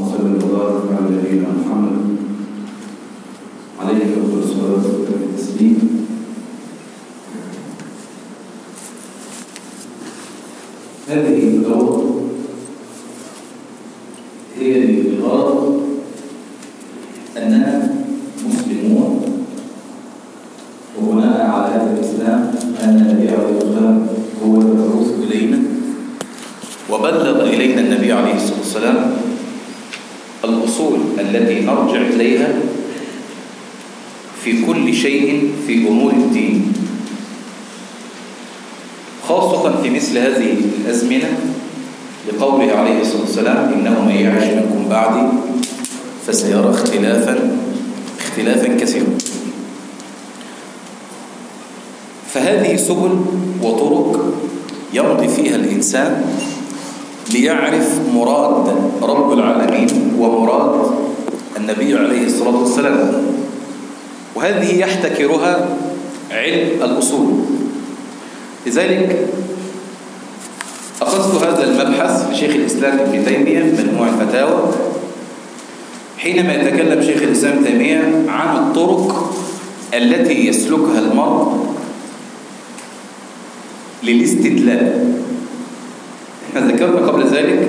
صل وبارك على نبينا محمد عليه افضل الصلاه والتسليم هذه الدورة هي للغرض أننا مسلمون وبناء على هذا الإسلام أن النبي عليه الصلاة والسلام هو المبعوث إلينا وبلغ إلينا النبي عليه الصلاة والسلام الأصول التي نرجع إليها في كل شيء في أمور الدين خاصة في مثل هذه الأزمنة لقوله عليه الصلاة والسلام إنه من يعش منكم بعدي فسيرى اختلافا اختلافا كثيرا فهذه سبل وطرق يمضي فيها الإنسان ليعرف مراد رب العالمين ومراد النبي عليه الصلاة والسلام وهذه يحتكرها علم الأصول لذلك أخذت هذا المبحث لشيخ الإسلام ابن تيمية مجموع الفتاوى حينما يتكلم شيخ الإسلام ابن تيمية عن الطرق التي يسلكها المرء للاستدلال احنا ذكرنا قبل ذلك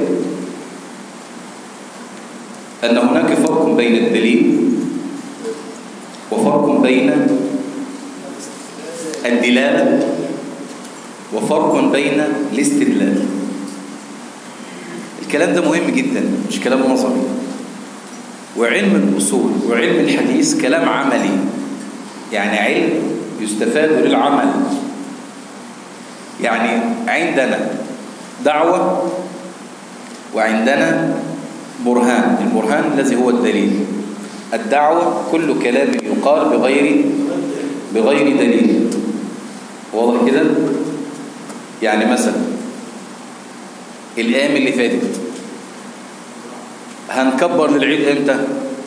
أن هناك فرق بين الدليل وفرق بين الدلالة وفرق بين الاستدلال الكلام ده مهم جدا مش كلام نظري وعلم الأصول وعلم الحديث كلام عملي يعني علم يستفاد للعمل يعني عندنا دعوة وعندنا برهان البرهان الذي هو الدليل الدعوة كل كلام يقال بغير بغير دليل واضح كده يعني مثلا الايام اللي فاتت هنكبر للعيد امتى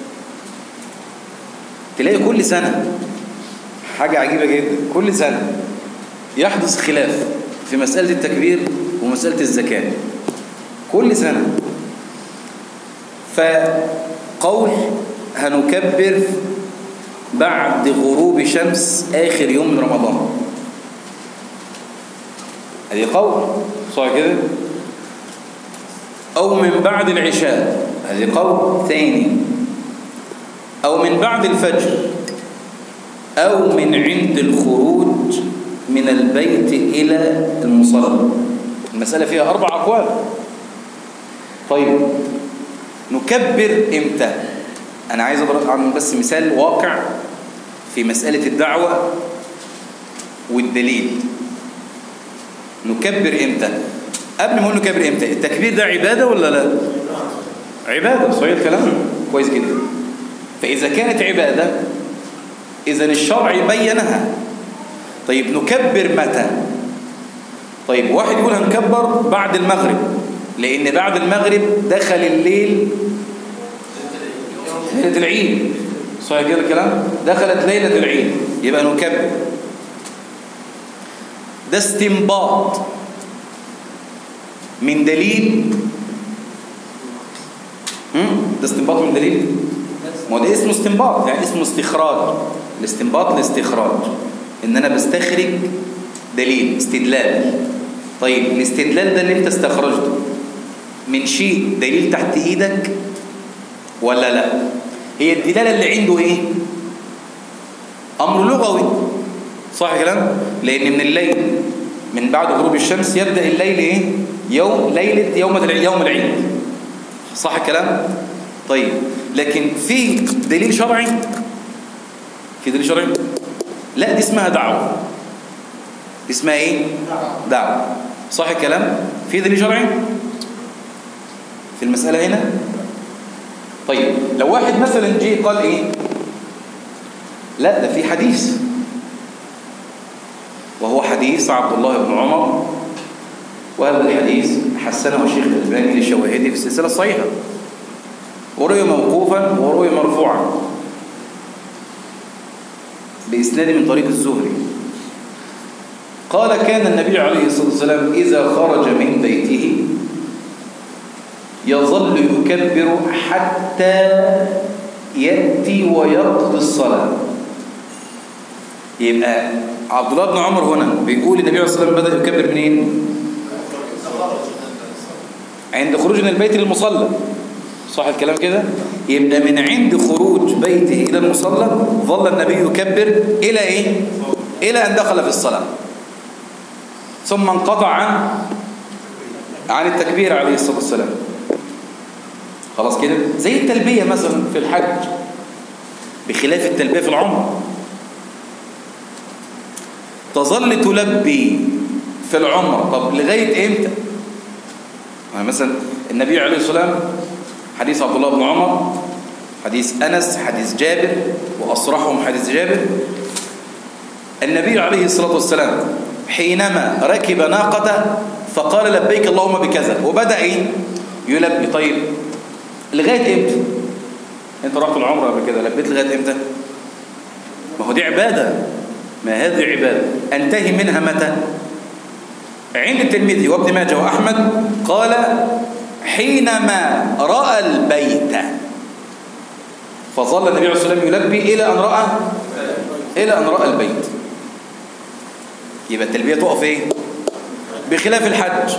تلاقي كل سنة حاجة عجيبة جدا كل سنة يحدث خلاف في مسألة التكبير ومسألة الزكاة كل سنة فقول هنكبر بعد غروب شمس آخر يوم من رمضان هذه قول صح كده أو من بعد العشاء هذه قول ثاني أو من بعد الفجر أو من عند الخروج من البيت إلى المصلى المسألة فيها أربع أقوال طيب نكبر إمتى أنا عايز أعمل بس مثال واقع في مسألة الدعوة والدليل نكبر إمتى قبل ما نقول نكبر إمتى التكبير ده عبادة ولا لا عبادة صحيح الكلام كويس جدا فإذا كانت عبادة إذا الشرع بينها طيب نكبر متى طيب واحد يقول هنكبر بعد المغرب لأن بعد المغرب دخل الليل ليلة العيد صحيح كده الكلام دخلت ليلة العيد يبقى نكبر ده استنباط من دليل ده استنباط من دليل ما ده اسمه استنباط يعني اسمه استخراج الاستنباط الاستخراج ان انا بستخرج دليل استدلال طيب الاستدلال ده اللي انت استخرجته من شيء دليل تحت ايدك ولا لا هي الدلاله اللي عنده ايه امر لغوي صح كلام لان من الليل من بعد غروب الشمس يبدا الليل ايه يوم ليله يوم العيد يوم العيد صح الكلام طيب لكن في دليل شرعي في دليل شرعي لا دي اسمها دعوه دي اسمها ايه دعوه صح الكلام في دليل شرعي في المساله هنا طيب لو واحد مثلا جه قال ايه لا ده في حديث وهو حديث عبد الله بن عمر وهذا الحديث حسنه الشيخ الألباني للشواهدي في السلسلة الصحيحة وروي موقوفا وروي مرفوعا بإسناد من طريق الزهري قال كان النبي عليه الصلاة والسلام إذا خرج من بيته يظل يكبر حتى يأتي ويقضي الصلاة يبقى عبد الله بن عمر هنا بيقول النبي عليه الصلاة والسلام بدأ يكبر منين؟ عند خروج من البيت للمصلى صح الكلام كده؟ يبقى من عند خروج بيته إلى المصلى ظل النبي يكبر إلى إيه؟ إلى أن دخل في الصلاة ثم انقطع عن عن التكبير عليه الصلاة والسلام خلاص كده زي التلبية مثلا في الحج بخلاف التلبية في العمر تظل تلبي في العمر طب لغاية امتى يعني مثلا النبي عليه الصلاة والسلام حديث عبد الله بن عمر حديث أنس حديث جابر وأصرحهم حديث جابر النبي عليه الصلاة والسلام حينما ركب ناقة فقال لبيك اللهم بكذا وبدأ ايه يلبي طيب لغاية امتى انت رحت العمره قبل كده لبيت لغاية امتى ما هو دي عبادة ما هذه عبادة انتهي منها متى عند الترمذي وابن ماجه وأحمد قال حينما رأى البيت فظل النبي عليه الصلاة والسلام يلبي إلى أن رأى إلى أن رأى البيت يبقى التلبية تقف إيه بخلاف الحج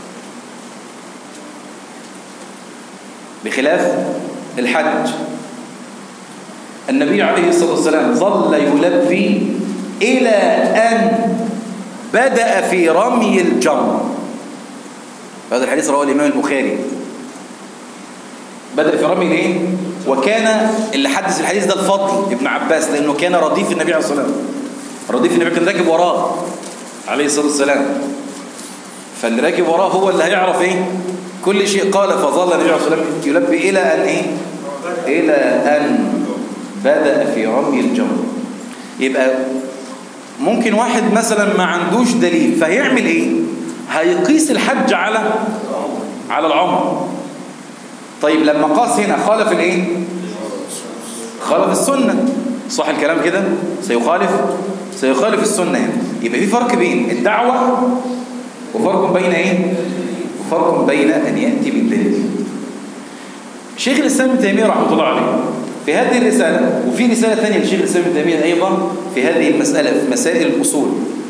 بخلاف الحج النبي عليه الصلاة والسلام ظل يلبي إلى أن بدأ في رمي الجمر هذا الحديث رواه الإمام البخاري بدأ في رمي الايه وكان اللي حدث الحديث ده الفضل ابن عباس لأنه كان رديف النبي عليه الصلاة والسلام رديف النبي كان راكب وراه عليه الصلاة والسلام فاللي راكب وراه هو اللي هيعرف ايه كل شيء قال فظل النبي عليه الصلاة والسلام يلبي إلى أن ايه إلى أن بدأ في رمي الجمر يبقى ممكن واحد مثلا ما عندوش دليل فهيعمل ايه هيقيس الحج على على العمر طيب لما قاس هنا خالف الايه خالف السنة صح الكلام كده سيخالف سيخالف السنة هنا يبقى في فرق بين الدعوة وفرق بين ايه وفرق بين ان يأتي بالدليل شيخ الإسلام ابن تيمية رحمه الله عليه في هذه الرسالة وفي رسالة ثانية للشيخ الإسلام ابن تيمية أيضا في هذه المسألة في مسائل الأصول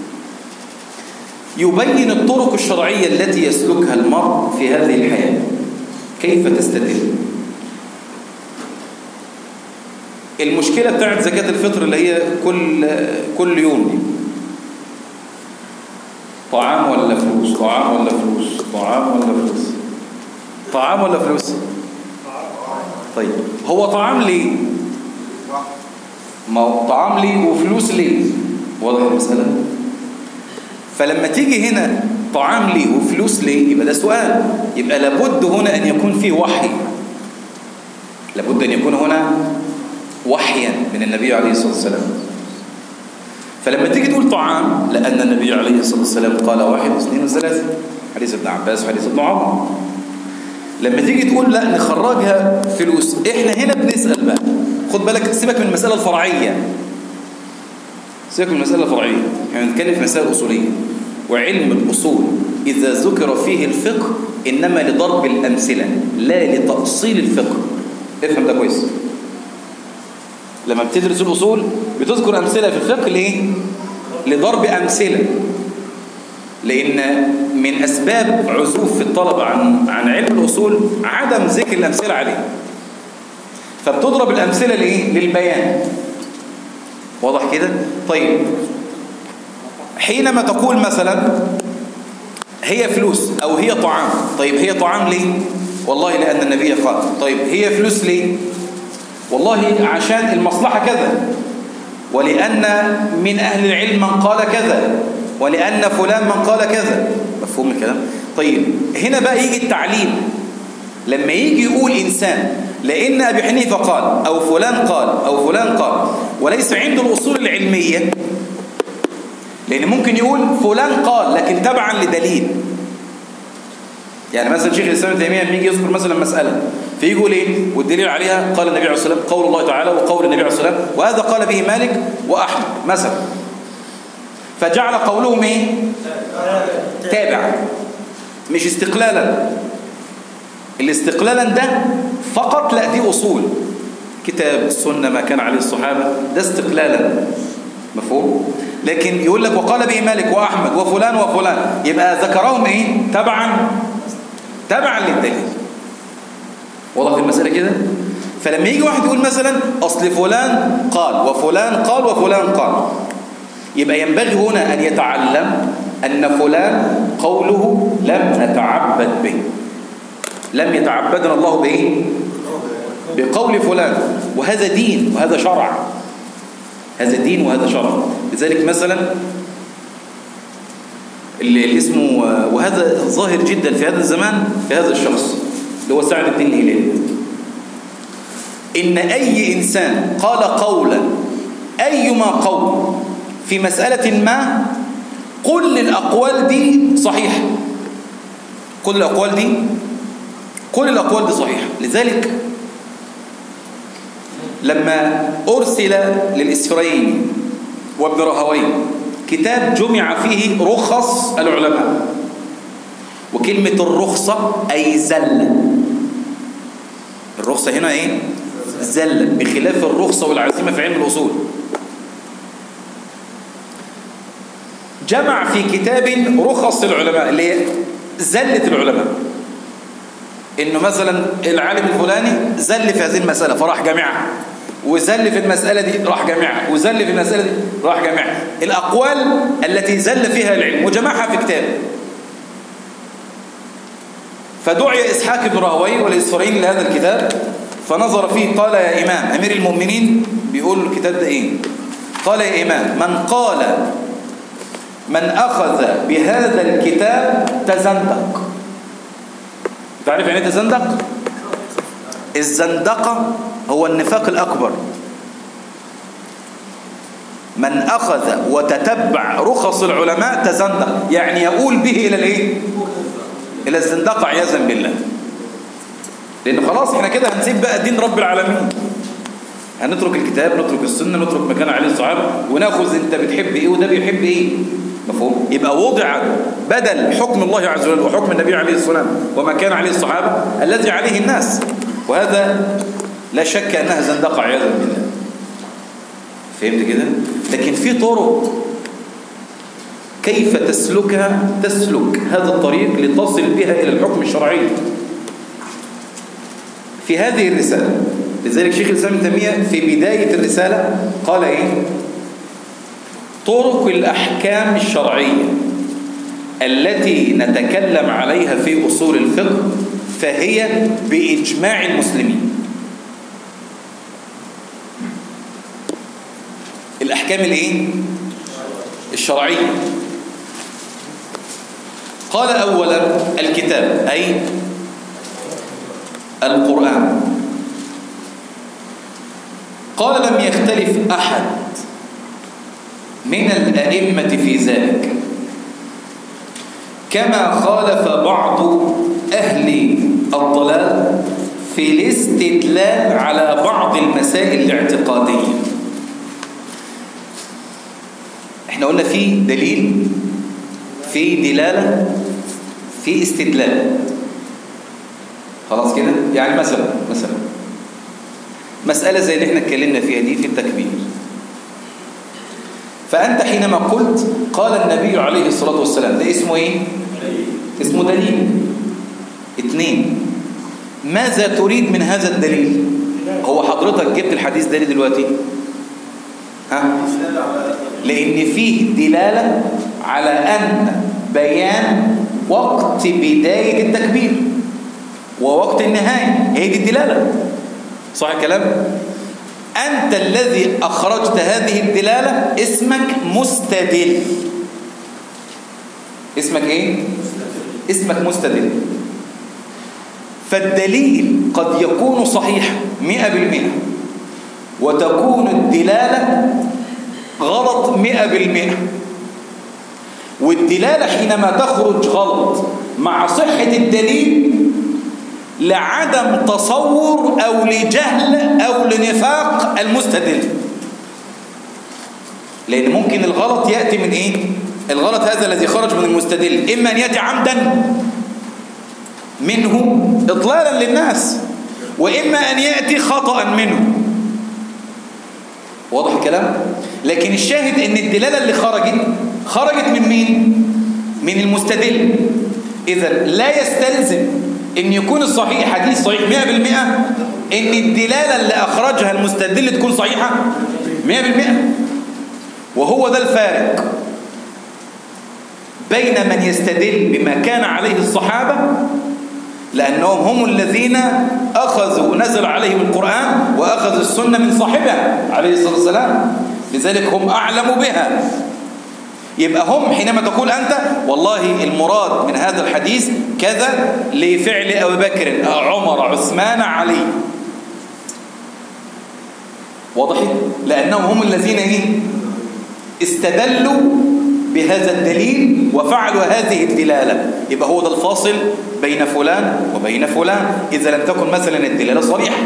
يبين الطرق الشرعية التي يسلكها المرء في هذه الحياة كيف تستدل المشكلة بتاعت زكاة الفطر اللي هي كل كل يوم دي طعام ولا فلوس طعام ولا فلوس طعام ولا فلوس طعام ولا فلوس طيب هو طعام ليه ما هو طعام ليه وفلوس ليه واضح المسألة فلما تيجي هنا طعام ليه وفلوس ليه يبقى ده سؤال يبقى لابد هنا أن يكون فيه وحي لابد أن يكون هنا وحيا من النبي عليه الصلاة والسلام فلما تيجي تقول طعام لأن النبي عليه الصلاة والسلام قال واحد واثنين وثلاثة حديث ابن عباس وحديث ابن عمر لما تيجي تقول لا نخرجها فلوس احنا هنا بنسأل بقى خد بالك سيبك من المسألة الفرعية سيبك من المسألة الفرعية احنا بنتكلم في مسائل أصولية وعلم الأصول إذا ذكر فيه الفقه إنما لضرب الأمثلة لا لتأصيل الفقه افهم ده كويس لما بتدرس الأصول بتذكر أمثلة في الفقه ليه؟ لضرب أمثلة لأن من أسباب عزوف في الطلبة عن عن علم الأصول عدم ذكر الأمثلة عليه فبتضرب الأمثلة لإيه؟ للبيان واضح كده؟ طيب حينما تقول مثلا هي فلوس أو هي طعام طيب هي طعام ليه؟ والله لأن النبي قال طيب هي فلوس ليه؟ والله عشان المصلحة كذا ولأن من أهل العلم من قال كذا ولأن فلان من قال كذا مفهوم الكلام طيب هنا بقى يجي التعليم لما يجي يقول إنسان لأن أبي حنيفة قال أو فلان قال أو فلان قال وليس عنده الأصول العلمية لأن ممكن يقول فلان قال لكن تبعا لدليل يعني مثلا شيخ الإسلام ابن تيمية يجي يذكر مثلا مسألة فيجي يقول ايه والدليل عليها قال النبي عليه الصلاة والسلام قول الله تعالى وقول النبي عليه الصلاة والسلام وهذا قال به مالك وأحمد مثلا فجعل قولهم ايه تابع مش استقلالا الاستقلالا ده فقط لا دي أصول كتاب السنة ما كان عليه الصحابة ده استقلالا مفهوم لكن يقول لك وقال به مالك وأحمد وفلان وفلان يبقى ذكرهم إيه تبعا تبعا للدليل واضح في المسألة كده فلما يجي واحد يقول مثلا أصل فلان قال وفلان قال وفلان قال يبقى ينبغي هنا أن يتعلم أن فلان قوله لم نتعبد به لم يتعبدنا الله بإيه بقول فلان وهذا دين وهذا شرع هذا دين وهذا شرع لذلك مثلا اللي اسمه وهذا ظاهر جدا في هذا الزمان في هذا الشخص اللي هو سعد الدين الهلالي إن أي إنسان قال قولا أيما قول في مسألة ما كل الأقوال دي صحيحة كل الأقوال دي كل الأقوال دي صحيحة لذلك لما أرسل للإسفرين وابن رهوين كتاب جمع فيه رخص العلماء وكلمة الرخصة أي زلة الرخصة هنا إيه؟ زلة بخلاف الرخصة والعزيمة في علم الأصول جمع في كتاب رخص العلماء اللي هي زلة العلماء انه مثلا العالم الفلاني زل في هذه المسألة فراح جامعها وزل في المسألة دي راح جامعها وزل في المسألة دي راح جامعها الأقوال التي زل فيها العلم وجمعها في كتاب فدعي إسحاق بن راهوي والإسفرين لهذا الكتاب فنظر فيه قال يا إمام أمير المؤمنين بيقول الكتاب ده إيه قال يا إمام من قال من أخذ بهذا الكتاب تزندق تعرف يعني تزندق الزندقة هو النفاق الأكبر من أخذ وتتبع رخص العلماء تزندق يعني يقول به إلى الإيه إلى الزندقة عياذا بالله لأن خلاص احنا كده هنسيب بقى دين رب العالمين هنترك الكتاب نترك السنة نترك مكان عليه الصحابة وناخذ انت بتحب ايه وده بيحب ايه مفهوم يبقى وضع بدل حكم الله عز وجل وحكم النبي عليه الصلاة والسلام وما كان عليه الصحابة الذي عليه الناس وهذا لا شك أنها زندقة عياذا بالله فهمت كده لكن في طرق كيف تسلكها تسلك هذا الطريق لتصل بها إلى الحكم الشرعي في هذه الرسالة لذلك شيخ الإسلام ابن تيمية في بداية الرسالة قال إيه طرق الأحكام الشرعية التي نتكلم عليها في أصول الفقه فهي بإجماع المسلمين الأحكام الإيه؟ الشرعية قال أولا الكتاب أي القرآن قال لم يختلف أحد من الأئمة في ذلك كما خالف بعض أهل الضلال في الاستدلال على بعض المسائل الاعتقادية احنا قلنا في دليل في دلالة في استدلال خلاص كده يعني مثلا مثلا مسألة زي اللي احنا اتكلمنا فيها دي في التكبير فأنت حينما قلت قال النبي عليه الصلاة والسلام ده اسمه ايه اسمه دليل اثنين ماذا تريد من هذا الدليل هو حضرتك جبت الحديث ده دلوقتي ها لأن فيه دلالة على أن بيان وقت بداية التكبير ووقت النهاية هي دي الدلالة صح الكلام أنت الذي أخرجت هذه الدلالة اسمك مستدل اسمك إيه؟ اسمك مستدل فالدليل قد يكون صحيح مئة بالمئة وتكون الدلالة غلط مئة بالمئة والدلالة حينما تخرج غلط مع صحة الدليل لعدم تصور أو لجهل أو لنفاق المستدل لأن ممكن الغلط يأتي من إيه؟ الغلط هذا الذي خرج من المستدل إما أن يأتي عمدا منه إضلالا للناس وإما أن يأتي خطأ منه واضح الكلام لكن الشاهد ان الدلالة اللي خرجت خرجت من مين من المستدل اذا لا يستلزم ان يكون الصحيح حديث صحيح 100% ان الدلالة اللي اخرجها المستدل تكون صحيحة 100% وهو ده الفارق بين من يستدل بما كان عليه الصحابة لأنهم هم الذين أخذوا نزل عليهم القرآن وأخذوا السنة من صاحبها عليه الصلاة والسلام لذلك هم أعلم بها يبقى هم حينما تقول أنت والله المراد من هذا الحديث كذا لفعل أبي بكر عمر عثمان علي واضح لأنهم هم الذين إيه؟ استدلوا بهذا الدليل وفعلوا هذه الدلالة يبقى هو ده الفاصل بين فلان وبين فلان إذا لم تكن مثلا الدلالة صريحة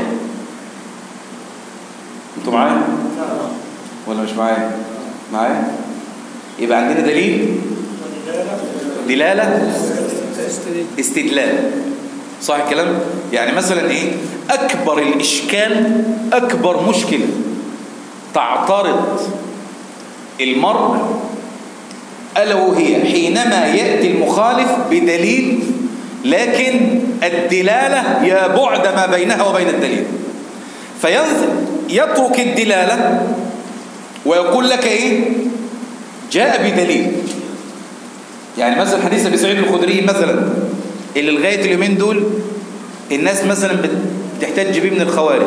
انتوا معايا ولا مش معايا معايا يبقى عندنا دليل دلالة استدلال صح الكلام يعني مثلا ايه اكبر الاشكال اكبر مشكلة تعترض المرء ألا وهي حينما يأتي المخالف بدليل لكن الدلالة يا بعد ما بينها وبين الدليل فينزل يترك الدلالة ويقول لك إيه جاء بدليل يعني مثلا حديث أبي سعيد الخدري مثلا اللي لغاية اليومين دول الناس مثلا بتحتاج بيه من الخوارج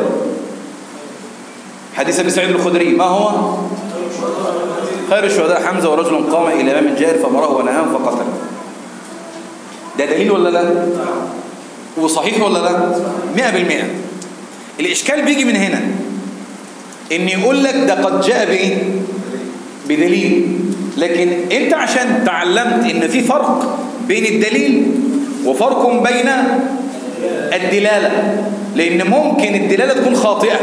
حديث أبي سعيد الخدري ما هو خير الشهداء حمزة ورجل قام إلى إمام جائر فمره ونهاه فقتله ده دليل ولا لا وصحيح ولا لا مئة بالمئة الإشكال بيجي من هنا إن يقول لك ده قد جاء بإيه بدليل لكن أنت عشان تعلمت إن في فرق بين الدليل وفرق بين الدلالة لأن ممكن الدلالة تكون خاطئة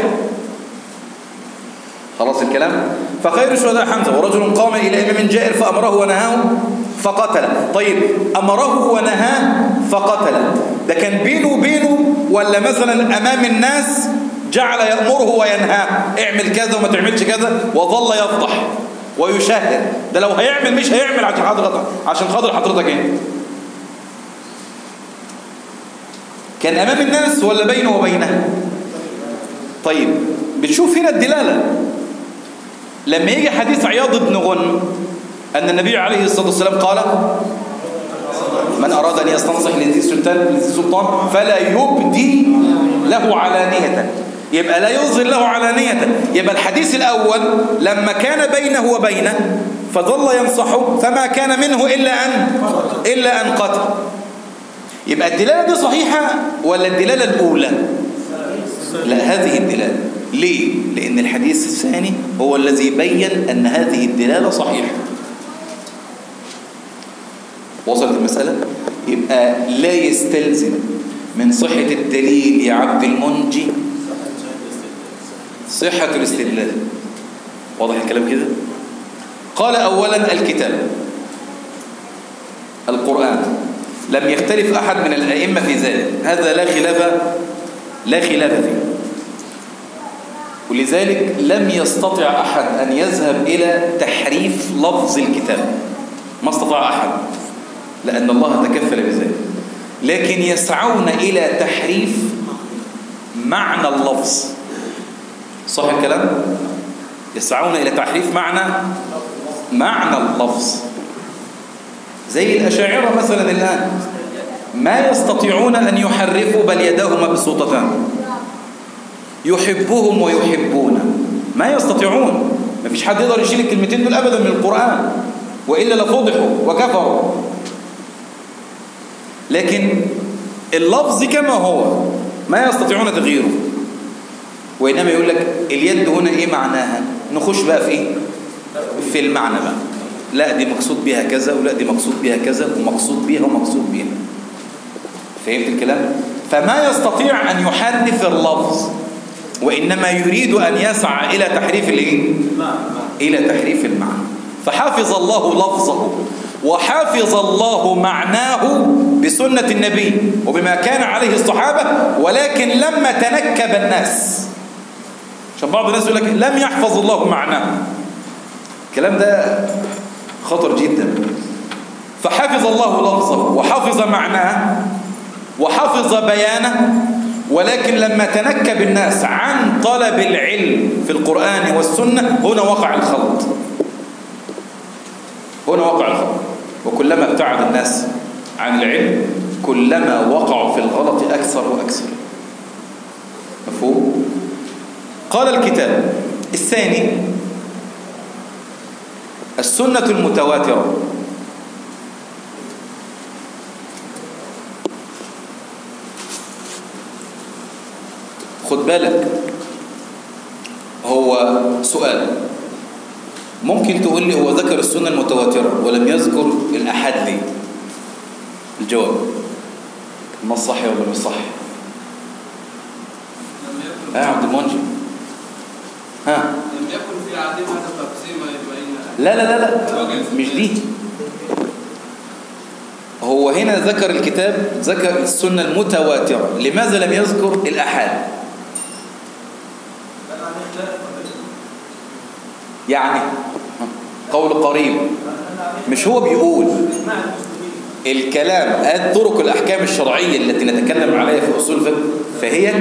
خلاص الكلام فخير الشهداء حمزة ورجل قام إلى إمام جائر فأمره ونهاه فقتل طيب أمره ونهاه فقتل ده كان بينه وبينه ولا مثلا أمام الناس جعل يأمره وينهاه اعمل كذا وما تعملش كذا وظل يفضح ويشاهد ده لو هيعمل مش هيعمل عشان حضرتك عشان خاطر حضرتك انت كان أمام الناس ولا بينه وبينها طيب بتشوف هنا الدلالة لما يجي حديث عياض بن غنم أن النبي عليه الصلاة والسلام قال من أراد أن يستنصح لذي سلطان, لذي سلطان فلا يبدي له علانية يبقى لا يظهر له علانية يبقى الحديث الأول لما كان بينه وبينه فظل ينصحه فما كان منه إلا أن إلا أن قتل يبقى الدلالة دي صحيحة ولا الدلالة الأولى لا هذه الدلالة ليه؟ لأن الحديث الثاني هو الذي بين أن هذه الدلالة صحيحة وصلت المسألة؟ يبقى لا يستلزم من صحة الدليل يا عبد المنجي صحة الاستدلال واضح الكلام كده؟ قال أولا الكتاب القرآن لم يختلف أحد من الأئمة في ذلك هذا لا خلاف لا خلاف فيه ولذلك لم يستطع أحد أن يذهب إلى تحريف لفظ الكتاب ما استطاع أحد لأن الله تكفل بذلك لكن يسعون إلى تحريف معنى اللفظ صح الكلام؟ يسعون إلى تحريف معنى معنى اللفظ زي الأشاعرة مثلا الآن ما يستطيعون أن يحرفوا بل يداهما بسلطتان يحبهم ويحبون ما يستطيعون ما فيش حد يقدر يشيل الكلمتين دول أبدا من القرآن وإلا لفضحوا وكفروا لكن اللفظ كما هو ما يستطيعون تغييره وإنما يقول لك اليد هنا إيه معناها نخش بقى في إيه في المعنى بقى لا دي مقصود بها كذا ولا دي مقصود بها كذا ومقصود بها ومقصود بها فهمت الكلام فما يستطيع أن يحرف اللفظ وإنما يريد أن يسعى إلى تحريف الإيه؟ إلى تحريف المعنى فحفظ الله لفظه وحفظ الله معناه بسنة النبي وبما كان عليه الصحابة ولكن لما تنكب الناس عشان بعض الناس يقول لك لم يحفظ الله معناه الكلام ده خطر جدا فحفظ الله لفظه وحفظ معناه وحفظ بيانه ولكن لما تنكب الناس عن طلب العلم في القرآن والسنة هنا وقع الخلط هنا وقع الخلط وكلما ابتعد الناس عن العلم كلما وقعوا في الغلط أكثر وأكثر مفهوم؟ قال الكتاب الثاني السنة المتواترة خد بالك هو سؤال ممكن تقول لي هو ذكر السنة المتواترة ولم يذكر الأحد ليه الجواب ما صحي ولا مش صحي ها يا عبد المنجي ها لم يكن في عهدهم هذا التقسيم بين لا لا لا لا مش دي هو هنا ذكر الكتاب ذكر السنة المتواترة لماذا لم يذكر الأحاد يعني قول قريب مش هو بيقول الكلام الطرق الأحكام الشرعية التي نتكلم عليها في أصول الفقه فهي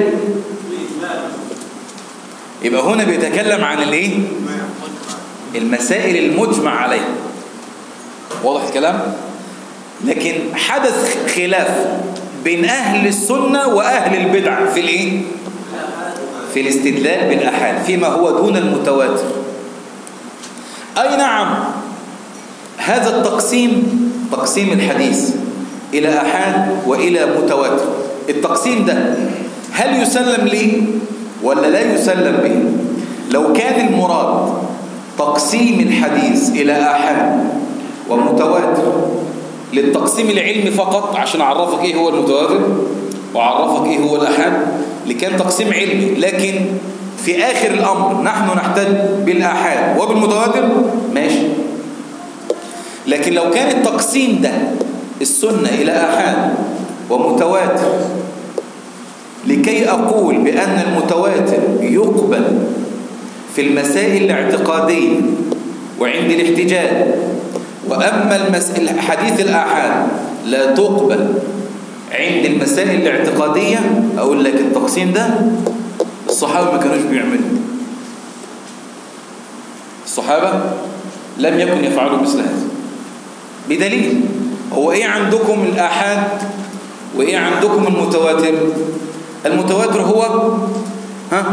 يبقى هنا بيتكلم عن الايه المسائل المجمع عليها واضح الكلام لكن حدث خلاف بين أهل السنة وأهل البدع في الايه في الاستدلال بالأحاد فيما هو دون المتواتر أي نعم هذا التقسيم تقسيم الحديث إلى أحاد وإلى متواتر التقسيم ده هل يسلم لي ولا لا يسلم به لو كان المراد تقسيم الحديث إلى أحاد ومتواتر للتقسيم العلمي فقط عشان أعرفك إيه هو المتواتر وأعرفك إيه هو الأحاد لكان تقسيم علمي لكن في آخر الأمر نحن نحتاج بالآحاد وبالمتواتر ماشي لكن لو كان التقسيم ده السنة إلى آحاد ومتواتر لكي أقول بأن المتواتر يقبل في المسائل الاعتقادية وعند الاحتجاج وأما المسائل حديث الآحاد لا تقبل عند المسائل الاعتقادية أقول لك التقسيم ده الصحابة ما كانوش بيعملوا الصحابة لم يكن يفعلوا مثل هذا بدليل هو ايه عندكم الآحاد وايه عندكم المتواتر المتواتر هو ها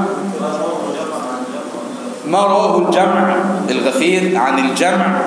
ما رواه الجمع الغفير عن الجمع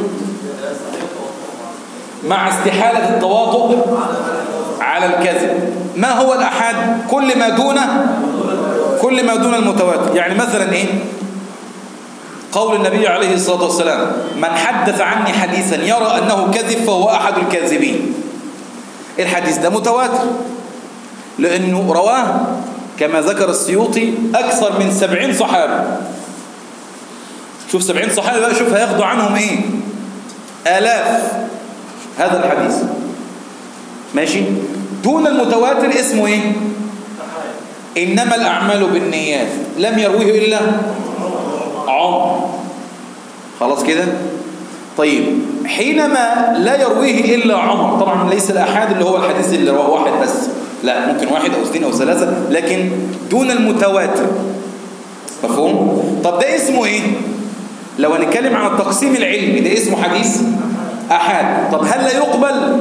مع استحالة التواطؤ على الكذب ما هو الأحاد كل ما دون كل ما دون المتواتر يعني مثلا ايه قول النبي عليه الصلاة والسلام من حدث عني حديثا يرى أنه كذب فهو أحد الكاذبين الحديث ده متواتر لأنه رواه كما ذكر السيوطي أكثر من سبعين صحابة شوف سبعين صحابة بقى شوف هياخدوا عنهم إيه آلاف هذا الحديث ماشي دون المتواتر اسمه إيه إنما الأعمال بالنيات لم يرويه إلا عمر خلاص كده طيب حينما لا يرويه إلا عمر طبعا ليس الأحاد اللي هو الحديث اللي رواه واحد بس لا ممكن واحد أو اثنين أو ثلاثة لكن دون المتواتر مفهوم؟ طب ده اسمه إيه؟ لو هنتكلم عن التقسيم العلمي ده اسمه حديث أحاد طب هل لا يقبل؟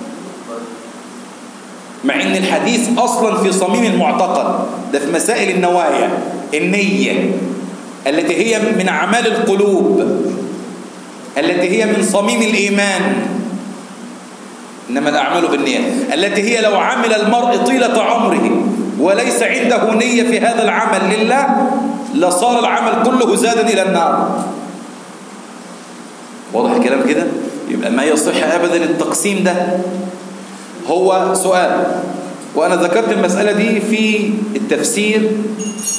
مع ان الحديث اصلا في صميم المعتقد ده في مسائل النوايا النية التي هي من اعمال القلوب التي هي من صميم الايمان انما الاعمال بالنية التي هي لو عمل المرء طيلة عمره وليس عنده نية في هذا العمل لله لصار العمل كله زادا الى النار واضح الكلام كده يبقى ما يصح ابدا التقسيم ده هو سؤال وأنا ذكرت المسألة دي في التفسير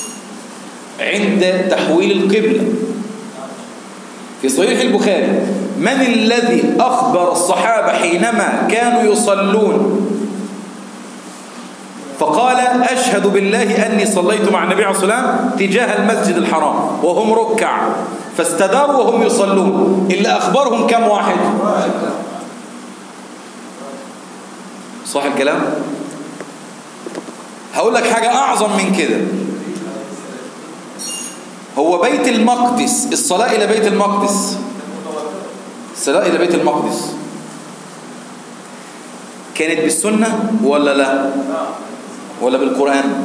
عند تحويل القبلة في صحيح البخاري من الذي أخبر الصحابة حينما كانوا يصلون فقال أشهد بالله أني صليت مع النبي عليه الصلاة والسلام تجاه المسجد الحرام وهم ركع فاستداروا وهم يصلون اللي أخبرهم كم واحد صح الكلام هقول لك حاجة أعظم من كده هو بيت المقدس الصلاة إلى بيت المقدس الصلاة إلى بيت المقدس كانت بالسنة ولا لا ولا بالقرآن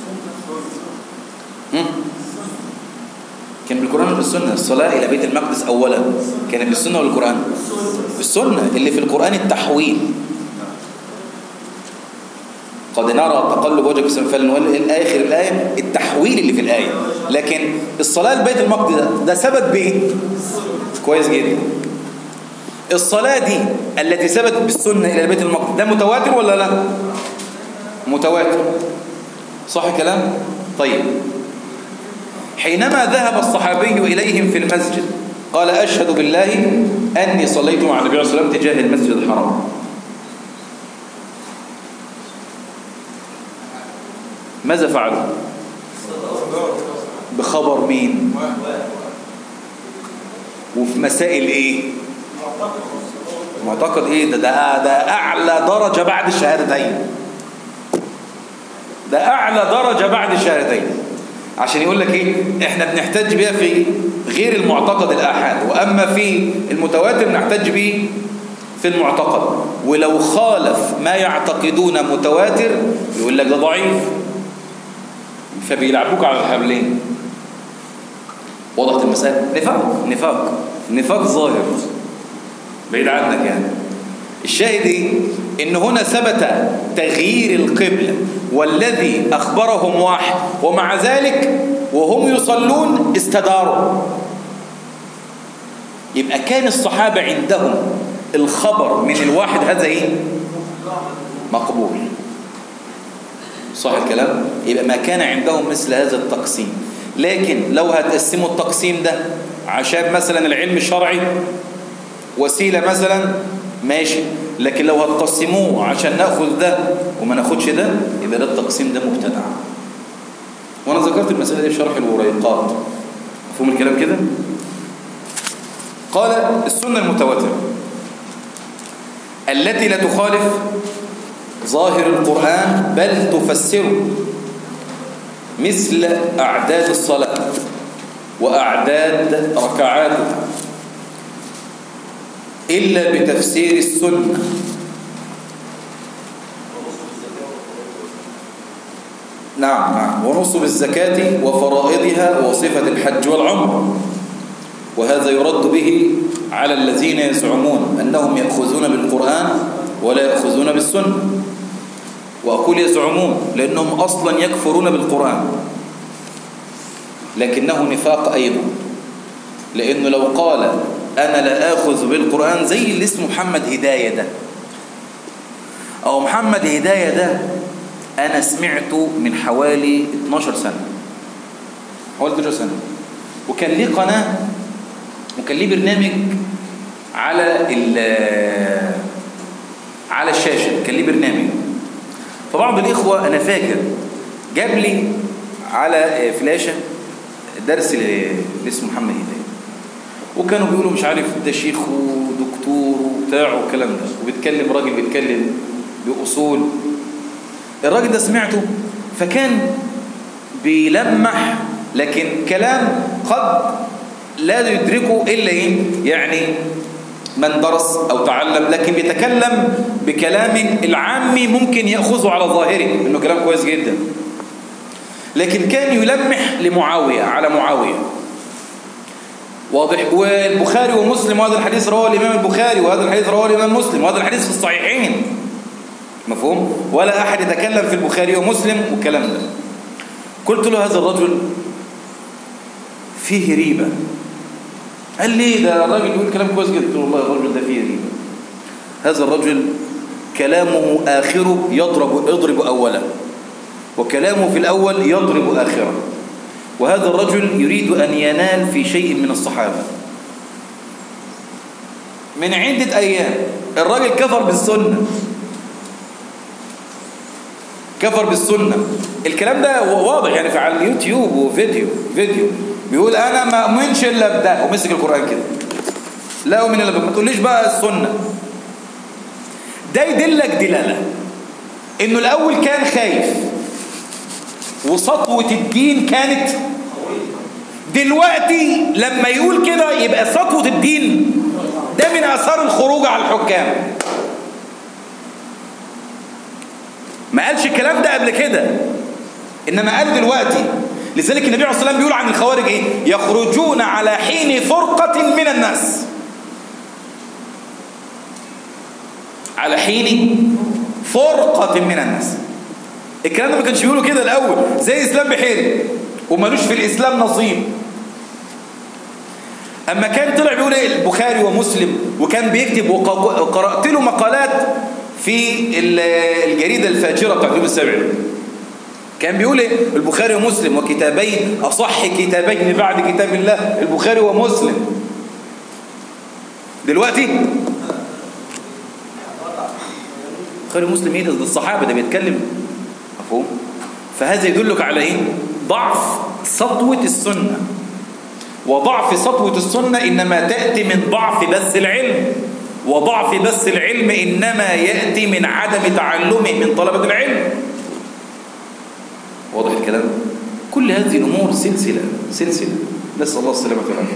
هم؟ كان بالقرآن ولا بالسنة الصلاة إلى بيت المقدس أولا كانت بالسنة ولا بالقرآن بالسنة اللي في القرآن التحويل قد نرى تقلب وجهك في السماء الآخر الآية التحويل اللي في الآية لكن الصلاة لبيت المقدس ده, ده ثبت بإيه؟ كويس جدا الصلاة دي التي ثبتت بالسنة إلى بيت المقدس ده متواتر ولا لا؟ متواتر صح الكلام؟ طيب حينما ذهب الصحابي إليهم في المسجد قال أشهد بالله أني صليت مع النبي عليه الصلاة والسلام تجاه المسجد الحرام ماذا فعلوا بخبر مين وفي مسائل ايه معتقد ايه ده ده, ده اعلى درجة بعد الشهادتين ده اعلى درجة بعد الشهادتين عشان يقول لك ايه احنا بنحتاج بيها في غير المعتقد الاحاد واما في المتواتر نحتاج به في المعتقد ولو خالف ما يعتقدون متواتر يقول لك ده ضعيف فبيلعبوك على الحبلين وضحت المسألة نفاق نفاق نفاق ظاهر بعيد عنك يعني الشاهد ايه ان هنا ثبت تغيير القبلة والذي اخبرهم واحد ومع ذلك وهم يصلون استداروا يبقى كان الصحابة عندهم الخبر من الواحد هذا ايه مقبول صح الكلام يبقى ما كان عندهم مثل هذا التقسيم لكن لو هتقسموا التقسيم ده عشان مثلا العلم الشرعي وسيلة مثلا ماشي لكن لو هتقسموه عشان ناخذ ده وما ناخدش ده يبقى ده التقسيم ده مبتدع وانا ذكرت المسألة دي في شرح الوريقات مفهوم الكلام كده قال السنة المتواترة التي لا تخالف ظاهر القرآن بل تفسره مثل أعداد الصلاة وأعداد ركعاتها إلا بتفسير السنة نعم نعم ونصب الزكاة وفرائضها وصفة الحج والعمر وهذا يرد به على الذين يزعمون أنهم يأخذون بالقرآن ولا يأخذون بالسنة وأقول يزعمون لأنهم أصلا يكفرون بالقرآن لكنه نفاق أيضا لأنه لو قال أنا لا آخذ بالقرآن زي اللي اسمه محمد هداية ده أو محمد هداية ده أنا سمعته من حوالي 12 سنة حوالي 12 سنة وكان ليه قناة وكان ليه برنامج على على الشاشة كان ليه برنامج فبعض الإخوة أنا فاكر جاب لي على فلاشة درس اللي اسمه محمد هداية وكانوا بيقولوا مش عارف ده شيخ ودكتور وبتاع والكلام ده وبيتكلم راجل بيتكلم بأصول الراجل ده سمعته فكان بيلمح لكن كلام قد لا يدركه إلا إيه يعني من درس أو تعلم لكن بيتكلم بكلام العامي ممكن يأخذه على ظاهره إنه كلام كويس جدا لكن كان يلمح لمعاوية على معاوية واضح والبخاري ومسلم وهذا الحديث رواه الإمام البخاري وهذا الحديث رواه الإمام مسلم وهذا الحديث في الصحيحين مفهوم ولا أحد يتكلم في البخاري ومسلم والكلام ده قلت له هذا الرجل فيه ريبة قال لي ده الراجل بيقول كلام كويس جدا قلت له والله الرجل ده فيه ريبة هذا الرجل كلامه آخره يضرب يضرب أوله وكلامه في الأول يضرب آخره وهذا الرجل يريد أن ينال في شيء من الصحابة من عدة أيام الراجل كفر بالسنة كفر بالسنة الكلام ده واضح يعني في على اليوتيوب وفيديو فيديو بيقول أنا ما أؤمنش إلا بده ومسك القرآن كده لا أؤمن إلا بده ما تقوليش بقى السنة ده يدلك دلالة إنه الأول كان خايف وسطوة الدين كانت دلوقتي لما يقول كده يبقى سطوة الدين ده من آثار الخروج على الحكام ما قالش الكلام ده قبل كده إنما قال دلوقتي لذلك النبي عليه الصلاة والسلام بيقول عن الخوارج إيه يخرجون على حين فرقة من الناس على حين فرقة من الناس الكلام ده ما كانش بيقولوا كده الأول زي إسلام بحيري ومالوش في الإسلام نصيب أما كان طلع بيقول إيه البخاري ومسلم وكان بيكتب وقرأت له مقالات في الجريدة الفاجرة بتاعت يوم السبع كان بيقول إيه البخاري ومسلم وكتابين أصح كتابين بعد كتاب الله البخاري ومسلم دلوقتي البخاري ومسلم ايه ده الصحابة ده بيتكلم مفهوم فهذا يدلك على ايه ضعف سطوة السنة وضعف سطوة السنة إنما تأتي من ضعف بث العلم وضعف بث العلم إنما يأتي من عدم تعلمه من طلبة العلم واضح الكلام كل هذه الأمور سلسلة سلسلة نسأل الله السلامة والعافية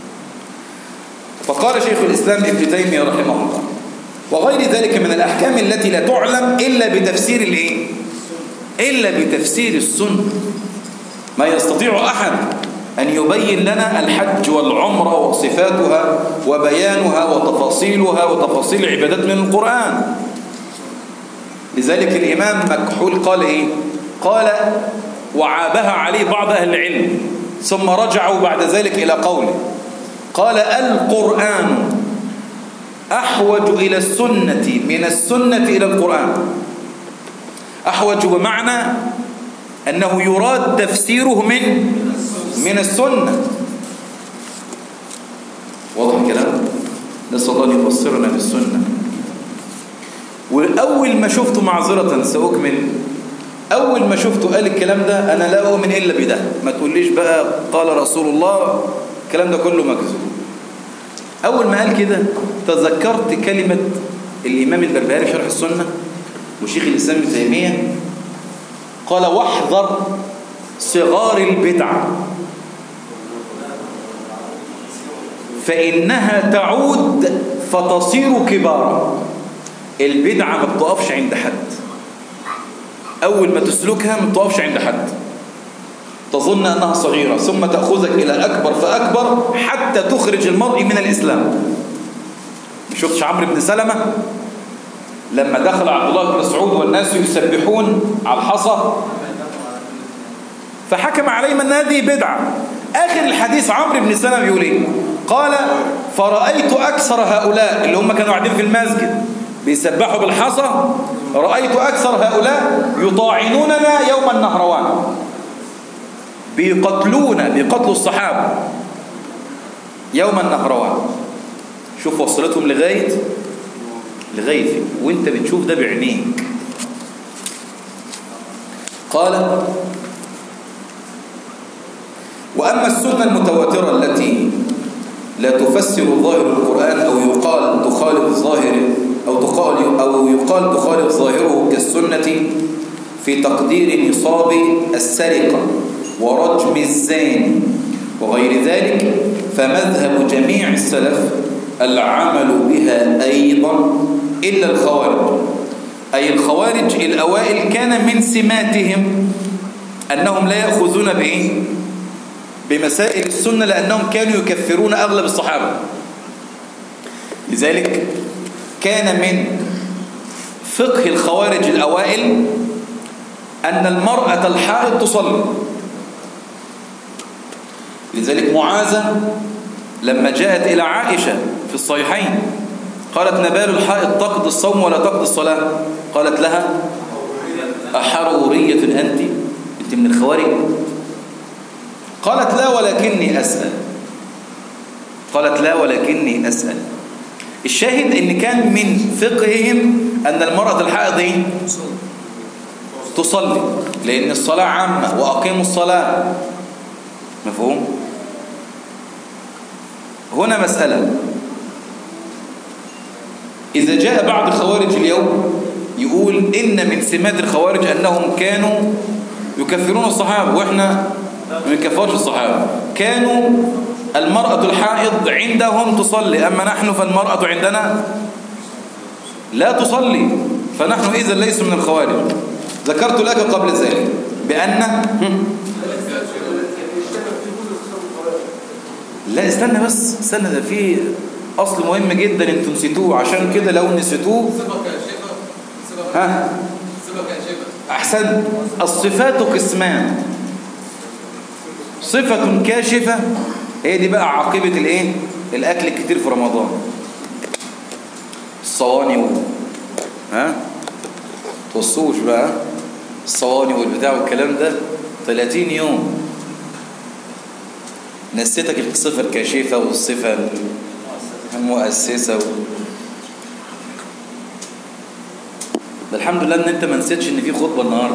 فقال شيخ الإسلام ابن تيمية رحمه الله وغير ذلك من الأحكام التي لا تعلم إلا بتفسير الإيه؟ إلا بتفسير السنة ما يستطيع أحد أن يبين لنا الحج والعمرة وصفاتها وبيانها وتفاصيلها وتفاصيل العبادات من القرآن لذلك الإمام مكحول قال إيه؟ قال وعابها عليه بعض أهل العلم ثم رجعوا بعد ذلك إلى قوله قال القرآن أحوج إلى السنة من السنة إلى القرآن أحوج بمعنى أنه يراد تفسيره من من السنة واضح الكلام نسأل الله أن يبصرنا بالسنة وأول ما شفته معذرة سأكمل أول ما شفته قال الكلام ده أنا لا أؤمن إلا بده ما تقوليش بقى قال رسول الله الكلام ده كله مكذوب أول ما قال كده تذكرت كلمة الإمام البربهاري في شرح السنة وشيخ الإسلام ابن تيمية قال واحذر صغار البدع فإنها تعود فتصير كبارا البدعة ما بتقفش عند حد أول ما تسلكها ما بتقفش عند حد تظن أنها صغيرة ثم تأخذك إلى أكبر فأكبر حتى تخرج المرء من الإسلام شفتش عمرو بن سلمة لما دخل عبد الله بن مسعود والناس يسبحون على الحصى فحكم عليهم أن هذه بدعة آخر الحديث عمرو بن سلمة بيقول إيه قال فرأيت أكثر هؤلاء اللي هم كانوا قاعدين في المسجد بيسبحوا بالحصى رأيت أكثر هؤلاء يطاعنوننا يوم النهروان بيقتلونا بيقتلوا الصحابة يوم النهروان شوف وصلتهم لغاية لغاية فين وانت بتشوف ده بعينيك قال وأما السنة المتواترة التي لا تفسر ظاهر القرآن أو يقال تخالف ظاهر أو تقال أو يقال تخالف ظاهره كالسنة في تقدير نصاب السرقة ورجم الزاني وغير ذلك فمذهب جميع السلف العمل بها أيضا إلا الخوارج أي الخوارج الأوائل كان من سماتهم أنهم لا يأخذون بإيه؟ بمسائل السنة لأنهم كانوا يكفرون أغلب الصحابة لذلك كان من فقه الخوارج الأوائل أن المرأة الحائض تصلي لذلك معاذة لما جاءت إلى عائشة في الصحيحين قالت نبال الحائض تقضي الصوم ولا تقضي الصلاة قالت لها أحرورية أنت أنت من الخوارج قالت لا ولكني أسأل قالت لا ولكني أسأل الشاهد ان كان من فقههم ان المرأة الحائض ايه تصلي لان الصلاة عامة واقيموا الصلاة مفهوم هنا مسألة إذا جاء بعض خوارج اليوم يقول إن من سمات الخوارج أنهم كانوا يكفرون الصحابة وإحنا ما بنكفرش الصحابة كانوا المرأة الحائض عندهم تصلي أما نحن فالمرأة عندنا لا تصلي فنحن إذا ليس من الخوارج ذكرت لك قبل ذلك بأن لا استنى بس استنى ده في أصل مهم جدا انتوا نسيتوه عشان كده لو نسيتوه صفة كاشفة صفة ها صفة كاشفة أحسن الصفات قسمان صفة كاشفة هي دي بقى عاقبة الايه الأكل الكتير في رمضان الصواني و... ها توصوش بقى الصواني والبتاع والكلام ده 30 يوم نسيتك الصفة الكاشفة والصفة المؤسسة و... ده الحمد لله ان انت ما نسيتش ان في خطبة النهاردة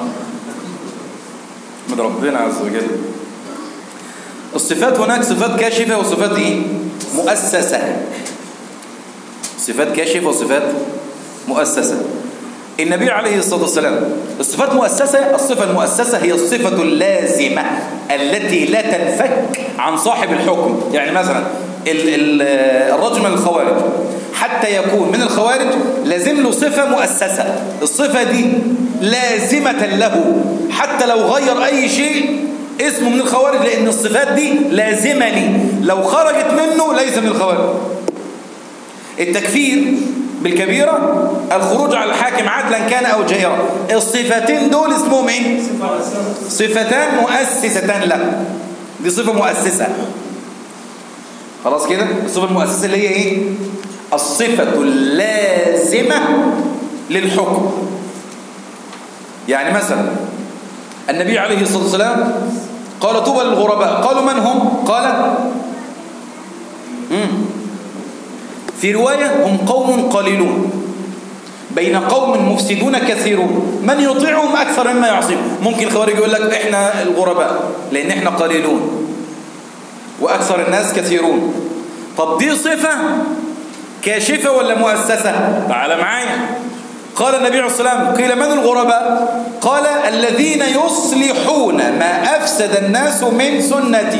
من ربنا عز وجل الصفات هناك صفات كاشفة وصفات ايه مؤسسة صفات كاشفة وصفات مؤسسة النبي عليه الصلاة والسلام الصفات مؤسسة الصفة المؤسسة هي الصفة اللازمة التي لا تنفك عن صاحب الحكم يعني مثلا ال- ال- الرجل من الخوارج حتى يكون من الخوارج لازم له صفة مؤسسة الصفة دي لازمة له حتى لو غير أي شيء اسمه من الخوارج لأن الصفات دي لازمة لي لو خرجت منه ليس من الخوارج التكفير بالكبيرة الخروج على الحاكم عدلا كان أو جائرا الصفتين دول اسمهم ايه صفتان مؤسستان له دي صفة مؤسسة خلاص كده الصفة المؤسسة اللي هي ايه الصفة اللازمة للحكم يعني مثلا النبي عليه الصلاة والسلام قال طوبى للغرباء قالوا من هم قال مم. في رواية هم قوم قليلون بين قوم مفسدون كثيرون من يطيعهم أكثر مما يعصيهم ممكن الخوارج يقول لك إحنا الغرباء لأن إحنا قليلون وأكثر الناس كثيرون طب دي صفة كاشفة ولا مؤسسة تعال معايا قال النبي عليه الصلاة والسلام قيل من الغرباء قال الذين يصلحون ما أفسد الناس من سنتي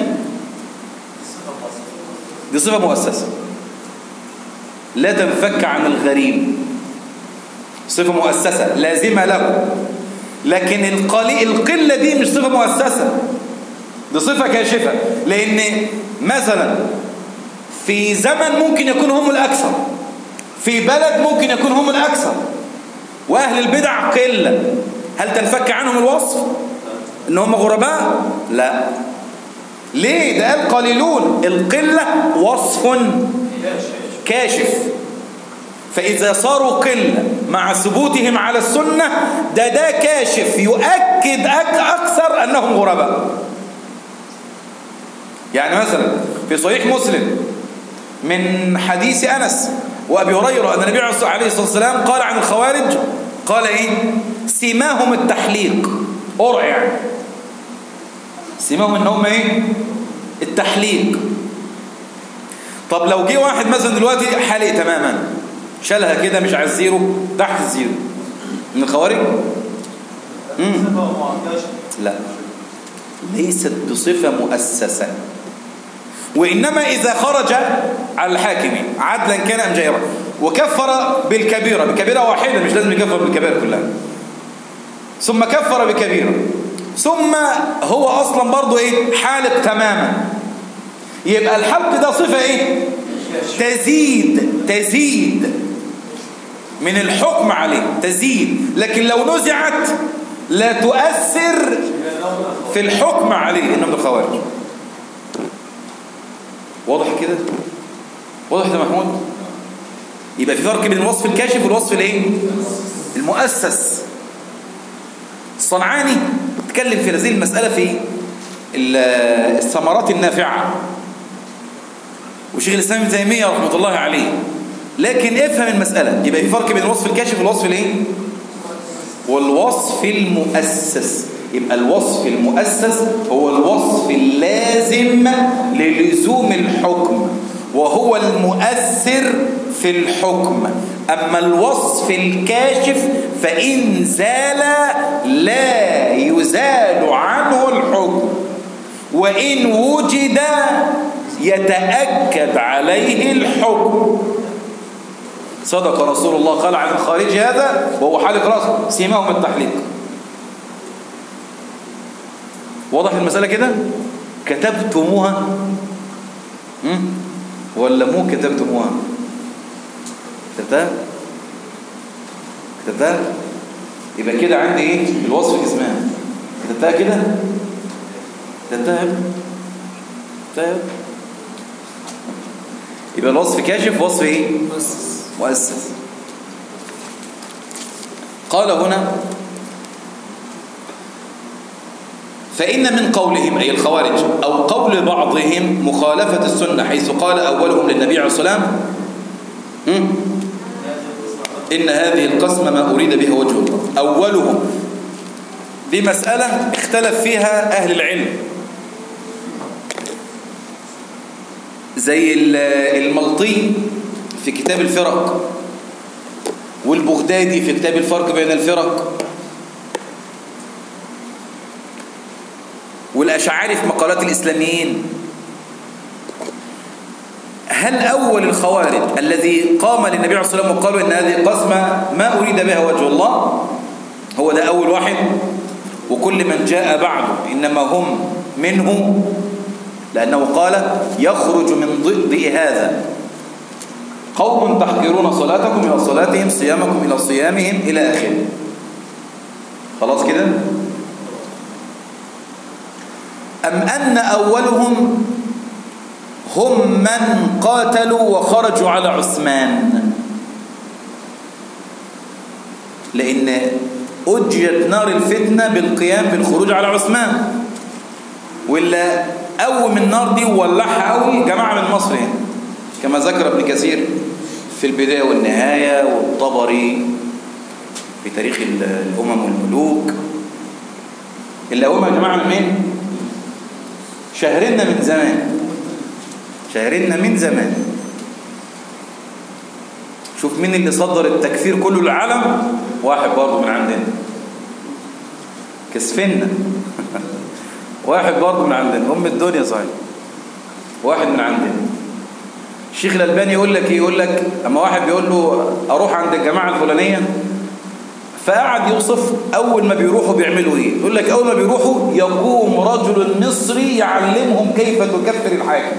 دي صفة مؤسسة لا تنفك عن الغريب صفة مؤسسة لازمة له لكن القلي... القلة دي مش صفة مؤسسة دي صفة كاشفة لأن مثلا في زمن ممكن يكون هم الأكثر في بلد ممكن يكون هم الأكثر وأهل البدع قلة هل تنفك عنهم الوصف إن هم غرباء لا ليه ده قال قليلون القلة وصف كاشف فإذا صاروا قلة مع ثبوتهم على السنة ده ده كاشف يؤكد أك أكثر أنهم غرباء يعني مثلا في صحيح مسلم من حديث أنس وأبي هريرة أن النبي عليه الصلاة والسلام قال عن الخوارج قال إيه سماهم التحليق قرع يعني سماهم إن هم إيه التحليق طب لو جه واحد مثلا دلوقتي حالق تماما شالها كده مش على الزيرو تحت الزيرو من الخوارج مم. لا ليست بصفة مؤسسة وإنما إذا خرج على الحاكم عدلا كان أم جيرا وكفر بالكبيرة بكبيرة واحدة مش لازم يكفر بالكبيرة كلها ثم كفر بكبيرة ثم هو أصلا برضو إيه حالق تماما يبقى الحلق ده صفة إيه تزيد تزيد من الحكم عليه تزيد لكن لو نزعت لا تؤثر في الحكم عليه إنه من الخوارج واضح كده واضح يا محمود يبقى في فرق بين الوصف الكاشف والوصف الايه المؤسس الصنعاني اتكلم في هذه المسألة في الثمرات النافعة وشيخ الإسلام ابن تيمية رحمة الله عليه لكن افهم المسألة يبقى في فرق بين الوصف الكاشف والوصف الايه والوصف المؤسس يبقى الوصف المؤسس هو الوصف اللازم للزوم الحكم وهو المؤثر في الحكم أما الوصف الكاشف فإن زال لا يزال عنه الحكم وإن وجد يتأكد عليه الحكم صدق رسول الله قال عن الخارج هذا وهو حالق رأسه سيماهم التحليق واضح المسألة كده كتبتموها مم؟ ولا مو كتبتموها كتبتها كتبتها يبقى كده عندي ايه الوصف اسمها كتبتها كده كتبتها يا ابني؟ كتبتها يا ابني؟ يبقى الوصف كاشف وصف ايه مؤسس قال هنا فإن من قولهم أي الخوارج أو قول بعضهم مخالفة السنة حيث قال أولهم للنبي عليه الصلاة والسلام هم؟ إن هذه القسمة ما أريد بها وجه الله أولهم دي مسألة اختلف فيها أهل العلم زي الملطي في كتاب الفرق والبغدادي في كتاب الفرق بين الفرق والأشعاري في مقالات الإسلاميين هل أول الخوارج الذي قام للنبي عليه الصلاة والسلام وقالوا إن هذه قسمة ما أريد بها وجه الله هو ده أول واحد وكل من جاء بعده إنما هم منه لأنه قال يخرج من ضد هذا قوم تحقرون صلاتكم إلى صلاتهم صيامكم إلى صيامهم إلى آخره خلاص كده أم أن أولهم هم من قاتلوا وخرجوا على عثمان لأن أجيت نار الفتنة بالقيام بالخروج على عثمان ولا قوم النار دي وولعها قوي جماعة من مصر هنا كما ذكر ابن كثير في البداية والنهاية والطبري في تاريخ الأمم والملوك اللي قومها يا جماعة من مين؟ شهرنا من زمان شهرنا من زمان شوف مين اللي صدر التكفير كله للعالم واحد برضه من عندنا كسفنا واحد برضه من عندنا ام الدنيا صحيح واحد من عندنا الشيخ الألباني يقول لك يقول لك اما واحد بيقول له اروح عند الجماعه الفلانيه فقعد يوصف اول ما بيروحوا بيعملوا ايه يقول لك اول ما بيروحوا يقوم رجل مصري يعلمهم كيف تكفر الحاكم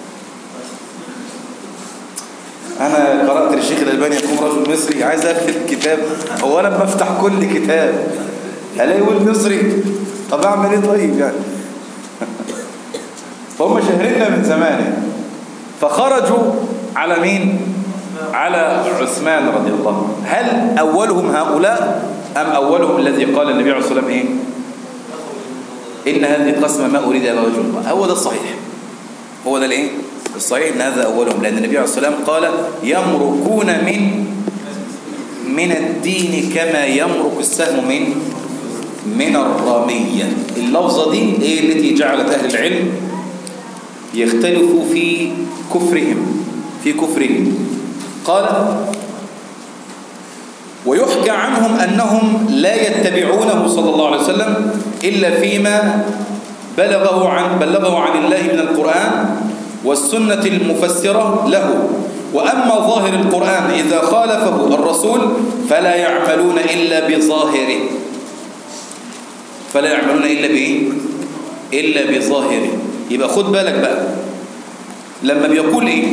انا قرات للشيخ الالباني يقوم رجل مصري عايز اكتب كتاب هو انا بفتح كل كتاب الاقي يقول مصري طب اعمل ايه طيب يعني فهم شهرنا من زمان فخرجوا على مين على عثمان رضي الله عنه هل اولهم هؤلاء ام اولهم الذي قال النبي عليه الصلاه والسلام ايه ان هذه القسمه ما اريد بها وجه الله هو ده الصحيح هو ده الايه الصحيح ان هذا اولهم لان النبي عليه الصلاه والسلام قال يمركون من من الدين كما يمرك السهم من من الرمية اللفظة دي ايه التي جعلت أهل العلم يختلفوا في كفرهم في كفرهم قال ويحكى عنهم أنهم لا يتبعونه صلى الله عليه وسلم إلا فيما بلغه عن بلغه عن الله من القرآن والسنة المفسرة له وأما ظاهر القرآن إذا خالفه الرسول فلا يعملون إلا بظاهره فلا يعملون إلا بإيه إلا بظاهره يبقى خد بالك بقى لما بيقول إيه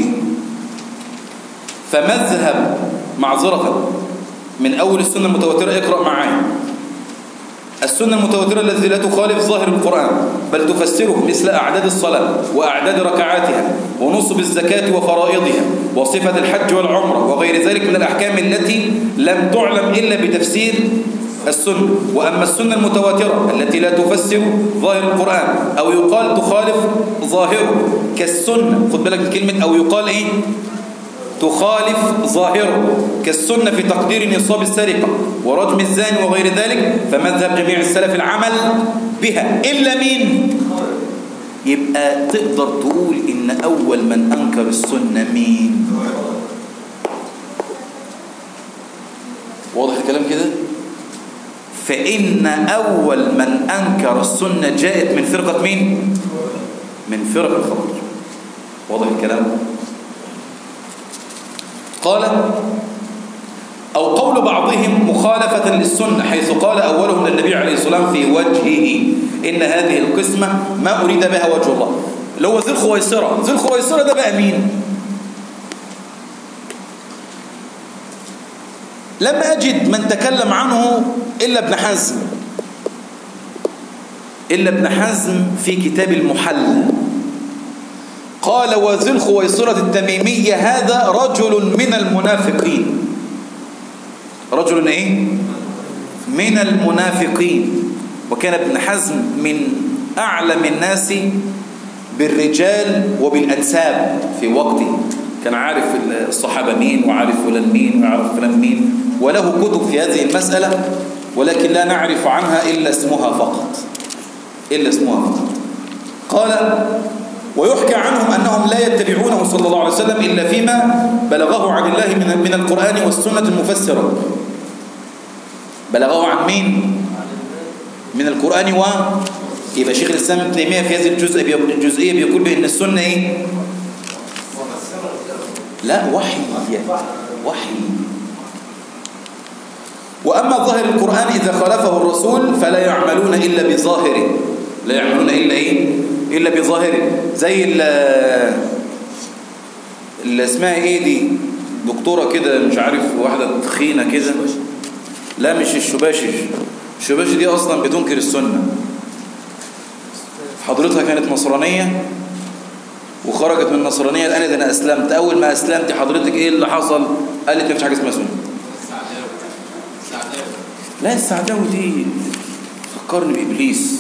فمذهب معذرة من أول السنة المتواترة اقرأ معايا السنة المتواترة التي لا تخالف ظاهر القرآن بل تفسره مثل أعداد الصلاة وأعداد ركعاتها ونصب الزكاة وفرائضها وصفة الحج والعمرة وغير ذلك من الأحكام التي لم تعلم إلا بتفسير السنة وأما السنة المتواترة التي لا تفسر ظاهر القرآن أو يقال تخالف ظاهره كالسنة خد بالك من كلمة أو يقال إيه تخالف ظاهره كالسنة في تقدير نصاب السرقة ورجم الزاني وغير ذلك فمذهب جميع السلف العمل بها إلا مين؟ يبقى تقدر تقول إن أول من أنكر السنة مين؟ واضح الكلام كده؟ فإن أول من أنكر السنة جاءت من فرقة مين؟ من فرق الخوارج واضح الكلام؟ قال أو قول بعضهم مخالفة للسنة حيث قال أولهم للنبي عليه الصلاة والسلام في وجهه إن هذه القسمة ما أريد بها وجه الله اللي هو ذي الخويصرة ذي الخويصرة ده بقى مين لم أجد من تكلم عنه إلا ابن حزم إلا ابن حزم في كتاب المحلى قال وذي الخويصرة التميمية هذا رجل من المنافقين رجل ايه من المنافقين وكان ابن حزم من أعلم الناس بالرجال وبالأنساب في وقته كان عارف الصحابة مين وعارف فلان مين وعارف فلان مين وله كتب في هذه المسألة ولكن لا نعرف عنها إلا اسمها فقط إلا اسمها فقط قال ويحكى عنهم أنهم لا يتبعونه صلى الله عليه وسلم إلا فيما بلغه عن الله من من القرآن والسنة المفسرة بلغه عن مين؟ من القرآن و يبقى شيخ الإسلام ابن تيمية في هذه الجزء الجزئية بيقول بأن السنة إيه؟ لا وحي وحي وأما ظاهر القرآن إذا خالفه الرسول فلا يعملون إلا بظاهره لا يعملون إلا إيه؟ إلا بظاهره زي ال اللي اسمها إيه دي دكتورة كده مش عارف واحدة تخينة كده لا مش الشباشش الشباشش دي أصلا بتنكر السنة حضرتها كانت نصرانية وخرجت من النصرانية قالت أنا أسلمت أول ما أسلمت حضرتك إيه اللي حصل قالت مفيش حاجة اسمها سنة لا السعداوي دي فكرني بإبليس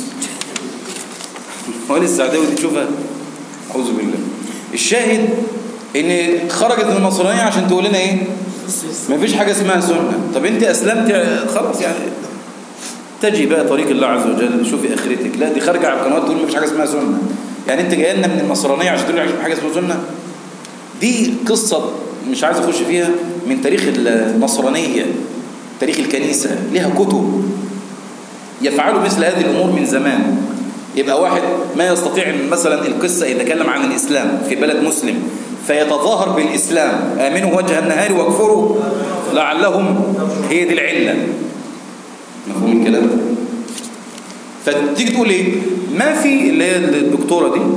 ولا السعداوي دي تشوفها أعوذ بالله الشاهد إن خرجت من النصرانية عشان تقول لنا إيه مفيش حاجة اسمها سنة طب أنت أسلمت خلاص يعني تجي بقى طريق الله عز وجل شوفي آخرتك لا دي خارجة على القنوات تقول مفيش حاجة اسمها سنة يعني أنت جاي لنا من النصرانية عشان تقول لي حاجة اسمها سنة دي قصة مش عايز أخش فيها من تاريخ النصرانية تاريخ الكنيسة لها كتب يفعلوا مثل هذه الأمور من زمان يبقى واحد ما يستطيع مثلا القصة يتكلم عن الإسلام في بلد مسلم فيتظاهر بالإسلام آمنوا وجه النهار واكفروا لعلهم هي دي العلة مفهوم الكلام فتيجي تقول ايه ما في اللي هي الدكتورة دي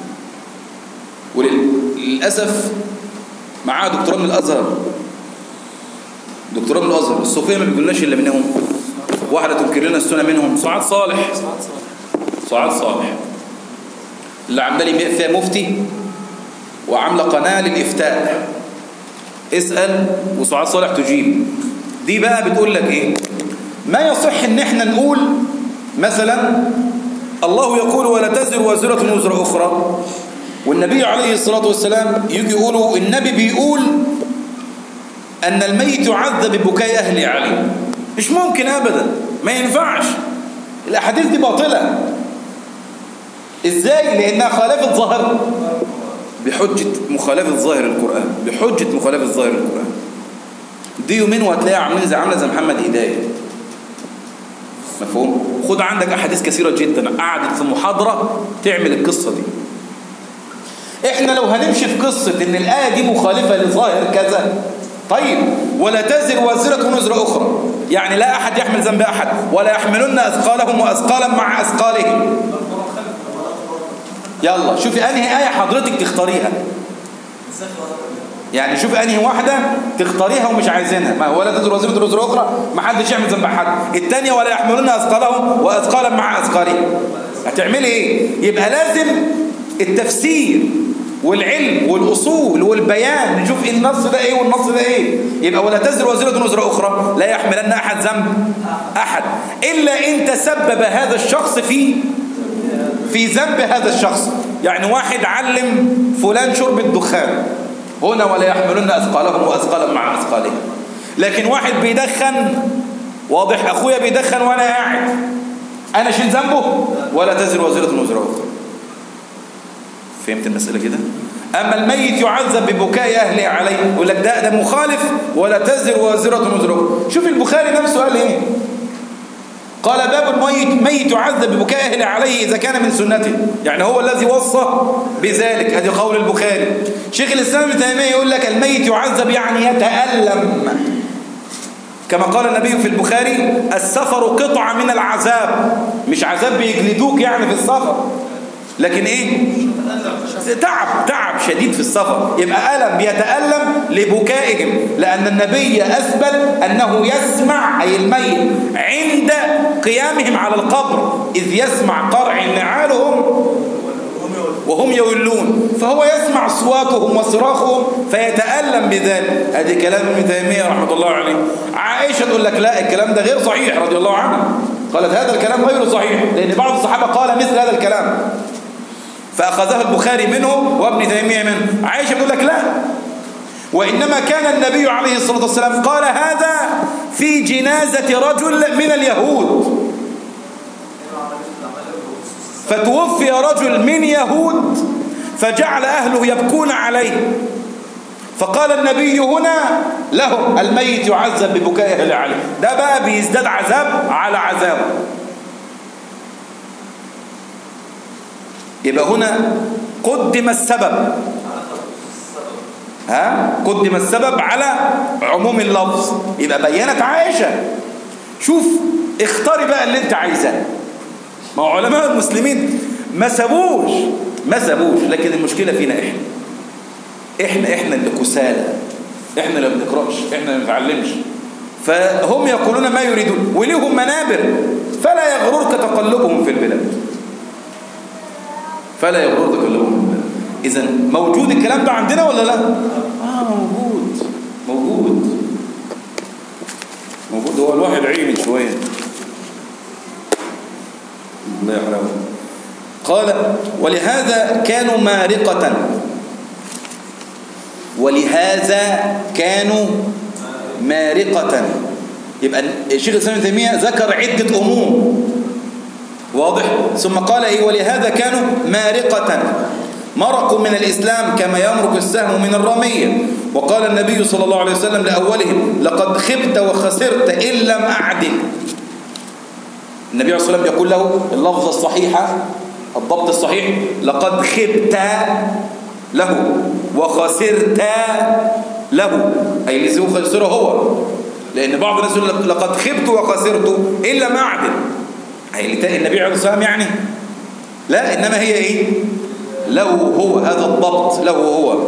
وللأسف معاها دكتوراه من الأزهر دكتوراه من الأزهر الصوفية ما بيقولناش إلا منهم واحدة تنكر لنا السنة منهم سعاد صالح سعاد صالح اللي عامله لي فيها مفتي وعامله قناه للافتاء اسال وسعاد صالح تجيب دي بقى بتقول لك ايه ما يصح ان احنا نقول مثلا الله يقول ولا تزر وازره وزر اخرى والنبي عليه الصلاه والسلام يجي يقولوا النبي بيقول ان الميت يعذب ببكاء اهله عليه مش ممكن ابدا ما ينفعش الاحاديث دي باطله ازاي لانها خالفت ظاهر بحجة مخالفة ظاهر القرآن بحجة مخالفة ظاهر القرآن دي يومين وهتلاقيها عاملين زي عامله زي محمد هداية مفهوم خد عندك احاديث كثيرة جدا قعدت في محاضرة تعمل القصة دي احنا لو هنمشي في قصة ان الآية دي مخالفة لظاهر كذا طيب ولا تزر وازرة وزر أخرى يعني لا أحد يحمل ذنب أحد ولا يحملن أثقالهم وأثقالا مع أثقالهم يلا شوفي أنهي آية حضرتك تختاريها يعني شوفي أنهي واحدة تختاريها ومش عايزينها ما ولا تزر وزر وزر أخرى ما حدش يعمل ذنب حد الثانية ولا يحملن أثقالهم وأثقالا مع أثقالهم هتعملي إيه يبقى لازم التفسير والعلم والأصول والبيان نشوف إيه النص ده إيه والنص ده إيه يبقى ولا تزر وزرة وزر أخرى لا يحملن أحد ذنب أحد إلا إن تسبب هذا الشخص في في ذنب هذا الشخص يعني واحد علم فلان شرب الدخان هنا ولا يحملن أثقالهم وأثقالا مع أثقالهم لكن واحد بيدخن واضح أخويا بيدخن وأنا قاعد أنا شيل ذنبه ولا تزر وزيرة وزر أخرى فهمت المسألة كده أما الميت يعذب ببكاء أهله عليه يقول لك ده ده مخالف ولا تزر وازرة وزر أخرى شوف البخاري نفسه قال إيه قال باب الميت ميت يعذب ببكاء أهله عليه إذا كان من سنته يعني هو الذي وصى بذلك هذه قول البخاري شيخ الإسلام ابن تيمية يقول لك الميت يعذب يعني يتألم كما قال النبي في البخاري السفر قطعة من العذاب مش عذاب بيجلدوك يعني في السفر لكن ايه تعب تعب شديد في السفر يبقى ألم يتألم لبكائهم لأن النبي أثبت أنه يسمع أي الميت عند قيامهم على القبر إذ يسمع قرع نعالهم وهم يولون فهو يسمع صواتهم وصراخهم فيتألم بذلك هذه كلام ابن تيمية رحمة الله عليه عائشة تقول لك لا الكلام ده غير صحيح رضي الله عنها قالت هذا الكلام غير صحيح لأن بعض الصحابة قال مثل هذا الكلام فأخذه البخاري منه وابن تيمية منه عائشة تقول لك لا وإنما كان النبي عليه الصلاة والسلام قال هذا في جنازة رجل من اليهود فتوفي رجل من يهود فجعل أهله يبكون عليه فقال النبي هنا لهم الميت يعذب ببكاء أهل عليه ده بقى بيزداد عذاب على عذابه يبقى هنا قدم السبب ها قدم السبب على عموم اللفظ يبقى بينت عائشة شوف اختاري بقى اللي انت عايزاه ما هو علماء المسلمين ما سابوش ما سابوش لكن المشكلة فينا احنا احنا احنا اللي كسالى احنا اللي ما بنقراش احنا اللي ما بنتعلمش فهم يقولون ما يريدون وليهم منابر فلا يغررك تقلبهم في البلاد فلا يغررك تقلبهم في البلاد اذا موجود الكلام ده عندنا ولا لا اه موجود موجود موجود هو الواحد عيني شويه الله يحرمه قال ولهذا كانوا مارقة ولهذا كانوا مارقة يبقى الشيخ الإسلام ابن تيمية ذكر عدة أمور واضح ثم قال إيه ولهذا كانوا مارقة مرقوا من الإسلام كما يمرق السهم من الرمية وقال النبي صلى الله عليه وسلم لأولهم لقد خبت وخسرت إن لم أعدل النبي عليه الصلاة والسلام يقول له اللفظة الصحيحة الضبط الصحيح لقد خبت له وخسرت له أي الذي هو خسره هو لأن بعض الناس يقول لك لقد خبت وخسرت إلا ما أعدل أي النبي عليه الصلاة والسلام يعني لا إنما هي إيه له هو هذا الضبط له هو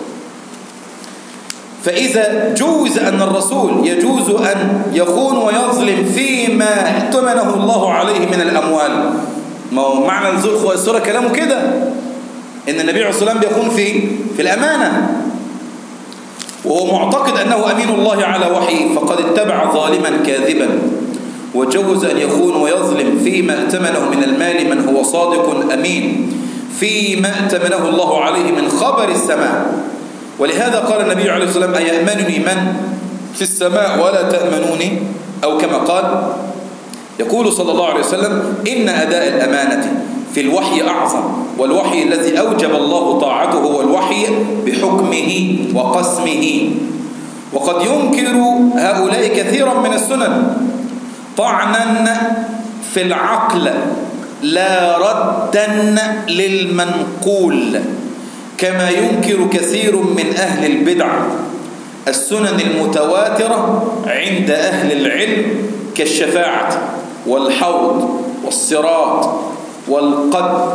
فإذا جوز أن الرسول يجوز أن يخون ويظلم فيما ائتمنه الله عليه من الأموال ما هو معنى نزول السورة كلامه كده إن النبي عليه الصلاة والسلام بيخون في في الأمانة وهو معتقد أنه أمين الله على وحيه فقد اتبع ظالما كاذبا وجوز أن يخون ويظلم فيما ائتمنه من المال من هو صادق أمين فيما ائتمنه الله عليه من خبر السماء ولهذا قال النبي عليه الصلاة والسلام أيأمنني من في السماء ولا تأمنوني أو كما قال يقول صلى الله عليه وسلم إن أداء الأمانة في الوحي أعظم والوحي الذي أوجب الله طاعته هو الوحي بحكمه وقسمه وقد ينكر هؤلاء كثيرا من السنن طعنا في العقل لا ردا للمنقول كما ينكر كثير من أهل البدع السنن المتواترة عند أهل العلم كالشفاعة والحوض والصراط والقدر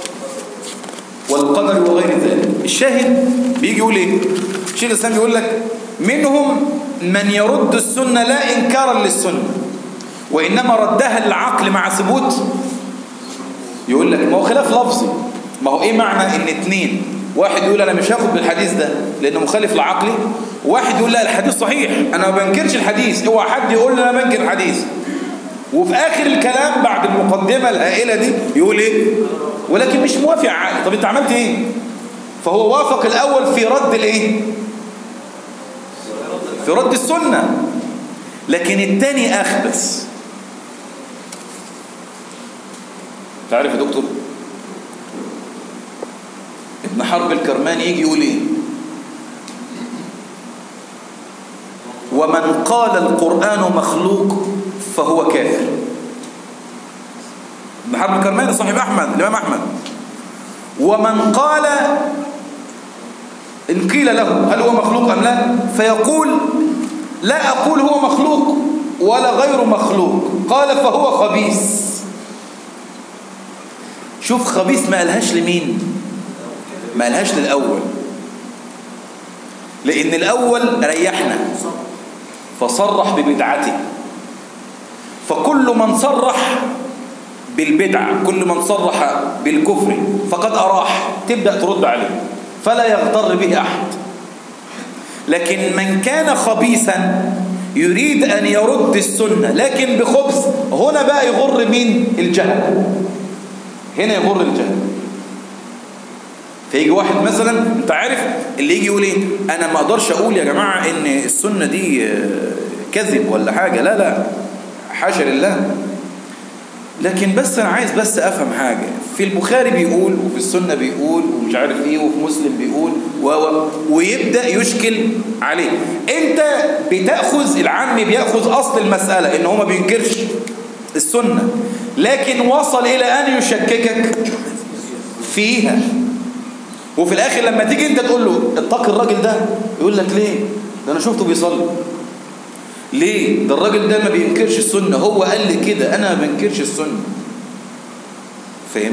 والقدر وغير ذلك الشاهد بيجي يقول ايه الشيخ الاسلام بيقول لك منهم من يرد السنة لا إنكارا للسنة وإنما ردها العقل مع ثبوت يقول لك ما هو خلاف لفظي ما هو ايه معنى ان اتنين واحد يقول انا مش هاخد بالحديث ده لانه مخالف لعقلي واحد يقول لا الحديث صحيح انا ما بنكرش الحديث اوعى حد يقول لي انا بنكر الحديث وفي اخر الكلام بعد المقدمه الهائله دي يقول ايه ولكن مش موافق عقلي طب انت عملت ايه فهو وافق الأول في رد الإيه؟ في رد السنة لكن التاني أخبث تعرف يا دكتور ابن حرب الكرماني يجي يقول ايه ومن قال القرآن مخلوق فهو كافر ابن حرب الكرماني صاحب أحمد الإمام أحمد ومن قال إن قيل له هل هو مخلوق أم لا فيقول لا أقول هو مخلوق ولا غير مخلوق قال فهو خبيث شوف خبيث ما قالهاش لمين ما قالهاش للأول لأن الأول ريحنا فصرح ببدعته فكل من صرح بالبدعة كل من صرح بالكفر فقد أراح تبدأ ترد عليه فلا يغتر به أحد لكن من كان خبيثا يريد أن يرد السنة لكن بخبث هنا بقى يغر مين الجهل هنا يغر الجهل فيجي واحد مثلا انت عارف اللي يجي يقول ايه انا ما اقدرش اقول يا جماعة ان السنة دي كذب ولا حاجة لا لا حاشا لله لكن بس انا عايز بس افهم حاجة في البخاري بيقول وفي السنة بيقول ومش عارف ايه وفي مسلم بيقول و و ويبدأ يشكل عليه انت بتأخذ العام بيأخذ اصل المسألة ان هو ما بينكرش السنة لكن وصل الى ان يشككك فيها وفي الاخر لما تيجي انت تقول له اتق الراجل ده يقول لك ليه ده انا شفته بيصلي ليه ده الراجل ده ما بينكرش السنة هو قال لي كده انا ما بنكرش السنة فهم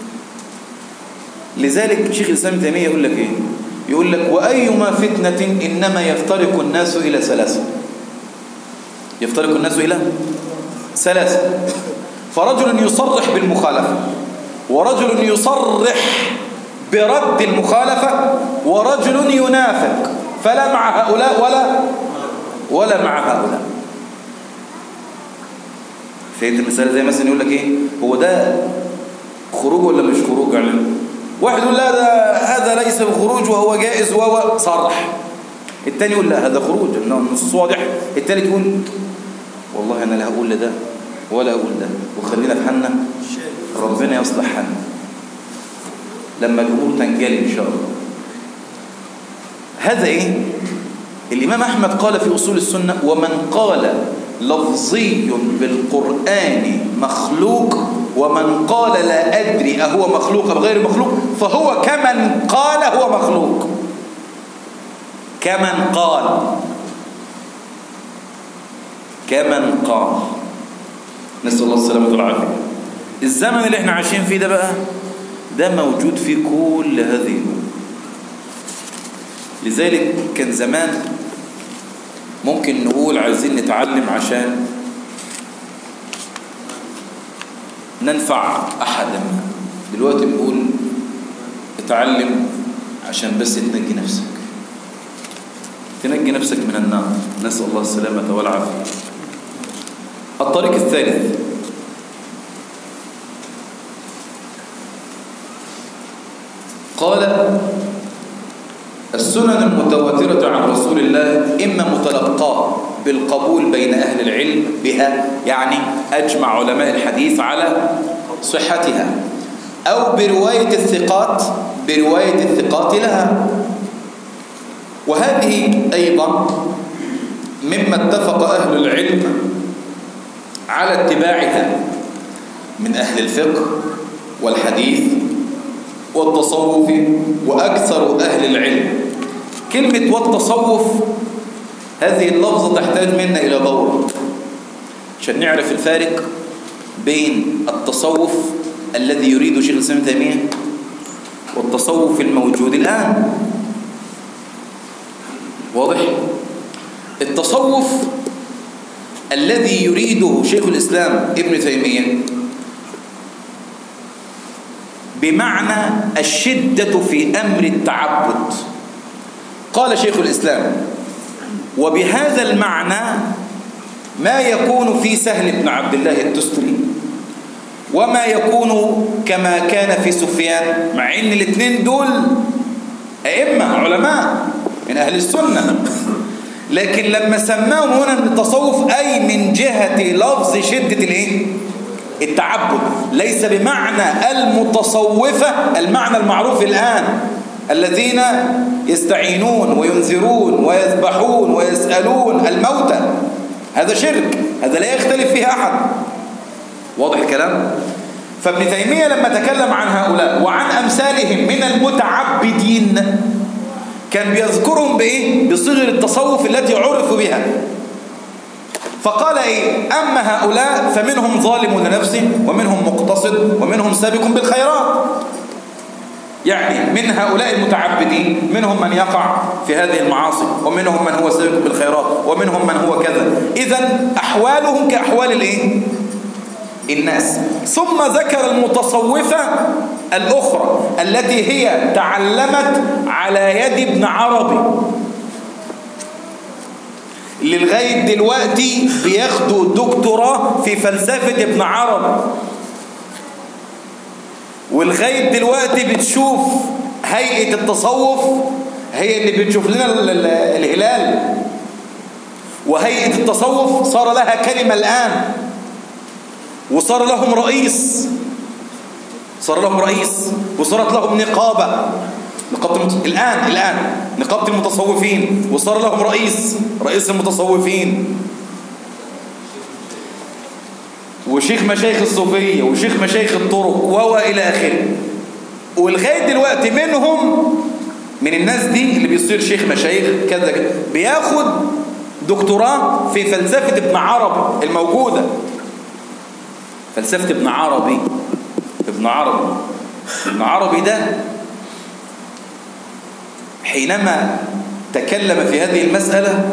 لذلك شيخ الاسلام ابن تيميه يقول لك ايه يقول لك وايما فتنه انما يفترق الناس الى ثلاثه يفترق الناس الى ثلاثه فرجل يصرح بالمخالفه ورجل يصرح برد المخالفه ورجل ينافق فلا مع هؤلاء ولا ولا مع هؤلاء فهمت المسألة زي مثلا يقول لك ايه هو ده خروج ولا مش خروج يعني واحد يقول لا ده هذا ليس بخروج وهو جائز وهو صرح الثاني يقول لا هذا خروج انه النصوص واضح الثالث يقول والله انا لا هقول لده ولا اقول ده وخلينا في حالنا ربنا يصلح حالنا لما الامور تنجلي ان شاء الله هذا ايه الامام احمد قال في اصول السنه ومن قال لفظي بالقران مخلوق ومن قال لا أدري أهو مخلوق أم غير مخلوق فهو كمن قال هو مخلوق كمن قال كمن قال نسأل الله السلامة والعافية الزمن اللي احنا عايشين فيه ده بقى ده موجود في كل هذه الأمور لذلك كان زمان ممكن نقول عايزين نتعلم عشان ننفع أحدا دلوقتي بنقول اتعلم عشان بس تنجي نفسك تنجي نفسك من النار نسأل الله السلامة والعافية الطريق الثالث قال السنن المتواترة عن رسول الله إما متلقاه بالقبول بين أهل العلم بها يعني أجمع علماء الحديث على صحتها أو برواية الثقات برواية الثقات لها وهذه أيضا مما اتفق أهل العلم على اتباعها من أهل الفقه والحديث والتصوف وأكثر أهل العلم كلمة والتصوف هذه اللفظة تحتاج منا إلى دورة عشان نعرف الفارق بين التصوف الذي يريد شيخ الإسلام تيمية والتصوف الموجود الآن واضح؟ التصوف الذي يريده شيخ الإسلام ابن تيمية بمعنى الشدة في أمر التعبد قال شيخ الإسلام وبهذا المعنى ما يكون في سهل بن عبد الله التستري وما يكون كما كان في سفيان مع ان الاثنين دول أئمة علماء من أهل السنة لكن لما سماهم هنا من التصوف أي من جهة لفظ شدة الإيه؟ التعبد ليس بمعنى المتصوفة المعنى المعروف الآن الذين يستعينون وينذرون ويذبحون ويسألون الموتى هذا شرك هذا لا يختلف فيه أحد واضح الكلام فابن تيمية لما تكلم عن هؤلاء وعن أمثالهم من المتعبدين كان بيذكرهم بإيه؟ بصيغة التصوف التي عرفوا بها فقال إيه أما هؤلاء فمنهم ظالم لنفسه ومنهم مقتصد ومنهم سابق بالخيرات يعني من هؤلاء المتعبدين منهم من يقع في هذه المعاصي ومنهم من هو سابق بالخيرات ومنهم من هو كذا إذا أحوالهم كأحوال الإيه؟ الناس ثم ذكر المتصوفة الأخرى التي هي تعلمت على يد ابن عربي اللي لغاية دلوقتي بياخدوا دكتوراه في فلسفة ابن عربي ولغاية دلوقتي بتشوف هيئة التصوف هي اللي بتشوف لنا الهلال وهيئة التصوف صار لها كلمة الآن وصار لهم رئيس صار لهم رئيس وصارت لهم نقابة نقابة المت... الآن الآن نقابة المتصوفين وصار لهم رئيس رئيس المتصوفين وشيخ مشايخ الصوفية وشيخ مشايخ الطرق وهو إلى آخره ولغاية دلوقتي منهم من الناس دي اللي بيصير شيخ مشايخ كذا كذا بياخد دكتوراه في فلسفة ابن عربي الموجودة فلسفة ابن عربي ابن عربي ابن عربي ده حينما تكلم في هذه المسألة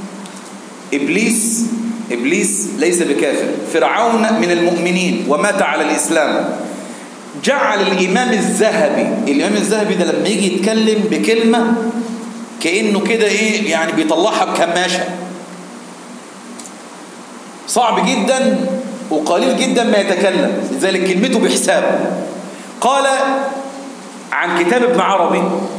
إبليس إبليس ليس بكافر فرعون من المؤمنين ومات على الإسلام جعل الإمام الذهبي الإمام الذهبي ده لما يجي يتكلم بكلمة كأنه كده إيه يعني بيطلعها بكماشة صعب جدا وقليل جدا ما يتكلم لذلك كلمته بحساب قال عن كتاب ابن عربي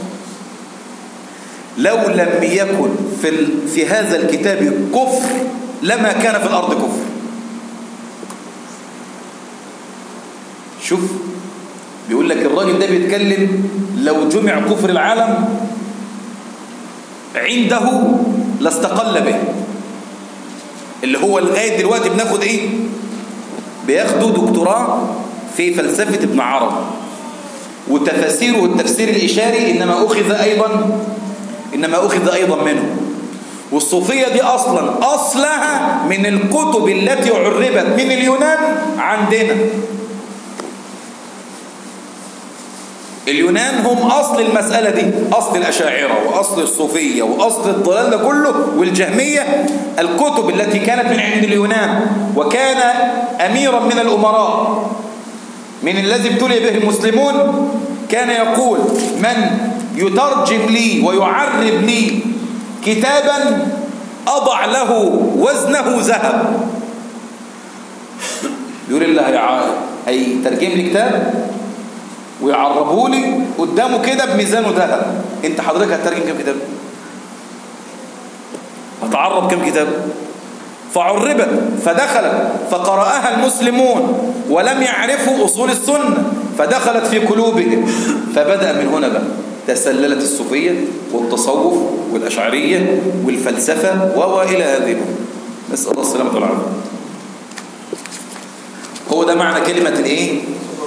لو لم يكن في, في هذا الكتاب كفر لما كان في الأرض كفر شوف بيقول لك الراجل ده بيتكلم لو جمع كفر العالم عنده لاستقل به اللي هو لغاية دلوقتي بناخد ايه بياخدوا دكتوراه في فلسفة ابن عربي وتفاسيره التفسير الإشاري إنما أخذ أيضا إنما أخذ أيضا منه والصوفية دي أصلا أصلها من الكتب التي عربت من اليونان عندنا اليونان هم أصل المسألة دي أصل الأشاعرة وأصل الصوفية وأصل الضلال ده كله والجهمية الكتب التي كانت من عند اليونان وكان أميرا من الأمراء من الذي ابتلي به المسلمون كان يقول من يترجم لي ويعرب لي كتابا أضع له وزنه ذهب يقول الله هيترجم لي كتاب ويعربوا لي قدامه كده بميزانه ذهب انت حضرتك هتترجم كم كتاب هتعرب كم كتاب فعربت فدخلت فقرأها المسلمون ولم يعرفوا أصول السنة فدخلت في قلوبهم فبدأ من هنا بقى تسللت الصوفية والتصوف والأشعرية والفلسفة وإلى هذه نسأل الله السلامة والعافية هو ده معنى كلمة الايه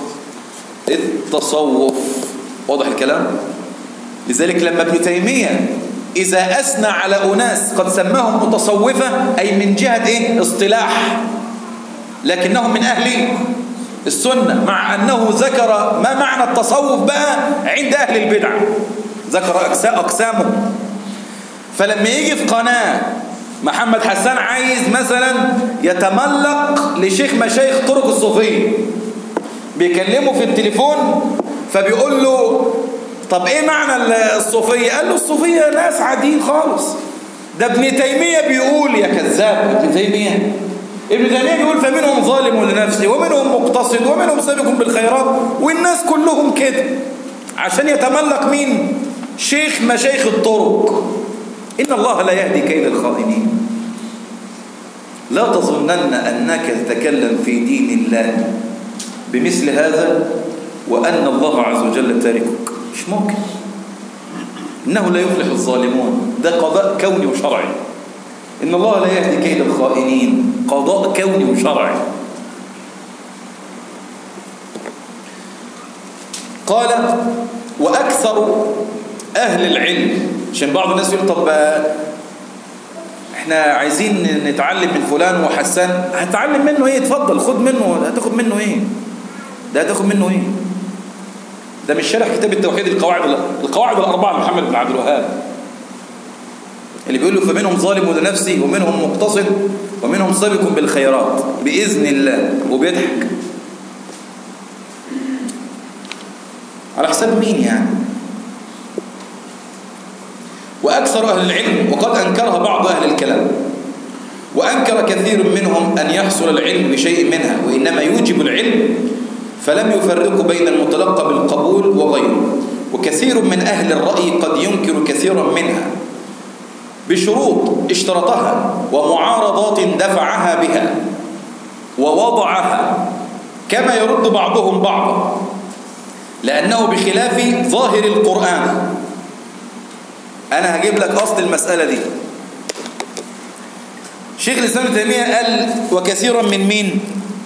التصوف واضح الكلام لذلك لما ابن تيمية إذا أثنى على أناس قد سماهم متصوفة أي من جهة إيه؟ اصطلاح لكنهم من أهل السنة مع أنه ذكر ما معنى التصوف بقى عند أهل البدع ذكر أقسامه فلما يجي في قناة محمد حسان عايز مثلا يتملق لشيخ مشايخ طرق الصوفية بيكلمه في التليفون فبيقول له طب ايه معنى الصوفية قال له الصوفية ناس عاديين خالص ده ابن تيمية بيقول يا كذاب ابن تيمية ابن تيمية بيقول فمنهم ظالم لنفسه ومنهم مقتصد ومنهم سابق بالخيرات والناس كلهم كده عشان يتملق مين شيخ مشايخ الطرق إن الله لا يهدي كيد الخائنين لا تظنن أنك تتكلم في دين الله بمثل هذا وأن الله عز وجل تاركك مش ممكن إنه لا يفلح الظالمون ده قضاء كوني وشرعي إن الله لا يهدي كيد الخائنين قضاء كوني وشرعي قال وأكثر أهل العلم عشان بعض الناس يقول طب احنا عايزين نتعلم من فلان وحسان هتعلم منه ايه اتفضل خد منه هتاخد منه ايه ده هتاخد منه ايه ده مش شرح كتاب التوحيد القواعد القواعد الأربعة لمحمد بن عبد الوهاب اللي بيقول له فمنهم ظالم لنفسه ومنهم مقتصد ومنهم سابق بالخيرات بإذن الله وبيضحك على حساب مين يعني وأكثر أهل العلم وقد أنكرها بعض أهل الكلام وأنكر كثير منهم أن يحصل العلم بشيء منها وإنما يوجب العلم فلم يفرق بين المتلقى بالقبول وغيره وكثير من أهل الرأي قد ينكر كثيرا منها بشروط اشترطها ومعارضات دفعها بها ووضعها كما يرد بعضهم بعضا لأنه بخلاف ظاهر القرآن أنا هجيب لك أصل المسألة دي شيخ الإسلام ابن تيمية قال وكثيرا من مين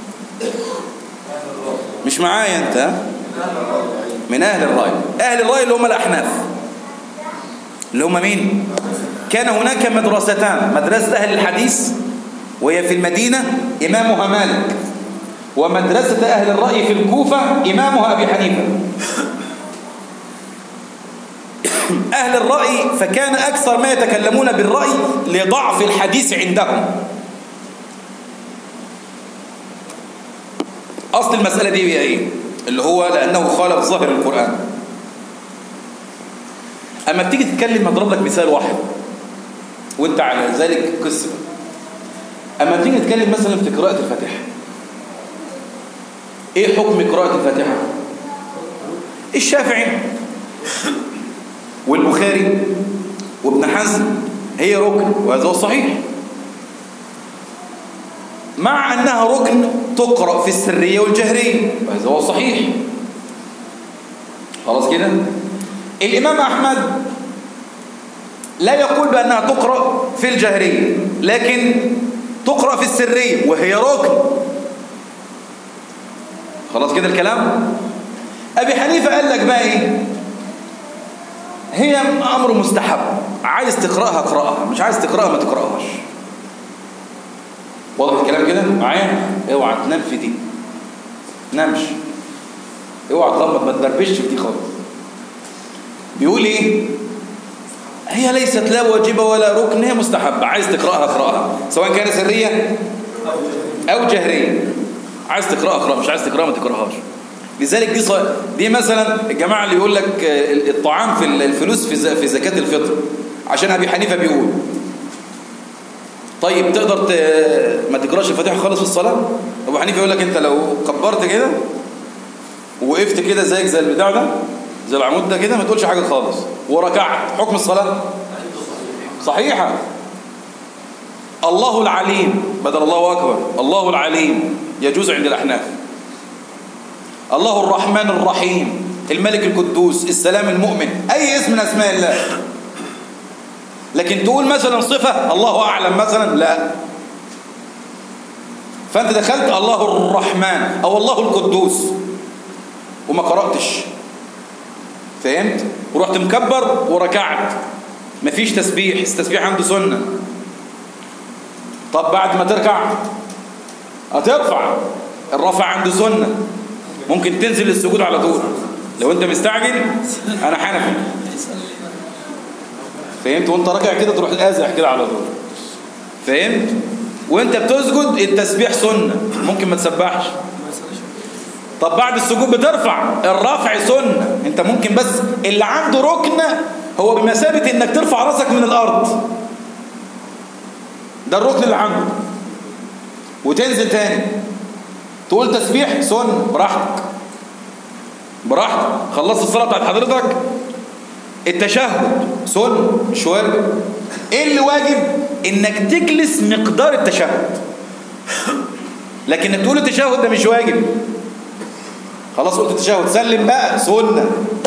مش معايا أنت ها؟ من أهل الرأي أهل الرأي اللي هم الأحناف اللي هم مين كان هناك مدرستان مدرسة أهل الحديث وهي في المدينة إمامها مالك ومدرسة أهل الرأي في الكوفة إمامها أبي حنيفة أهل الرأي فكان أكثر ما يتكلمون بالرأي لضعف الحديث عندهم أصل المسألة دي هي إيه؟ اللي هو لأنه خالف ظاهر القرآن أما بتيجي تتكلم أضرب لك مثال واحد وانت على ذلك قسم أما بتيجي تتكلم مثلا في قراءة الفاتحة ايه حكم قراءة الفاتحة الشافعي والبخاري وابن حزم هي ركن وهذا هو الصحيح مع أنها ركن تقرأ في السرية والجهرية وهذا هو الصحيح خلاص كده الإمام أحمد لا يقول بأنها تقرأ في الجهرية لكن تقرأ في السرية وهي ركن خلاص كده الكلام أبي حنيفة قال لك بقى إيه هي أمر مستحب عايز تقرأها اقرأها مش عايز تقرأها ما تقرأهاش واضح الكلام كده معايا اوعى تنام في دي نامش اوعى تغمض ما تدربش في دي خالص بيقول ايه هي ليست لا واجبة ولا ركن هي مستحبة عايز تقرأها اقرأها سواء كانت سرية أو جهرية عايز تقرأها اقرأها مش عايز تقرأها ما تقرأهاش لذلك دي ص... دي مثلا الجماعة اللي يقول لك الطعام في الفلوس في ز... في زكاة الفطر عشان أبي حنيفة بيقول طيب تقدر ت... ما تقراش الفاتحة خالص في الصلاة أبو حنيفة يقول لك أنت لو كبرت كده ووقفت كده زيك زي البتاع ده زي العمود ده كده ما تقولش حاجة خالص وركعت حكم الصلاة صحيحة الله العليم بدل الله أكبر الله العليم يجوز عند الأحناف الله الرحمن الرحيم الملك القدوس السلام المؤمن أي اسم من أسماء الله لكن تقول مثلا صفة الله أعلم مثلا لا فأنت دخلت الله الرحمن أو الله القدوس وما قرأتش فهمت ورحت مكبر وركعت مفيش تسبيح التسبيح عنده سنة طب بعد ما تركع هترفع الرفع عنده سنة ممكن تنزل للسجود على طول لو انت مستعجل انا حنفي فهمت وانت راجع كده تروح الازح كده على طول فهمت وانت بتسجد التسبيح سنة ممكن ما تسبحش طب بعد السجود بترفع الرفع سنة انت ممكن بس اللي عنده ركن هو بمثابة انك ترفع راسك من الارض ده الركن اللي عنده وتنزل تاني تقول تسبيح سنة براحتك براحتك خلصت الصلاة بتاعت حضرتك التشهد سن مش واجب ايه اللي واجب انك تجلس مقدار التشهد لكن انك تقول التشهد ده مش واجب خلاص قلت التشهد سلم بقى سنه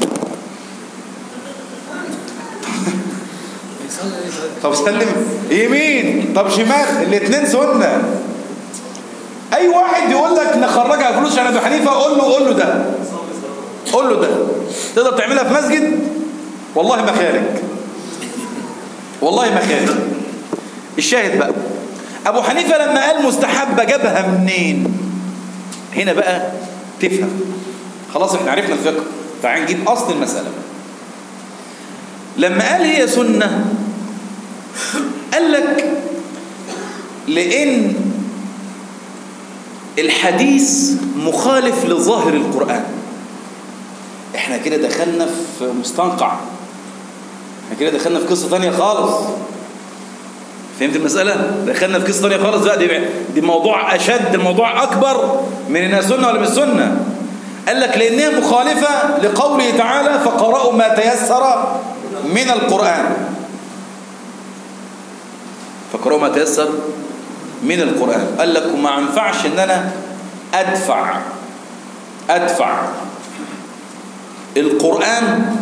طب سلم يمين طب شمال الاثنين سنه اي واحد يقول لك نخرجها فلوس عن ابو حنيفه قول له قول له ده قول له ده تقدر تعملها في مسجد والله ما خارج والله ما خارج الشاهد بقى ابو حنيفه لما قال مستحبه جابها منين هنا بقى تفهم خلاص احنا عرفنا الفقه تعال نجيب اصل المساله لما قال هي سنه قال لك لان الحديث مخالف لظاهر القرآن احنا كده دخلنا في مستنقع احنا كده دخلنا في قصة تانية خالص فهمت المسألة؟ دخلنا في قصة تانية خالص لا دي, دي موضوع أشد الموضوع أكبر من إنها سنة ولا مش سنة قال لك لأنها مخالفة لقوله تعالى فقرأوا ما تيسر من القرآن فقرأوا ما تيسر من القرآن قال لك وما ينفعش ان انا ادفع ادفع القرآن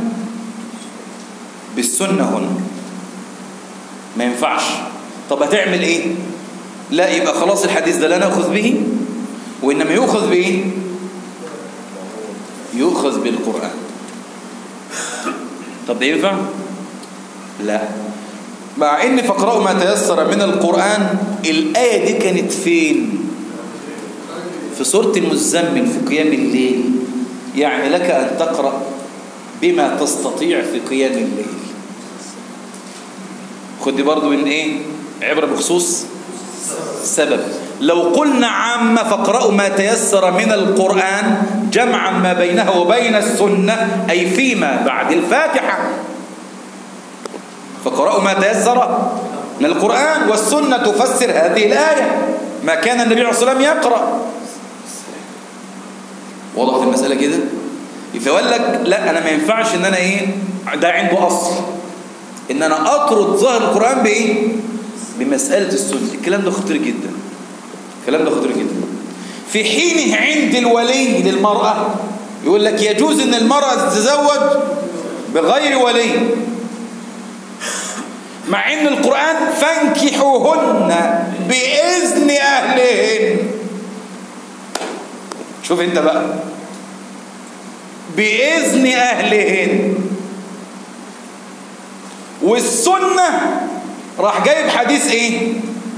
بالسنة هنا ما ينفعش طب هتعمل ايه لا يبقى خلاص الحديث ده لا نأخذ به وإنما يؤخذ بإيه يؤخذ بالقرآن طب ده ينفع لا مع ان فقرأوا ما تيسر من القرآن الآية دي كانت فين في سورة المزمل في قيام الليل يعني لك أن تقرأ بما تستطيع في قيام الليل خد دي برضو من ايه عبرة بخصوص سبب لو قلنا عامة فاقرأوا ما تيسر من القرآن جمعا ما بينها وبين السنة أي فيما بعد الفاتحة فقرأوا ما تيسر من القرآن والسنة تفسر هذه الآية ما كان النبي عليه الصلاة والسلام يقرأ وضحت المسألة كده فيقول لك لا أنا ما ينفعش إن أنا إيه ده عنده أصل إن أنا أطرد ظاهر القرآن بإيه بمسألة السنة الكلام ده خطير جدا الكلام ده خطير جدا في حينه عند الولي للمرأة يقول لك يجوز إن المرأة تتزوج بغير ولي مع ان القرآن فانكحوهن بإذن أهلهن شوف انت بقى بإذن أهلهن والسنة راح جايب حديث ايه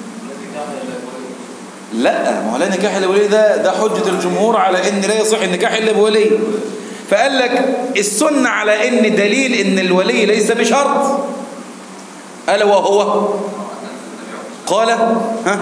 لا ما هو لا نكاح الا بولي ده ده حجة الجمهور على ان لا يصح النكاح الا بولي فقال لك السنة على ان دليل ان الولي ليس بشرط ألا وهو قال ها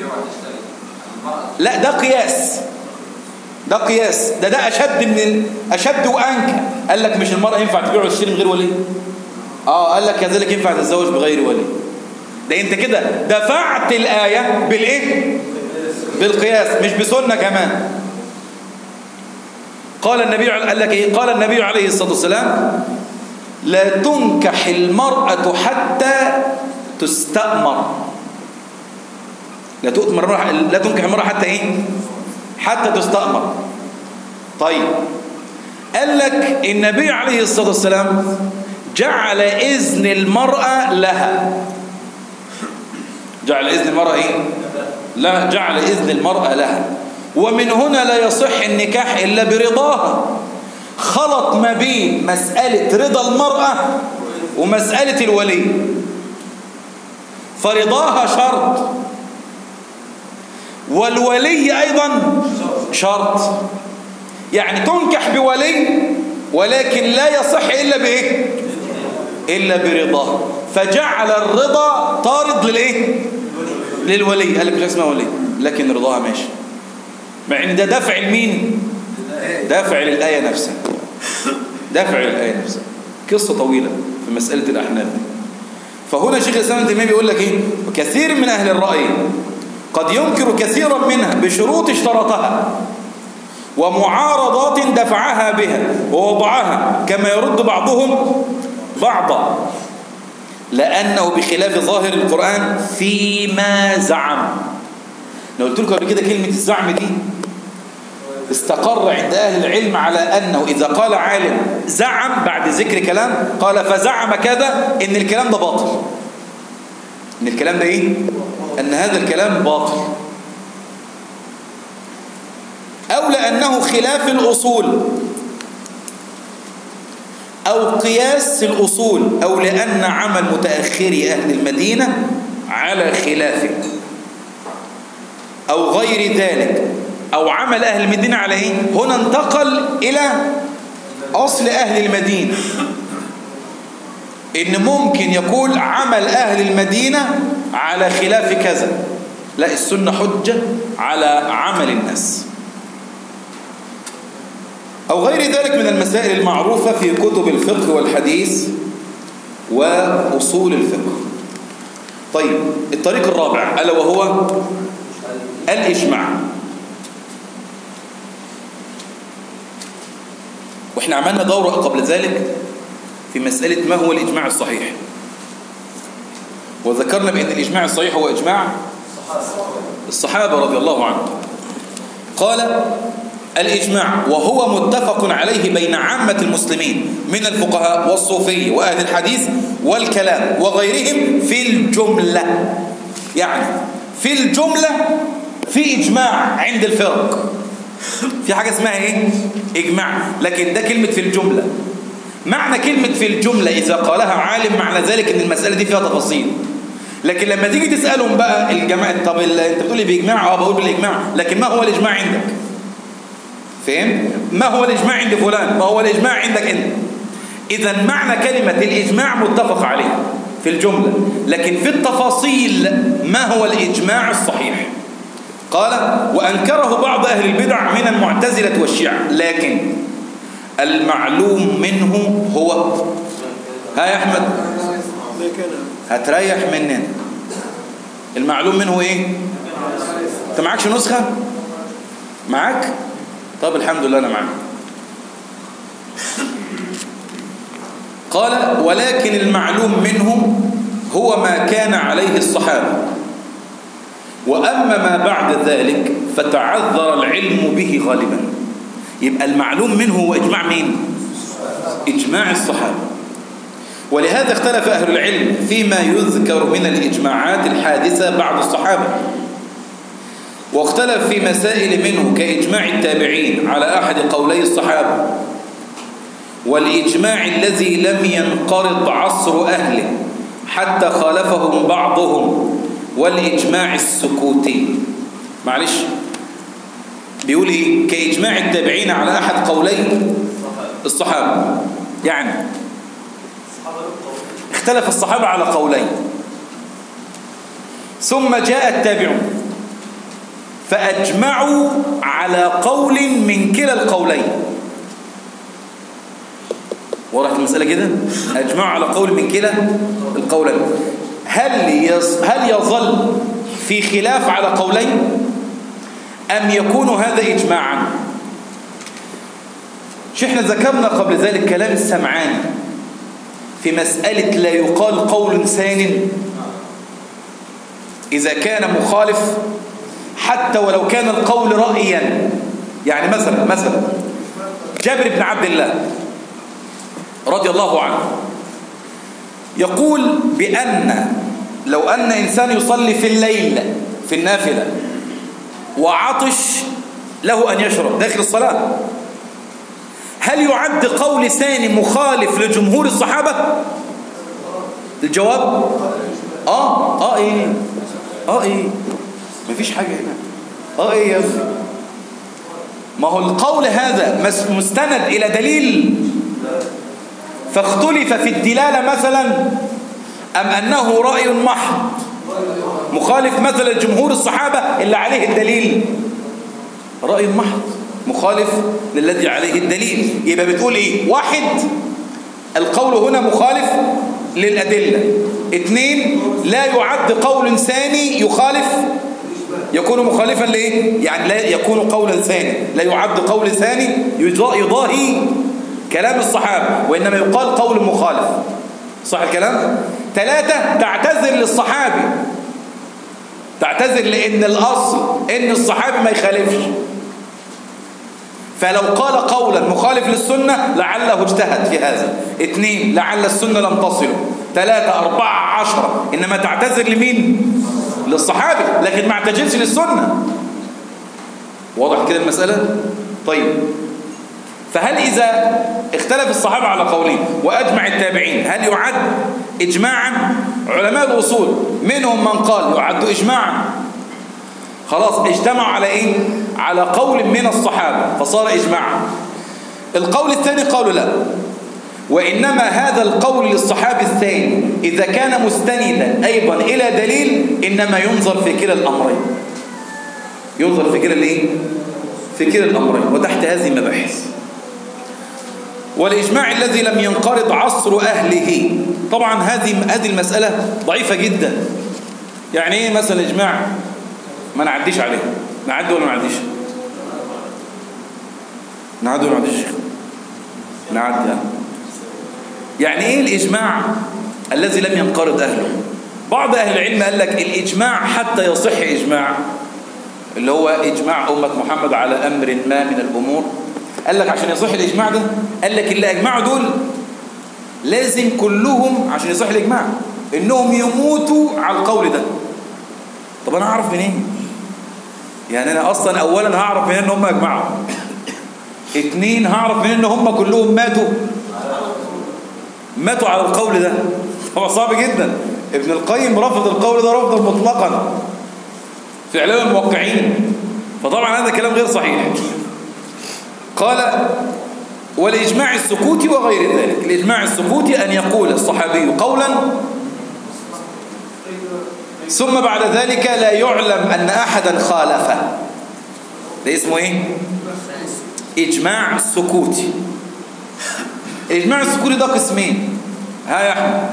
لا ده قياس ده قياس ده ده أشد من ال... أشد وأنكى قال لك مش المرأة ينفع تبيع وتشتري من غير ولي اه قال لك كذلك ينفع تتزوج بغير ولي ده انت كده دفعت الآية بالإيه بالقياس مش بسنة كمان قال النبي قال لك ايه قال النبي عليه الصلاة والسلام لا تنكح المرأة حتى تستأمر لا تؤتمر لا تنكح المرأة حتى ايه حتى تستأمر طيب قال لك النبي عليه الصلاة والسلام جعل إذن المرأة لها جعل إذن المرأة ايه لا جعل إذن المرأة لها ومن هنا لا يصح النكاح إلا برضاها خلط ما بين مسألة رضا المرأة ومسألة الولي فرضاها شرط والولي أيضا شرط يعني تنكح بولي ولكن لا يصح إلا بإيه إلا برضاه فجعل الرضا طارد للإيه للولي قال لك مش اسمها ولي لكن رضاها ماشي مع ان ده دفع لمين دافع للآية نفسها دافع للآية نفسها قصة طويلة في مسألة الأحناف فهنا شيخ الإسلام تيمية بيقول لك إيه كثير من أهل الرأي قد ينكر كثيرا منها بشروط اشترطها ومعارضات دفعها بها ووضعها كما يرد بعضهم بعضا لأنه بخلاف ظاهر القرآن فيما زعم لو قلت لكم قبل كده كلمة الزعم دي استقر عند أهل العلم على أنه إذا قال عالم زعم بعد ذكر كلام قال فزعم كذا إن الكلام ده باطل إن الكلام ده إيه؟ أن هذا الكلام باطل أو لأنه خلاف الأصول أو قياس الأصول أو لأن عمل متأخري أهل المدينة على خلافه أو غير ذلك أو عمل أهل المدينة على إيه؟ هنا انتقل إلى أصل أهل المدينة إن ممكن يقول عمل أهل المدينة على خلاف كذا لا السنة حجة على عمل الناس أو غير ذلك من المسائل المعروفة في كتب الفقه والحديث وأصول الفقه طيب الطريق الرابع ألا وهو الإجماع واحنا عملنا دورة قبل ذلك في مسألة ما هو الإجماع الصحيح وذكرنا بأن الإجماع الصحيح هو إجماع الصحابة رضي الله عنهم قال الإجماع وهو متفق عليه بين عامة المسلمين من الفقهاء والصوفية وأهل الحديث والكلام وغيرهم في الجملة يعني في الجملة في إجماع عند الفرق في حاجة اسمها إيه؟ إجماع لكن ده كلمة في الجملة معنى كلمة في الجملة إذا قالها عالم معنى ذلك أن المسألة دي فيها تفاصيل لكن لما تيجي تسألهم بقى الجماعة طب انت بتقولي بإجماع اه بقول بالإجماع لكن ما هو الإجماع عندك فهم ما هو الإجماع عند فلان ما هو الإجماع عندك أنت إذا معنى كلمة الإجماع متفق عليه في الجملة لكن في التفاصيل ما هو الإجماع الصحيح قال وأنكره بعض أهل البدع من المعتزلة والشيعة لكن المعلوم منه هو ها يا أحمد هتريح مننا المعلوم منه ايه انت معكش نسخة معاك طب الحمد لله انا معاك قال ولكن المعلوم منه هو ما كان عليه الصحابة وأما ما بعد ذلك فتعذر العلم به غالبا يبقى المعلوم منه هو إجماع مين إجماع الصحابة ولهذا اختلف أهل العلم فيما يذكر من الإجماعات الحادثة بعد الصحابة واختلف في مسائل منه كإجماع التابعين على أحد قولي الصحابة والإجماع الذي لم ينقرض عصر أهله حتى خالفهم بعضهم والإجماع السكوتي معلش بيقول إيه كإجماع التابعين على أحد قولي الصحابة يعني اختلف الصحابة على قولين ثم جاء التابعون فأجمعوا على قول من كلا القولين ورحت المسألة كده أجمعوا على قول من كلا القولين هل يص... هل يظل في خلاف على قولين أم يكون هذا إجماعا شو احنا ذكرنا قبل ذلك كلام السمعاني في مسألة لا يقال قول ثان إذا كان مخالف حتى ولو كان القول رأيا يعني مثلا مثلا جابر بن عبد الله رضي الله عنه يقول بأن لو أن إنسان يصلي في الليل في النافلة وعطش له أن يشرب داخل الصلاة هل يعد قول ثاني مخالف لجمهور الصحابة الجواب اه اه ايه اه ايه مفيش حاجة هنا اه ايه يا ابني ما هو القول هذا مستند الى دليل فاختلف في الدلالة مثلا ام انه رأي محض مخالف مثلا جمهور الصحابة اللي عليه الدليل رأي محض مخالف للذي عليه الدليل يبقى بتقول ايه واحد القول هنا مخالف للأدلة اثنين لا يعد قول ثاني يخالف يكون مخالفا لإيه؟ يعني لا يكون قولا ثاني لا يعد قول ثاني يضاهي كلام الصحابة وإنما يقال قول مخالف صح الكلام ثلاثة تعتذر للصحابي تعتذر لأن الأصل إن الصحابي ما يخالفش فلو قال قولا مخالف للسنة لعله اجتهد في هذا اثنين لعل السنة لم تصله ثلاثة أربعة عشرة إنما تعتذر لمين للصحابي لكن ما اعتذرش للسنة واضح كده المسألة طيب فهل إذا اختلف الصحابة على قولين وأجمع التابعين هل يعد إجماعا علماء الأصول منهم من قال يعد إجماعا خلاص اجتمعوا على إيه على قول من الصحابة فصار إجماعا القول الثاني قالوا لا وإنما هذا القول للصحابي الثاني إذا كان مستندا أيضا إلى دليل إنما ينظر في كلا الأمرين ينظر في كلا الإيه في كلا الأمرين وتحت هذه مباحث والإجماع الذي لم ينقرض عصر أهله طبعا هذه هذه المسألة ضعيفة جدا يعني إيه مثلا إجماع ما نعديش عليه نعدي ولا ما نعديش نعدي ولا ما نعديش نعدي يعني إيه الإجماع الذي لم ينقرض أهله بعض أهل العلم قال لك الإجماع حتى يصح إجماع اللي هو إجماع أمة محمد على أمر ما من الأمور قال لك عشان يصح الإجماع ده قال لك اللي أجمعوا دول لازم كلهم عشان يصح الإجماع إنهم يموتوا على القول ده طب أنا أعرف منين يعني أنا أصلا أولا هعرف منين إن هم أجمعوا اتنين هعرف منين إن هم كلهم ماتوا ماتوا على القول ده هو صعب جدا ابن القيم رفض القول ده رفضا مطلقا في إعلام الموقعين فطبعا هذا كلام غير صحيح قال والإجماع السكوتي وغير ذلك الإجماع السكوتي أن يقول الصحابي قولا ثم بعد ذلك لا يعلم أن أحدا خالفه ده اسمه إيه؟ إجماع سكوتي الإجماع السكوتي ده قسمين ها يا أحمد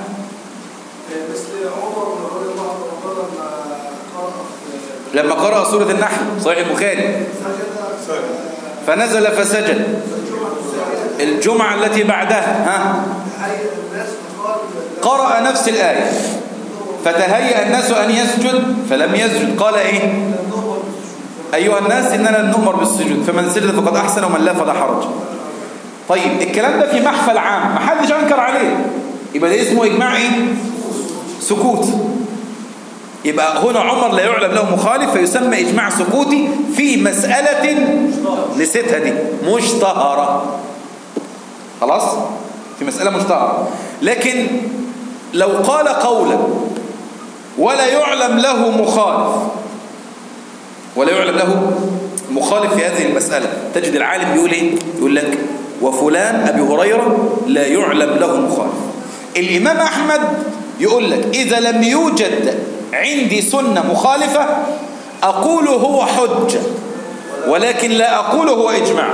مثل عمر رضي الله عنه لما قرأ في لما قرأ سورة النحل صحيح البخاري سجد فنزل فسجد الجمعة التي بعدها ها هيئ الناس فقال قرأ نفس الآية فتهيأ الناس أن يسجد فلم يسجد قال إيه النهر أيها الناس إننا نؤمر بالسجود فمن سجد فقد أحسن ومن لا فلا حرج طيب الكلام ده في محفل عام ما حدش أنكر عليه يبقى ده اسمه إجماع إيه سكوت يبقى هنا عمر لا يعلم له مخالف فيسمى إجماع سكوتي في مسألة نسيتها دي مشتهرة خلاص في مسألة مشتهرة لكن لو قال قولا ولا يعلم له مخالف ولا يعلم له مخالف في هذه المسألة تجد العالم يقول ايه يقول لك وفلان أبي هريرة لا يعلم له مخالف الإمام أحمد يقول لك إذا لم يوجد عندي سنة مخالفة أقول هو حجة ولكن لا أقول هو إجماع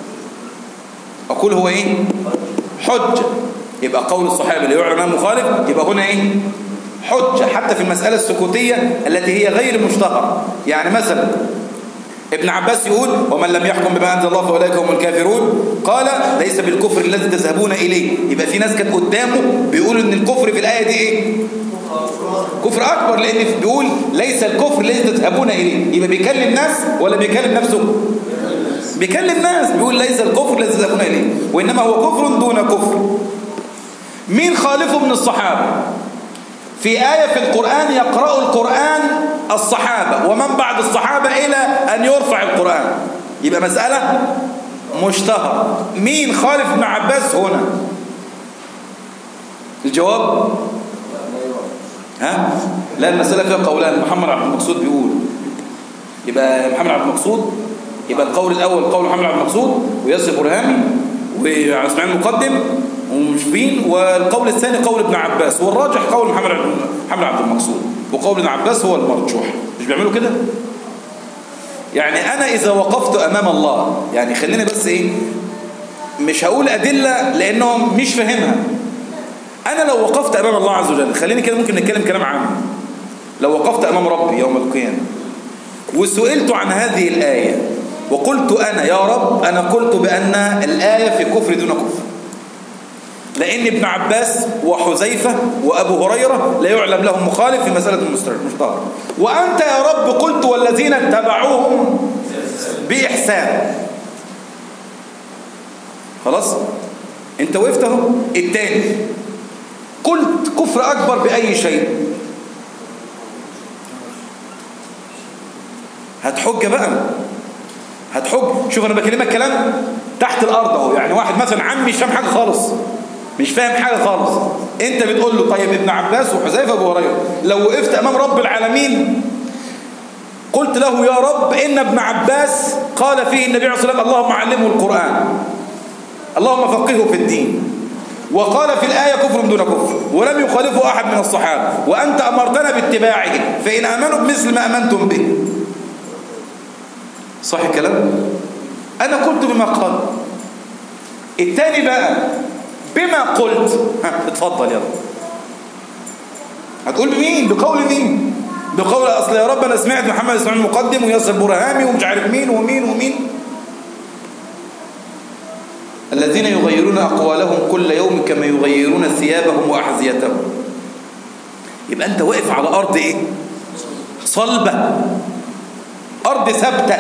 أقول هو إيه حجة يبقى قول الصحابة لا يعلم له مخالف يبقى هنا إيه حجة حتى في المسألة السكوتية التي هي غير مشتهرة يعني مثلا ابن عباس يقول ومن لم يحكم بما أنزل الله فأولئك هم الكافرون قال ليس بالكفر الذي تذهبون إليه يبقى في ناس كانت قدامه بيقولوا إن الكفر في الآية دي إيه كفر أكبر لأن بيقول ليس الكفر الذي تذهبون إليه يبقى بيكلم ناس ولا بيكلم نفسه بيكلم ناس بيقول ليس الكفر الذي تذهبون إليه وإنما هو كفر دون كفر مين خالفه من الصحابة في آية في القرآن يقرأ القرآن الصحابة ومن بعد الصحابة إلى أن يرفع القرآن يبقى مسألة مشتهرة مين خالف ابن عباس هنا الجواب ها لا المسألة فيها قولان محمد عبد المقصود بيقول يبقى محمد عبد المقصود يبقى القول الأول قول محمد عبد المقصود وياسر برهامي وعثمان المقدم ومشفين والقول الثاني قول ابن عباس والراجح قول محمد عبد محمد عبد المقصود وقول ابن عباس هو المرجوح مش بيعملوا كده يعني انا اذا وقفت امام الله يعني خليني بس ايه مش هقول ادله لانه مش فاهمها انا لو وقفت امام الله عز وجل خليني كده ممكن نتكلم كلام عام لو وقفت امام ربي يوم القيامه وسئلت عن هذه الايه وقلت انا يا رب انا قلت بان الايه في كفر دون كفر لأن ابن عباس وحذيفة وأبو هريرة لا يعلم لهم مخالف في مسألة المشتهر وأنت يا رب قلت والذين اتبعوهم بإحسان خلاص انت وقفت اهو التاني قلت كفر أكبر بأي شيء هتحج بقى هتحج شوف انا بكلمك كلام تحت الارض اهو يعني واحد مثلا عم مش فاهم حاجه خالص مش فاهم حاجه خالص انت بتقول له طيب ابن عباس وحذيفه ابو هريره لو وقفت امام رب العالمين قلت له يا رب ان ابن عباس قال فيه النبي عليه الصلاه والسلام اللهم علمه القران اللهم فقهه في الدين وقال في الآية كفر دون كفر ولم يخالفه أحد من الصحابة وأنت أمرتنا باتباعه فإن آمنوا بمثل ما أمنتم به صح الكلام أنا قلت بما قال الثاني بقى بما قلت ها اتفضل يلا هتقول بمين بقول مين بقول أصل يا رب أنا سمعت محمد إسماعيل المقدم وياسر برهامي ومش عارف مين ومين ومين الذين يغيرون أقوالهم كل يوم كما يغيرون ثيابهم وأحذيتهم يبقى أنت واقف على أرض إيه صلبة أرض ثابتة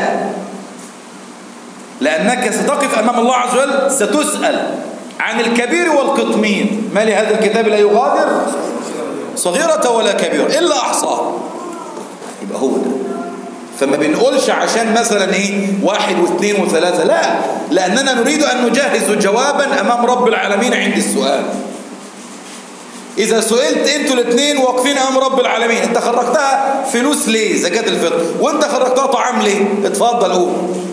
لأنك ستقف أمام الله عز وجل ستسأل عن الكبير والقطمير ما لهذا الكتاب لا يغادر صغيرة ولا كبيرة إلا أحصاها يبقى هو ده فما بنقولش عشان مثلا ايه واحد واثنين وثلاثة لا لأننا نريد أن نجهز جوابا أمام رب العالمين عند السؤال إذا سئلت أنتوا الاثنين واقفين أمام رب العالمين أنت خرجتها فلوس ليه زكاة الفطر وأنت خرجتها طعام ليه اتفضل قول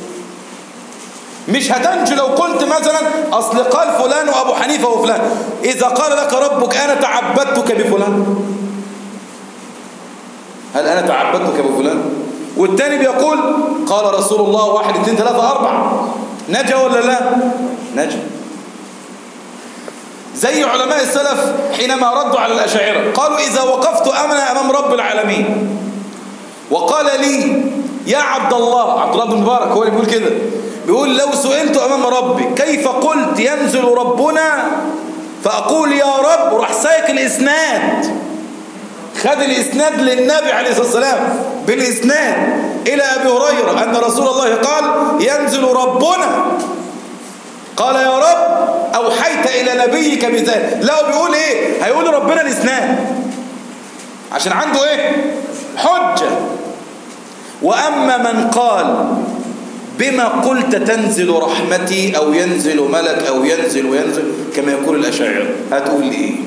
مش هتنجو لو قلت مثلا أصل قال فلان وأبو حنيفة وفلان إذا قال لك ربك أنا تعبدتك بفلان هل أنا تعبدتك بفلان والتاني بيقول قال رسول الله واحد اثنين ثلاثة أربعة نجا ولا لا نجا زي علماء السلف حينما ردوا على الأشاعرة قالوا إذا وقفت أمنا أمام رب العالمين وقال لي يا عبد الله عبد الله بن مبارك هو اللي بيقول كده بيقول لو سئلت أمام ربي كيف قلت ينزل ربنا فأقول يا رب راح سايق الإسناد خد الإسناد للنبي عليه الصلاة والسلام بالإسناد إلى أبي هريرة أن رسول الله قال ينزل ربنا قال يا رب أوحيت إلى نبيك بذلك لا بيقول إيه هيقول ربنا الإسناد عشان عنده إيه حجة وأما من قال بما قلت تنزل رحمتي أو ينزل ملك أو ينزل وينزل كما يقول الأشاعرة هتقول لي إيه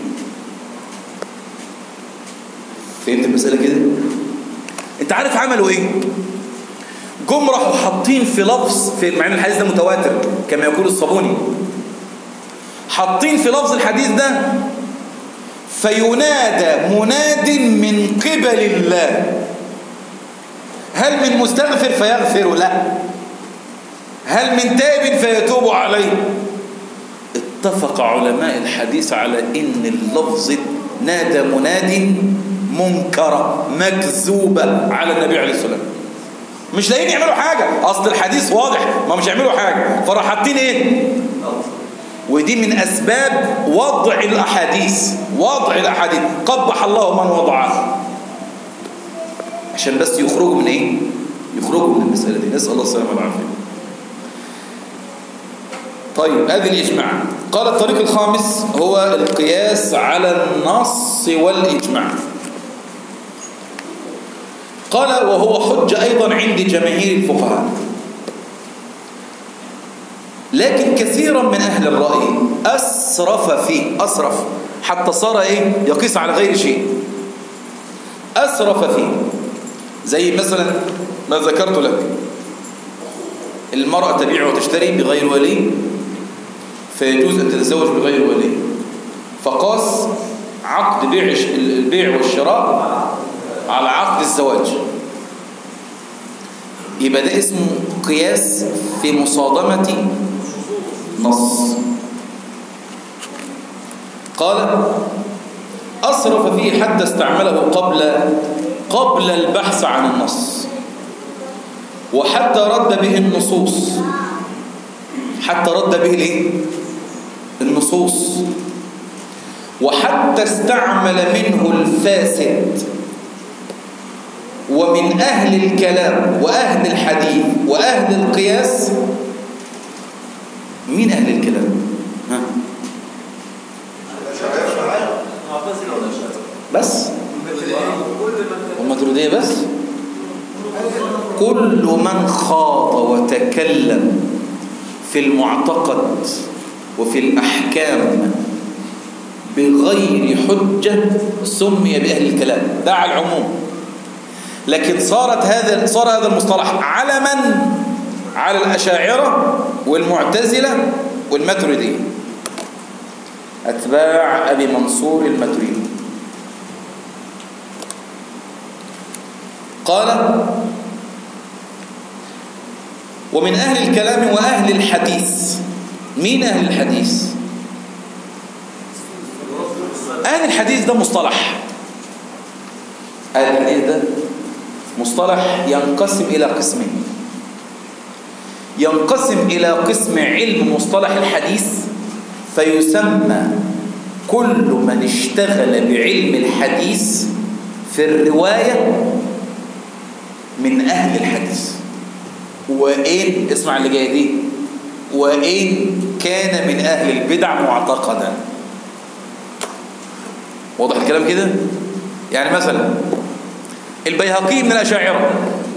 فهمت المسألة كده انت عارف عملوا ايه جم راحوا حاطين في لفظ في مع ان الحديث ده متواتر كما يقول الصابوني حاطين في لفظ الحديث ده فينادى مناد من قبل الله هل من مستغفر فيغفر له هل من تائب فيتوب عليه اتفق علماء الحديث على ان اللفظ نادى مناد منكرة مكذوبة على النبي عليه الصلاة والسلام مش لاقيين يعملوا حاجة أصل الحديث واضح ما مش يعملوا حاجة فراح حاطين إيه ودي من أسباب وضع الأحاديث وضع الأحاديث قبح الله من وضعها عشان بس يخرجوا من إيه يخرجوا من المسألة دي نسأل الله السلامة والعافية طيب هذه الإجماع قال الطريق الخامس هو القياس على النص والإجماع قال وهو حجة أيضا عند جماهير الفقهاء لكن كثيرا من أهل الرأي أسرف فيه أسرف حتى صار إيه يقيس على غير شيء أسرف فيه زي مثلا ما ذكرت لك المرأة تبيع وتشتري بغير ولي فيجوز أن تتزوج بغير ولي فقاس عقد بيع البيع والشراء على عقد الزواج يبقى ده اسمه قياس في مصادمة نص قال أصرف فيه حتى استعمله قبل قبل البحث عن النص وحتى رد به النصوص حتى رد به الايه النصوص وحتى استعمل منه الفاسد ومن أهل الكلام وأهل الحديث وأهل القياس مين أهل الكلام؟ ها؟ بس والماتريدية بس كل من خاض وتكلم في المعتقد وفي الأحكام بغير حجة سمي بأهل الكلام ده على العموم لكن صارت هذا صار هذا المصطلح علما على الأشاعرة والمعتزلة والماتريدية أتباع أبي منصور الماتريدي قال ومن أهل الكلام وأهل الحديث مين أهل الحديث أهل الحديث ده مصطلح أهل الحديث ده مصطلح ينقسم إلى قسمين ينقسم إلى قسم علم مصطلح الحديث فيسمى كل من اشتغل بعلم الحديث في الرواية من أهل الحديث وإن اسمع اللي جاي دي وإن كان من أهل البدع معتقدا واضح الكلام كده يعني مثلا البيهقي من الأشاعرة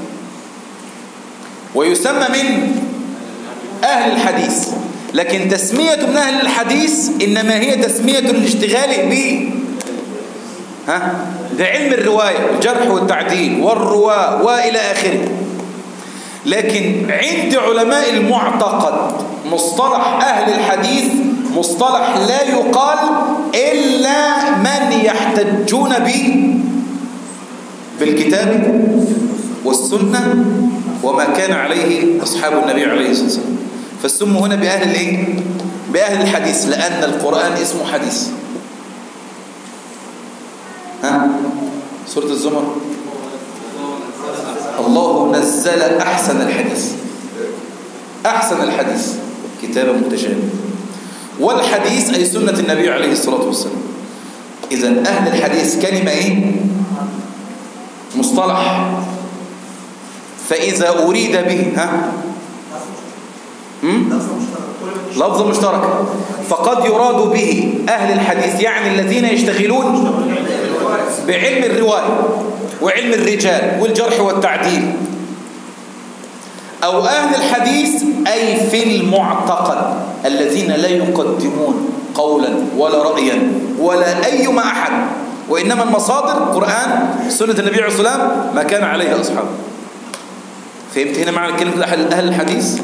ويسمى من أهل الحديث لكن تسمية من أهل الحديث إنما هي تسمية الاشتغال به ها ده علم الرواية الجرح والتعديل والرواة وإلى آخره لكن عند علماء المعتقد مصطلح أهل الحديث مصطلح لا يقال إلا من يحتجون به بالكتاب والسنة وما كان عليه أصحاب النبي عليه الصلاة والسلام فالسموا هنا بأهل الإيه؟ بأهل الحديث لأن القرآن اسمه حديث ها سورة الزمر الله نزل أحسن الحديث أحسن الحديث كتابا متشابه والحديث أي سنة النبي عليه الصلاة والسلام إذا أهل الحديث كلمة إيه؟ مصطلح فإذا أريد به ها؟ هم؟ لفظ مشترك فقد يراد به أهل الحديث يعني الذين يشتغلون بعلم الرواية وعلم الرجال والجرح والتعديل أو أهل الحديث أي في المعتقد الذين لا يقدمون قولا ولا رأيا ولا أيما أحد وإنما المصادر قرآن سنة النبي عليه الصلاة والسلام ما كان عليه أصحابه فهمت هنا معنى كلمة أهل الحديث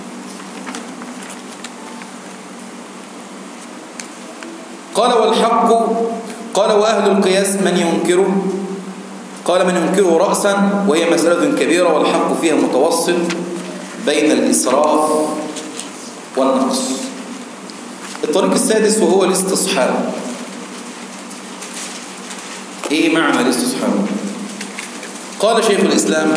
قال والحق قال وأهل القياس من ينكره قال من ينكره رأسا وهي مسألة كبيرة والحق فيها متوسط بين الإسراف والنقص الطريق السادس وهو الاستصحاب ايه معنى الاستصحاب قال شيخ الإسلام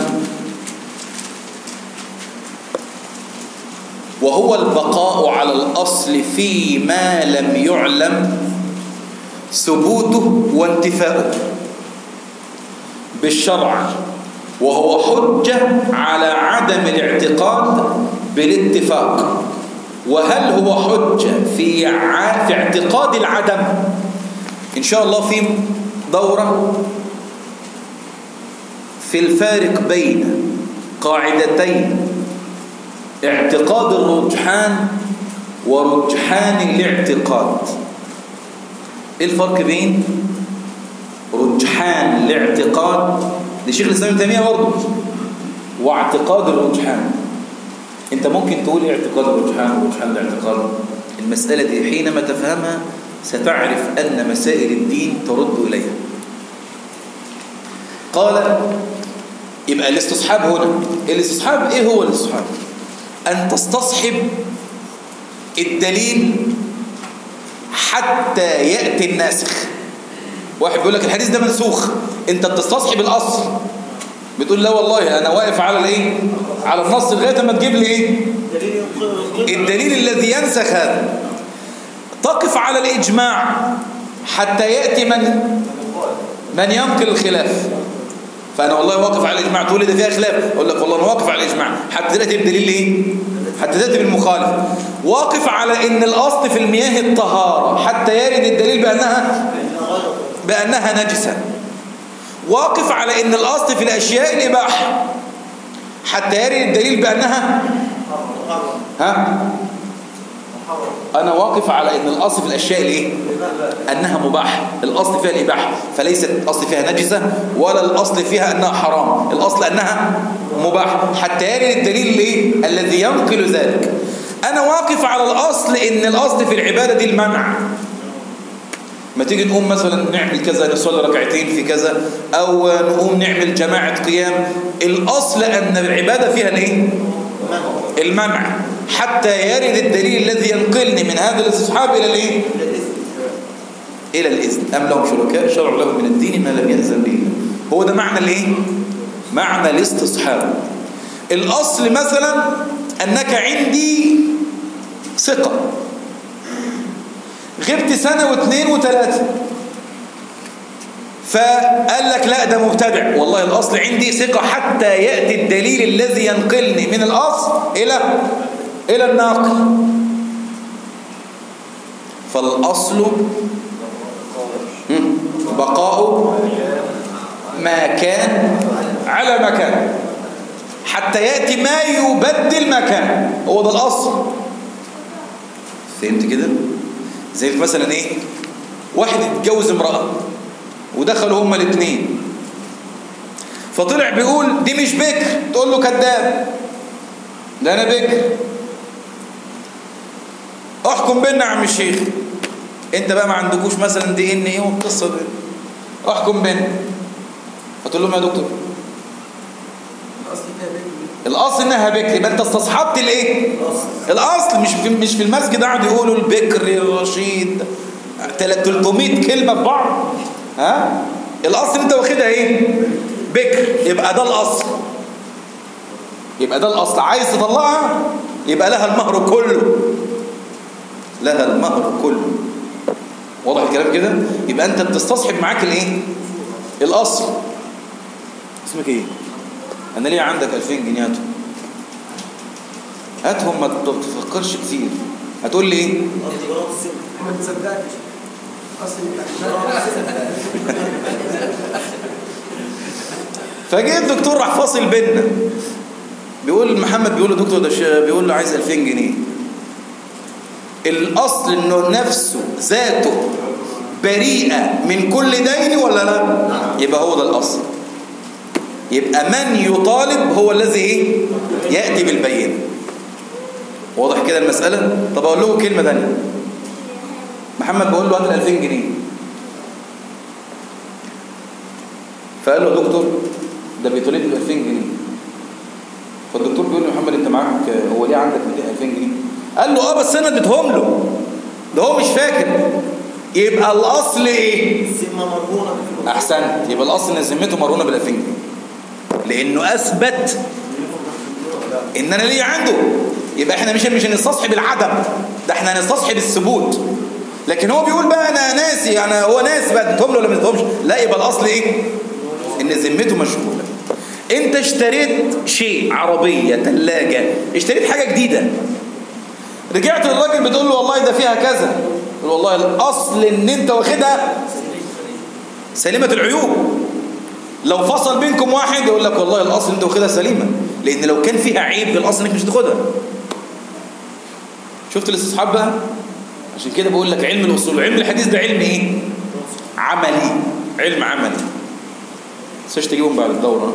وهو البقاء على الأصل فيما لم يعلم ثبوته وانتفاؤه بالشرع وهو حجة على عدم الاعتقاد بالاتفاق وهل هو حجة في ع... في اعتقاد العدم إن شاء الله في دورة في الفارق بين قاعدتين اعتقاد الرجحان ورجحان الاعتقاد ايه الفرق بين رجحان الاعتقاد لشيخ الاسلام ابن تيميه برضه واعتقاد الرجحان انت ممكن تقول ايه اعتقاد الرجحان ورجحان الاعتقاد المساله دي حينما تفهمها ستعرف ان مسائل الدين ترد اليها قال يبقى الاستصحاب هنا الاستصحاب ايه هو الاستصحاب ان تستصحب الدليل حتى ياتي الناسخ واحد بيقول لك الحديث ده منسوخ انت بتستصحب الاصل بتقول لا والله انا واقف على الايه على النص لغايه ما تجيب لي ايه الدليل الذي ينسخ هذا تقف على الاجماع حتى يأتي من من ينقل الخلاف فأنا والله واقف على الإجماع تقول لي ده فيها خلاف أقول لك والله أنا واقف على الإجماع حتى تأتي بالدليل إيه؟ حتى تأتي بالمخالف واقف على إن الأصل في المياه الطهارة حتى يرد الدليل بأنها بأنها نجسة واقف على إن الأصل في الأشياء الإباحة حتى يرد الدليل بأنها ها أنا واقف على إن الأصل في الأشياء الإيه؟ أنها مباحة الأصل فيها الإباحة فليست الأصل فيها نجسة ولا الأصل فيها أنها حرام الأصل أنها مباحة حتى يرد الدليل الإيه؟ الذي ينقل ذلك أنا واقف على الأصل إن الأصل في العبادة دي المنع ما تيجي نقوم مثلا نعمل كذا نصلي ركعتين في كذا أو نقوم نعمل جماعة قيام الأصل أن العبادة فيها الإيه؟ المنع حتى يرد الدليل الذي ينقلني من هذا الاستصحاب إلى الإيه؟ إلى الإذن أم لهم شركاء شرعوا لهم من الدين ما لم يأذن به الله. هو ده معنى الإيه؟ معنى الاستصحاب الأصل مثلا أنك عندي ثقة غبت سنة واثنين وثلاثة فقال لك لا ده مبتدع والله الأصل عندي ثقة حتى يأتي الدليل الذي ينقلني من الأصل إلى إلى الناقل فالأصل هم، بقاء ما كان على مكان حتى يأتي ما يبدل مكان هو ده الأصل فهمت كده زي مثلا ايه واحد اتجوز امرأة ودخلوا هما الاثنين فطلع بيقول دي مش بكر تقول له كذاب ده انا بكر احكم بينا يا عم الشيخ انت بقى ما عندكوش مثلا دي ان ايه والقصه دي احكم بينا هتقول لهم يا دكتور الأصل فيها بيت الاصل انها بكر يبقى انت استصحبت الايه الاصل مش في مش في المسجد قعدوا يقولوا البكر الرشيد 300 كلمه في بعض ها الاصل انت واخدها ايه بكر يبقى ده الاصل يبقى ده الاصل عايز تطلعها يبقى لها المهر كله لها المهر كله واضح الكلام كده يبقى انت بتستصحب معاك الايه الاصل اسمك ايه انا ليه عندك 2000 جنيه هاتهم هاتهم ما تفكرش كتير هتقول لي ايه ما تصدقش أصل فجه الدكتور راح فاصل بينا بيقول محمد بيقول له دكتور ده ش- بيقول له عايز 2000 جنيه الاصل انه نفسه ذاته بريئه من كل دين ولا لا يبقى هو ده الاصل يبقى من يطالب هو الذي ايه ياتي بالبينه واضح كده المساله طب اقول له كلمه ثانيه محمد بيقول له هات ال 2000 جنيه فقال له يا دكتور ده بيطالبني ب 2000 جنيه فالدكتور بيقول له يا محمد انت معاك هو ليه عندك 200 2000 جنيه قال له اه بس انا اديتهم له ده هو مش فاكر يبقى الاصل ايه الذمة مرهونة بالفلوس احسنت يبقى الاصل ان ذمته مرهونه بال 2000 جنيه لانه اثبت ان انا ليا عنده يبقى احنا مش مش هنستصحب العدم ده احنا هنستصحب الثبوت لكن هو بيقول بقى انا ناسي انا هو ناسي بقى اديتهم له ولا ما اديتهمش لا يبقى الاصل ايه ان ذمته مشغوله انت اشتريت شيء عربيه ثلاجه اشتريت حاجه جديده رجعت للراجل بتقول له والله ده فيها كذا يقول والله الاصل ان انت واخدها سليمه العيوب لو فصل بينكم واحد يقول لك والله الاصل انت واخدها سليمه لان لو كان فيها عيب بالاصل انك مش هتاخدها شفت الاستصحاب بقى عشان كده بقول لك علم الاصول علم الحديث ده علم ايه عملي علم عملي بس تجيبهم بعد الدوره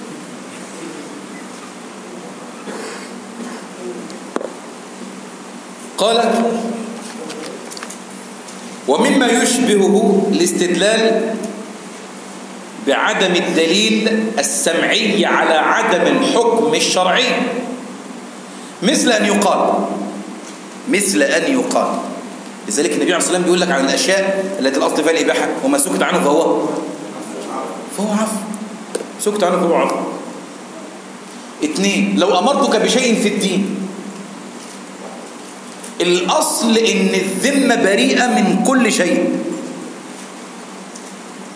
قال ومما يشبهه الاستدلال بعدم الدليل السمعي على عدم الحكم الشرعي مثل أن يقال مثل أن يقال لذلك النبي عليه الصلاة والسلام بيقول لك عن الأشياء التي الأصل فيها الإباحة وما سكت عنه فهو فهو عفو سكت عنه فهو عفو اثنين لو أمرتك بشيء في الدين الأصل إن الذمة بريئة من كل شيء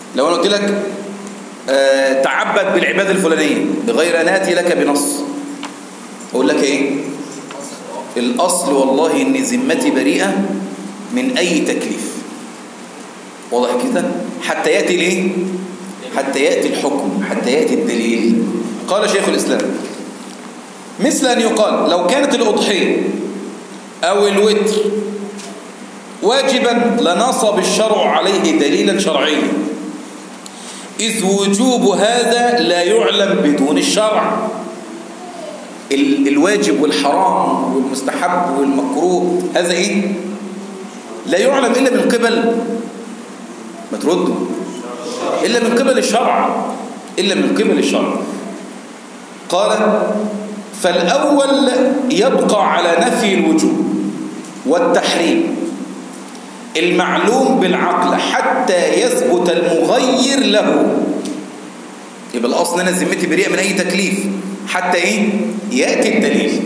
لو انا قلت لك آه تعبد بالعبادة الفلانية بغير أن آتي لك بنص أقول لك إيه الأصل والله إن ذمتي بريئة من أي تكليف واضح كده حتى يأتي الإيه حتى يأتي الحكم حتى يأتي الدليل قال شيخ الإسلام مثل أن يقال لو كانت الأضحية أو الوتر واجبا لنصب الشرع عليه دليلا شرعيا إذ وجوب هذا لا يعلم بدون الشرع ال- الواجب والحرام والمستحب والمكروه هذا إيه؟ لا يعلم إلا من قبل ما تردوا إلا من قبل الشرع إلا من قبل الشرع قال فالأول يبقى على نفي الوجوب والتحريم المعلوم بالعقل حتى يثبت المغير له يبقى الأصل أنا ذمتي بريئة من أي تكليف حتى إيه؟ يأتي الدليل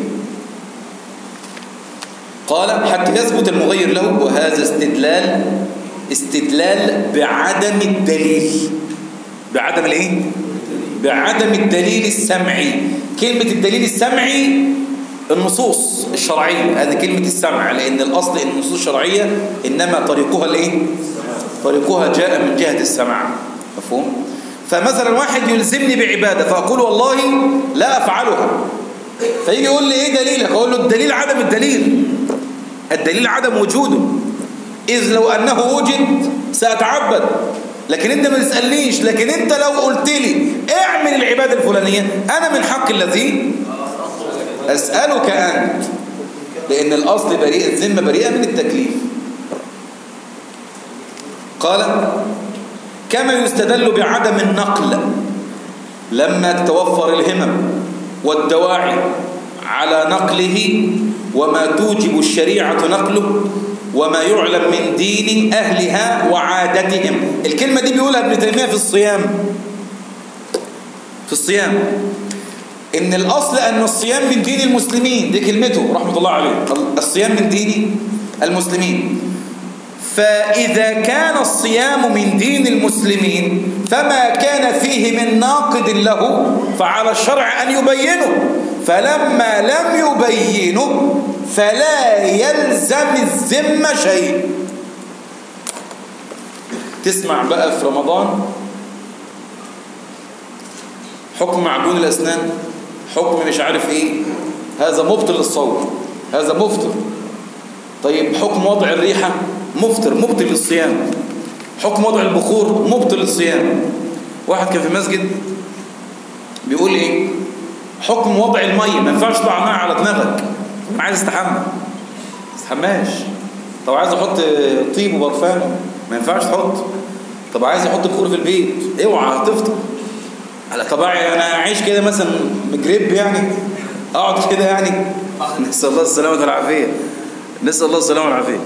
قال حتى يثبت المغير له وهذا استدلال استدلال بعدم الدليل بعدم الايه بعدم الدليل السمعي كلمة الدليل السمعي النصوص الشرعية هذه كلمة السمع لأن الأصل إن النصوص الشرعية إنما طريقها الإيه؟ طريقها جاء من جهة السمع مفهوم؟ فمثلا واحد يلزمني بعبادة فأقول والله لا أفعلها فيجي يقول لي إيه دليلك؟ أقول له الدليل عدم الدليل الدليل عدم وجوده إذ لو أنه وجد سأتعبد لكن أنت ما تسألنيش لكن أنت لو قلت لي اعمل العبادة الفلانية أنا من حق الذي أسألك أنت لأن الأصل بريء الذمة بريئة من التكليف قال كما يستدل بعدم النقل لما تتوفر الهمم والدواعي على نقله وما توجب الشريعة نقله وما يعلم من دين أهلها وعادتهم الكلمة دي بيقولها ابن تيمية في الصيام في الصيام إن الأصل أن الصيام من دين المسلمين دي كلمته رحمة الله عليه الصيام من دين المسلمين فإذا كان الصيام من دين المسلمين فما كان فيه من ناقد له فعلى الشرع أن يبينه فلما لم يبينه فلا يلزم الذمة شيء تسمع بقى في رمضان حكم معجون الأسنان حكم مش عارف ايه هذا مبطل للصوم هذا مفطر طيب حكم وضع الريحة مفطر مبطل للصيام حكم وضع البخور مبطل للصيام واحد كان في المسجد بيقول ايه حكم وضع المية ما ينفعش تضع ماء على دماغك انا عايز استحمى ما استحماش طب عايز احط طيب وبرفان ما ينفعش تحط طب عايز احط بخور في البيت اوعى هتفطر على طبيعي انا اعيش كده مثلا مجرب يعني اقعد كده يعني نسال الله السلامه والعافيه نسال الله السلامه والعافيه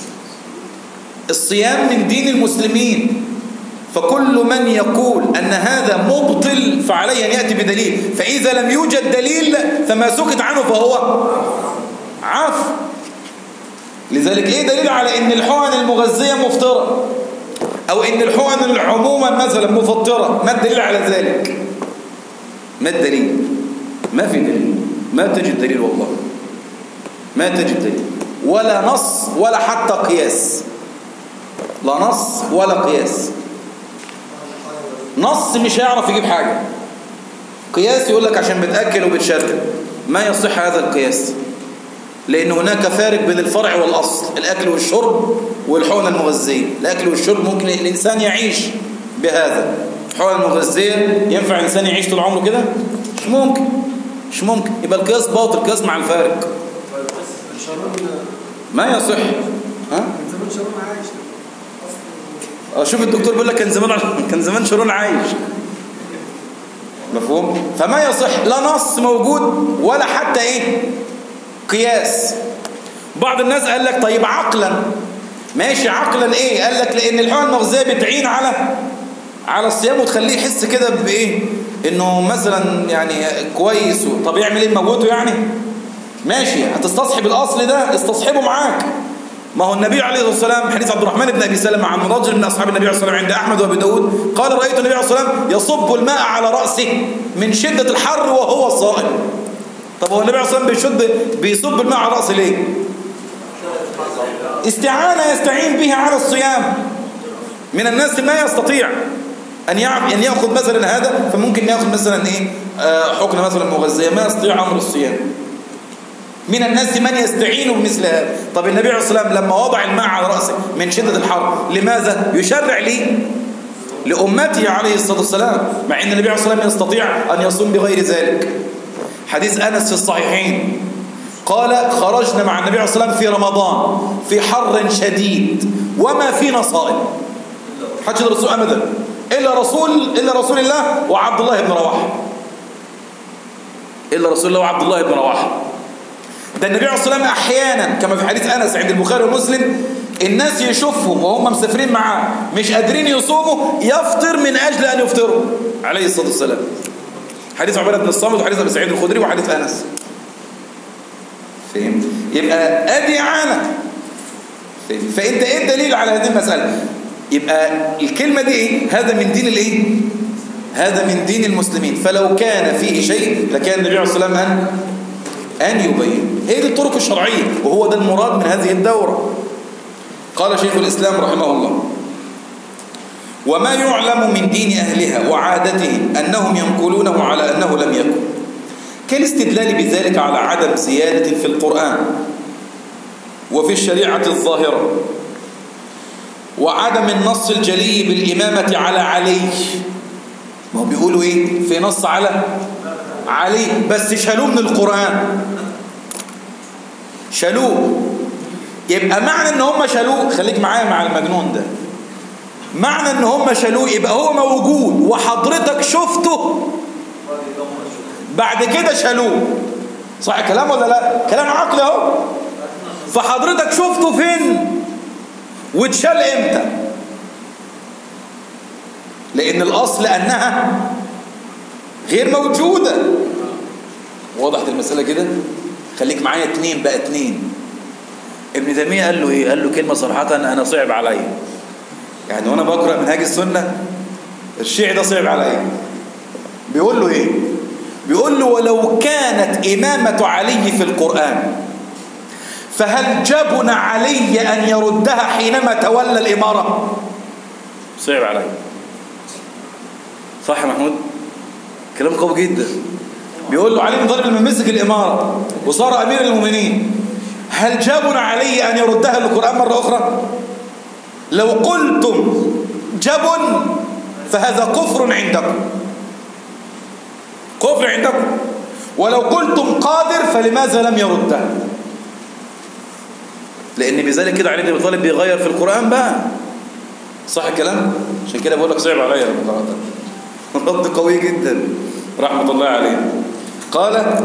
الصيام من دين المسلمين فكل من يقول أن هذا مبطل فعليه أن يأتي بدليل فإذا لم يوجد دليل فما سكت عنه فهو عاف لذلك إيه دليل على أن الحقن المغذية مفطرة أو أن الحقن عموما مثلا مفطرة ما الدليل على ذلك ما الدليل ما في دليل ما تجد دليل والله ما تجد دليل ولا نص ولا حتى قياس لا نص ولا قياس نص مش هيعرف يجيب حاجة قياس يقول لك عشان بتأكل وبتشرب ما يصح هذا القياس لأن هناك فارق بين الفرع والأصل الأكل والشرب والحقن المغذية الأكل والشرب ممكن الإنسان يعيش بهذا الحقن المغذية ينفع الإنسان يعيش طول عمره كده مش ممكن مش ممكن يبقى القياس باطل القياس مع الفارق ما يصح ها من زمان شرون عايش اه شوف الدكتور بيقول لك كان زمان كان زمان شرون عايش مفهوم فما يصح لا نص موجود ولا حتى ايه قياس بعض الناس قال لك طيب عقلا ماشي عقلا ايه قال لك لان الحقن المغذيه بتعين على على الصيام وتخليه يحس كده بايه انه مثلا يعني كويس طب يعمل ايه موته يعني ماشي هتستصحب الاصل ده استصحبه معاك ما هو النبي عليه الصلاة والسلام حديث عبد الرحمن بن أبي سلمة عن رجل من أصحاب النبي عليه الصلاة والسلام عند أحمد وأبي داود قال رأيت النبي عليه الصلاة والسلام يصب الماء على رأسه من شدة الحر وهو صائم طب هو النبي عليه الصلاة والسلام بيشد بيصب الماء على رأسه ليه استعانة يستعين بها على الصيام من الناس ما يستطيع أن يعب أن يأخذ مثلا هذا فممكن يأخذ مثلا إيه آه، حقنة مثلا مغذية ما يستطيع أمر الصيام من الناس من يستعين بمثل هذا طب النبي عليه الصلاة والسلام لما وضع الماء على رأسه من شدة الحر لماذا يشرع لي لأمته عليه الصلاة والسلام مع أن النبي عليه الصلاة والسلام يستطيع أن يصوم بغير ذلك حديث أنس في الصحيحين قال خرجنا مع النبي عليه الصلاة والسلام في رمضان في حر شديد وما فينا صائم حج الرسول أبدا إلا رسول إلا رسول الله وعبد الله بن رواحه إلا رسول الله وعبد الله بن رواحه ده النبي عليه الصلاة والسلام أحيانا كما في حديث أنس عند البخاري ومسلم الناس يشوفهم وهم مسافرين معاه مش قادرين يصوموا يفطر من أجل أن يفطروا عليه الصلاة والسلام حديث عبادة بن الصامت وحديث أبي سعيد الخدري وحديث أنس فهمت يبقى أدي عانى فهمت؟ فأنت إيه الدليل على هذه المسألة يبقى الكلمة دي إيه هذا من دين الإيه هذا من دين المسلمين فلو كان فيه شيء لكان النبي عليه الصلاة والسلام أن أن يبين هي دي الطرق الشرعية وهو ده المراد من هذه الدورة قال شيخ الإسلام رحمه الله وما يعلم من دين أهلها وعادتهم أنهم ينقلونه على أنه لم يكن كالاستدلال بذلك على عدم زيادة في القرآن وفي الشريعة الظاهرة وعدم النص الجلي بالإمامة على علي ما هو بيقولوا إيه في نص على علي بس شالوه من القرآن شالوه يبقى معنى ان هم شالوه خليك معايا مع المجنون ده معنى ان هم شالوه يبقى هو موجود وحضرتك شفته بعد كده شالوه صح الكلام ولا لا كلام عقلي اهو فحضرتك شفته فين واتشال امتى لان الاصل انها غير موجودة وضحت المسألة كده خليك معايا اتنين بقى اتنين ابن تيمية قال له ايه قال له كلمة صراحة انا صعب عليا يعني وانا بقرأ منهاج السنة الشيعي ده صعب عليا بيقول له ايه بيقول له ولو كانت إمامة علي في القرآن فهل جبن علي أن يردها حينما تولى الإمارة صعب عليا صح يا محمود كلام قوي جدا بيقول له علي بن طالب لما مسك الإمارة وصار أمير المؤمنين هل جابن علي أن يردها للقرآن مرة أخرى لو قلتم جبن فهذا كفر عندكم كفر عندكم ولو قلتم قادر فلماذا لم يردها لأن بذلك كده علي بن أبي طالب بيغير في القرآن بقى صح الكلام عشان كده بقول لك صعب عليا لما قرأت رد قوي جدا رحمة الله عليه قال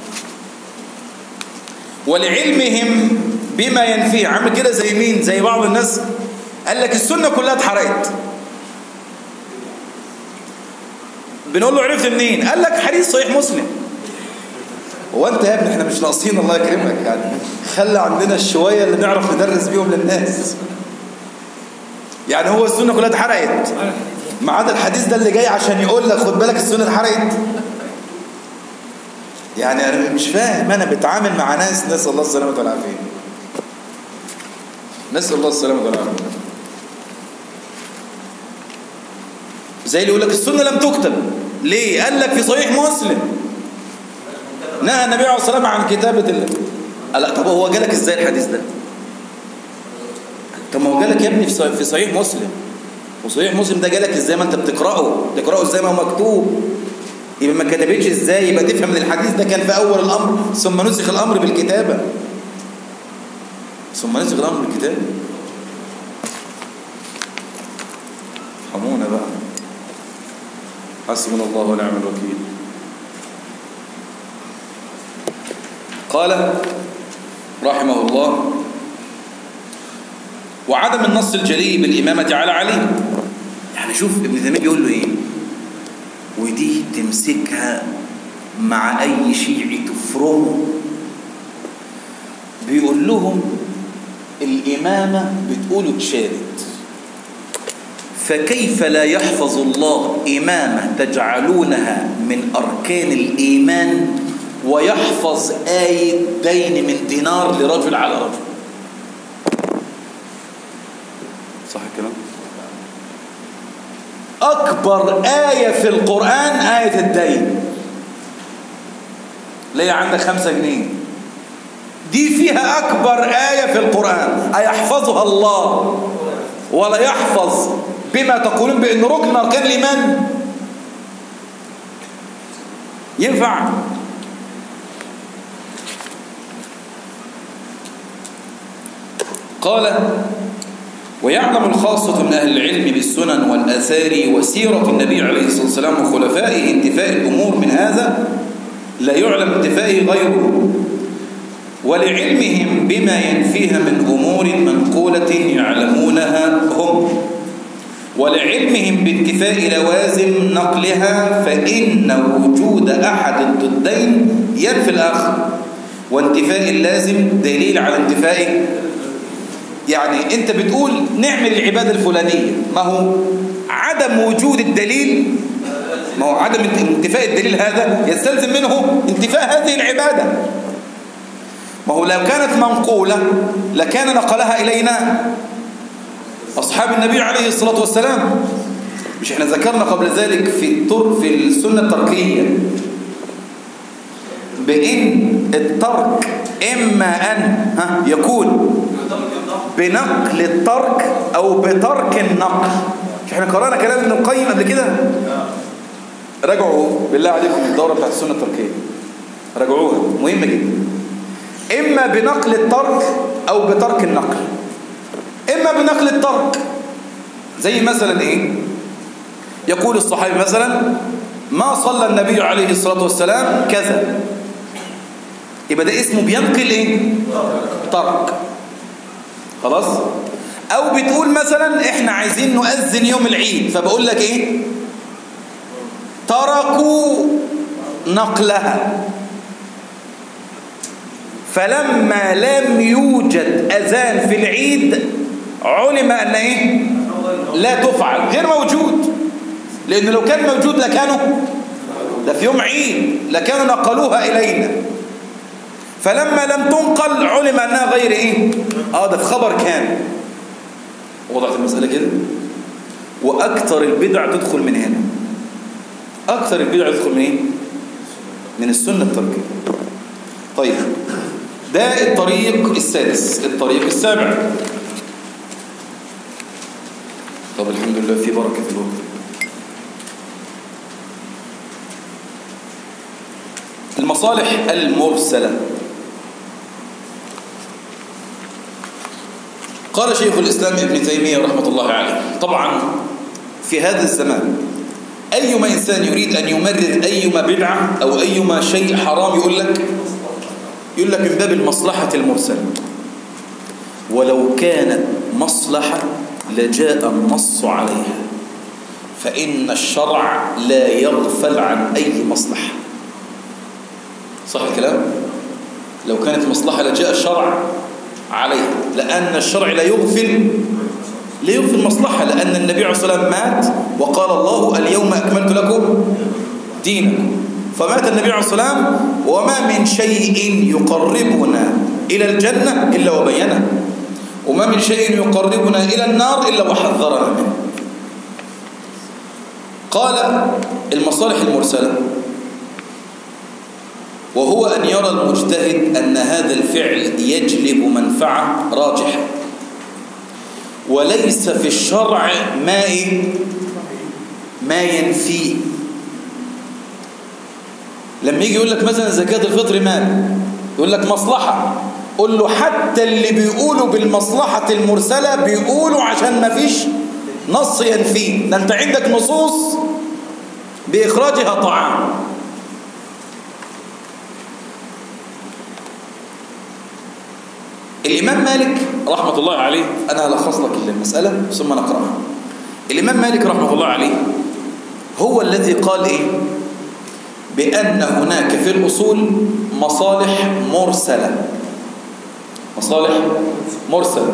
ولعلمهم بما ينفيه عامل كده زي مين زي بعض الناس قال لك السنة كلها اتحرقت بنقول له عرفت منين قال لك حديث صحيح مسلم هو انت يا ابني احنا مش ناقصين الله يكرمك يعني خلى عندنا الشوية اللي نعرف ندرس بيهم للناس يعني هو السنة كلها اتحرقت ما عدا الحديث ده اللي جاي عشان يقول لك خد بالك السنة اتحرقت يعني انا مش فاهم انا بتعامل مع ناس نسال الله السلامه والعافيه نسال الله السلامه والعافيه زي اللي يقول لك السنه لم تكتب ليه قال لك في صحيح مسلم نهى النبي عليه الصلاه والسلام عن كتابه ال... لا طب هو جالك ازاي الحديث ده طب ما هو جالك يا ابني في في صحيح مسلم وصحيح مسلم ده جالك ازاي ما انت بتقراه تقراه ازاي ما هو مكتوب يبقى ما كتبتش ازاي يبقى تفهم ان الحديث ده كان في اول الامر ثم نسخ الامر بالكتابه ثم نسخ الامر بالكتابه حمونا بقى حسبنا الله ونعم الوكيل قال رحمه الله وعدم النص الجلي بالإمامة على علي يعني شوف ابن تيمية بيقول له ايه ودي تمسكها مع أي شيعي تفرمه بيقول لهم الإمامة بتقولوا اتشالت فكيف لا يحفظ الله إمامة تجعلونها من أركان الإيمان ويحفظ آية دين من دينار لرجل على رجل صح الكلام أكبر آية في القرآن آية الدين ليه عندك خمسة جنيه دي فيها أكبر آية في القرآن أيحفظها الله ولا يحفظ بما تقولون بأن ركن أركان الإيمان ينفع قال ويعلم الخاصة من أهل العلم بالسنن والآثار وسيرة النبي عليه الصلاة والسلام وخلفائه انتفاء الأمور من هذا لا يعلم انتفائه غيره ولعلمهم بما ينفيها من أمور منقولة يعلمونها هم ولعلمهم بانتفاء لوازم نقلها فإن وجود أحد الضدين ينفي الآخر وانتفاء اللازم دليل على انتفائه يعني انت بتقول نعمل العبادة الفلانية ما هو عدم وجود الدليل ما هو عدم انتفاء الدليل هذا يستلزم منه انتفاء هذه العبادة ما هو لو كانت منقولة لكان نقلها إلينا أصحاب النبي عليه الصلاة والسلام مش احنا ذكرنا قبل ذلك في التر في السنة التركية بإن الترك إما أن ها يكون بنقل الترك أو بترك النقل مش احنا قرأنا كلام ابن القيم قبل كده راجعوا بالله عليكم الدورة بتاعت السنة التركية راجعوها مهمة جدا إما بنقل الترك أو بترك النقل إما بنقل الترك زي مثلا إيه يقول الصحابي مثلا ما صلى النبي عليه الصلاة والسلام كذا يبقى ده اسمه بينقل إيه ترك خلاص أو بتقول مثلا إحنا عايزين نؤذن يوم العيد فبقول لك إيه تركوا نقلها فلما لم يوجد أذان في العيد علم أن إيه لا تفعل غير موجود لأن لو كان موجود لكانوا ده في يوم عيد لكانوا نقلوها إلينا فلما لم تنقل علم أنها غير إيه آه ده في خبر كان وضعت المسألة كده وأكثر البدع تدخل من هنا أكثر البدع تدخل من إيه من السنة التركية طيب ده الطريق السادس الطريق السابع طب الحمد لله في بركة في الوقت المصالح المرسلة قال شيخ الإسلام ابن تيمية رحمة الله عليه طبعا في هذا الزمان أيما إنسان يريد أن يمرر أيما بدعة أو أيما شيء حرام يقول لك يقول لك من باب المصلحة المرسلة ولو كانت مصلحة لجاء النص عليها فإن الشرع لا يغفل عن أي مصلحة صح الكلام؟ لو كانت مصلحة لجاء الشرع عليها لأن الشرع لا يغفل لا يغفل مصلحة لأن النبي عليه الصلاة والسلام مات وقال الله اليوم أكملت لكم دينكم فمات النبي عليه الصلاة والسلام وما من شيء يقربنا إلى الجنة إلا وبينه وما من شيء يقربنا إلى النار إلا وحذرنا منه قال المصالح المرسلة وهو أن يرى المجتهد أن هذا الفعل يجلب منفعة راجحة وليس في الشرع ما ما ينفيه لما يجي يقول لك مثلا زكاة الفطر مال يقول لك مصلحة قل له حتى اللي بيقولوا بالمصلحة المرسلة بيقولوا عشان ما فيش نص ينفيه ده انت عندك نصوص بإخراجها طعام الإمام مالك رحمة الله عليه أنا هلخص لك المسألة ثم نقرأها الإمام مالك رحمة الله عليه هو الذي قال إيه بأن هناك في الأصول مصالح مرسلة مصالح مرسل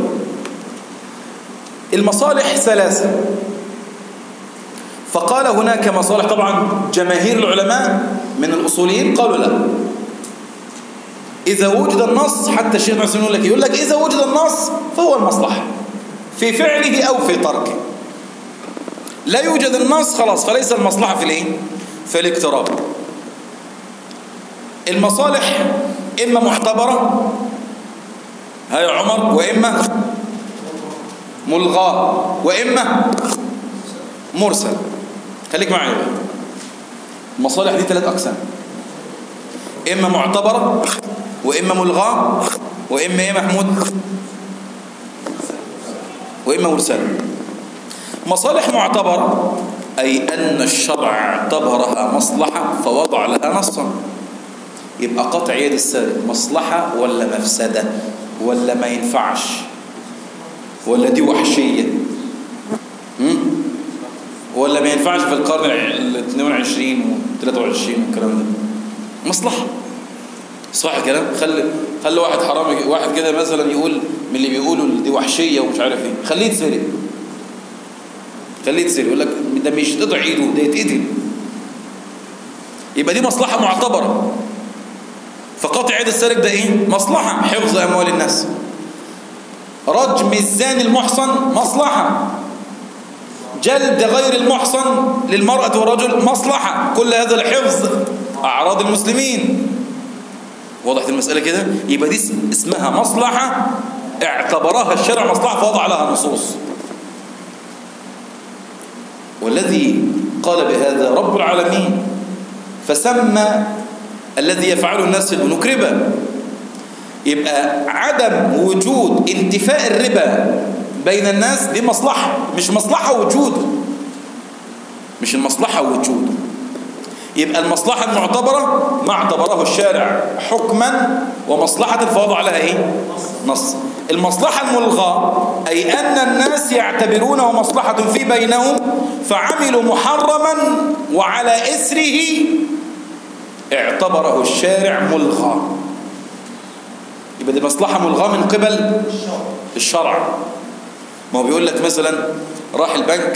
المصالح ثلاثة فقال هناك مصالح طبعا جماهير العلماء من الأصوليين قالوا لا إذا وجد النص حتى الشيخ ناصر يقول لك يقول لك إذا وجد النص فهو المصلحة في فعله أو في تركه لا يوجد النص خلاص فليس المصلحة في الايه في الاقتراب المصالح إما معتبرة ها يا عمر وإما ملغاة وإما مرسل خليك معايا بقى المصالح دي ثلاث أقسام إما معتبرة وإما ملغاة وإما إيه محمود وإما مرسلة مصالح معتبرة أي أن الشرع اعتبرها مصلحة فوضع لها نصا يبقى قطع يد السارق مصلحة ولا مفسدة ولا ما ينفعش ولا دي وحشية م? ولا ما ينفعش في القرن ال 22 و 23 والكلام ده مصلحة صح الكلام خلي خلي واحد حرامي واحد كده مثلا يقول من اللي بيقولوا دي وحشية ومش عارف ايه خليه يتسرق خليه يتسرق يقول لك ده مش تقطع ايده ده يتقتل يبقى دي مصلحة معتبرة فقطع يد السارق ده ايه مصلحة حفظ اموال الناس رجم الزاني المحصن مصلحة جلد غير المحصن للمرأة والرجل مصلحة كل هذا لحفظ أعراض المسلمين وضحت المسألة كده يبقى دي اسمها مصلحة اعتبرها الشرع مصلحة فوضع لها نصوص والذي قال بهذا رب العالمين فسمى الذي يفعله الناس في البنوك ربا يبقى عدم وجود انتفاء الربا بين الناس دي مصلحة مش مصلحة وجوده مش المصلحة وجوده يبقى المصلحة المعتبرة ما اعتبره الشارع حكما ومصلحة فوضع لها ايه نص المصلحة الملغاة أي أن الناس يعتبرونه مصلحة في بينهم فعملوا محرما وعلى إسره اعتبره الشارع ملغى يبقى دي مصلحة ملغاة من قبل الشرع ما هو بيقول لك مثلا راح البنك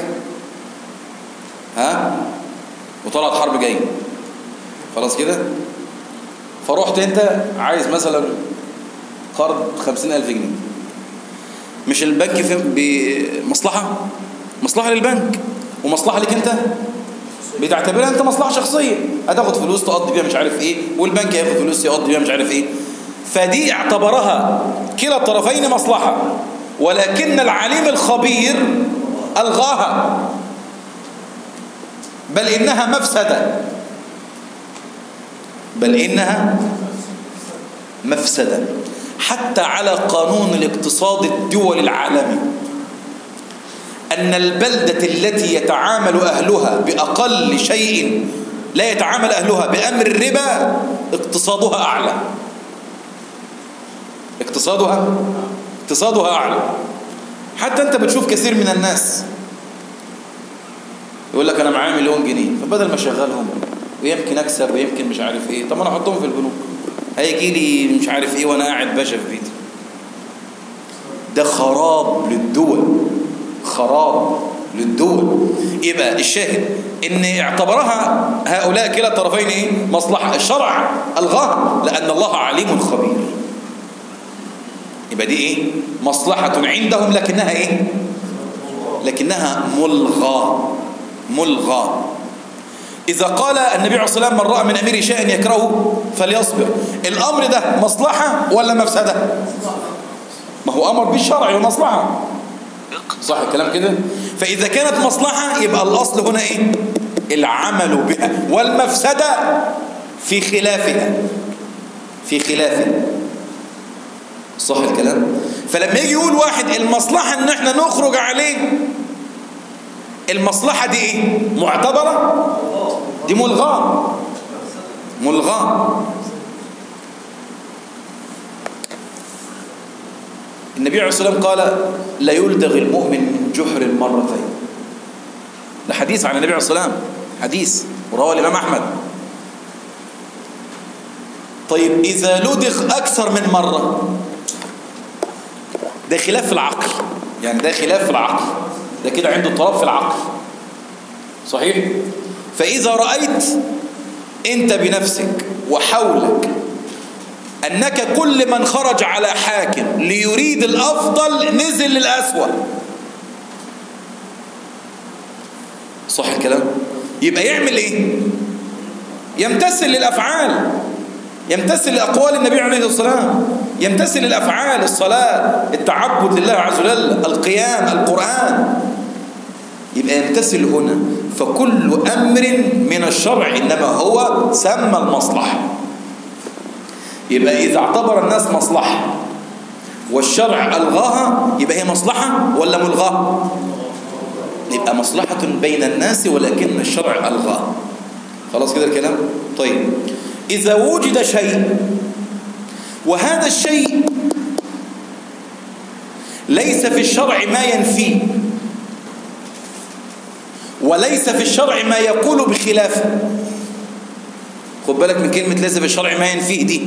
ها وطلعت حرب جايه خلاص كده فرحت انت عايز مثلا قرض خمسين ألف جنيه مش البنك في بمصلحة مصلحة للبنك ومصلحة لك انت بتعتبرها انت مصلحة شخصية هتاخد فلوس تقضي بيها مش عارف ايه والبنك هياخد فلوس يقضي بيها مش عارف ايه فدي اعتبرها كلا الطرفين مصلحة ولكن العليم الخبير ألغاها بل إنها مفسدة بل إنها مفسدة حتى على قانون الاقتصاد الدول العالمي أن البلدة التي يتعامل أهلها بأقل شيء لا يتعامل أهلها بأمر الربا اقتصادها أعلى اقتصادها اقتصادها أعلى حتى أنت بتشوف كثير من الناس يقول لك أنا معايا مليون جنيه فبدل ما أشغلهم ويمكن أكسب ويمكن مش عارف إيه طب أنا أحطهم في البنوك هيجي لي مش عارف إيه وأنا قاعد باشا في بيتي ده خراب للدول خراب للدول يبقى الشاهد ان اعتبرها هؤلاء كلا الطرفين ايه مصلحه الشرع الغاها لان الله عليم خبير يبقى دي ايه مصلحه عندهم لكنها ايه لكنها ملغى ملغى إذا قال النبي عليه الصلاة والسلام من رأى من أمير شيئا يكرهه فليصبر الأمر ده مصلحة ولا مفسدة ما هو أمر بالشرع ومصلحة صح الكلام كده فإذا كانت مصلحة يبقى الأصل هنا إيه العمل بها والمفسدة في خلافها في خلافها صح الكلام فلما يجي يقول واحد المصلحة ان احنا نخرج عليه المصلحة دي ايه معتبرة دي ملغاة ملغاة النبي عليه الصلاة والسلام قال لا يلدغ المؤمن من جحر مرتين ده حديث عن النبي عليه الصلاة والسلام حديث ورواه الإمام أحمد طيب إذا لدغ أكثر من مرة ده خلاف في العقل يعني ده خلاف في العقل ده كده عنده اضطراب في العقل صحيح فإذا رأيت أنت بنفسك وحولك أنك كل من خرج على حاكم ليريد الأفضل نزل للأسوأ صح الكلام يبقى يعمل إيه يمتثل للأفعال يمتثل لأقوال النبي عليه الصلاة والسلام يمتثل للأفعال الصلاة التعبد لله عز وجل القيام القرآن يبقى يمتثل هنا فكل أمر من الشرع إنما هو سمى المصلحة يبقى إذا اعتبر الناس مصلحة والشرع ألغاها يبقى هي مصلحة ولا ملغاة يبقى مصلحة بين الناس ولكن الشرع ألغاها خلاص كده الكلام طيب إذا وجد شيء وهذا الشيء ليس في الشرع ما ينفيه وليس في الشرع ما يقول بخلافه خد بالك من كلمة ليس في الشرع ما ينفيه دي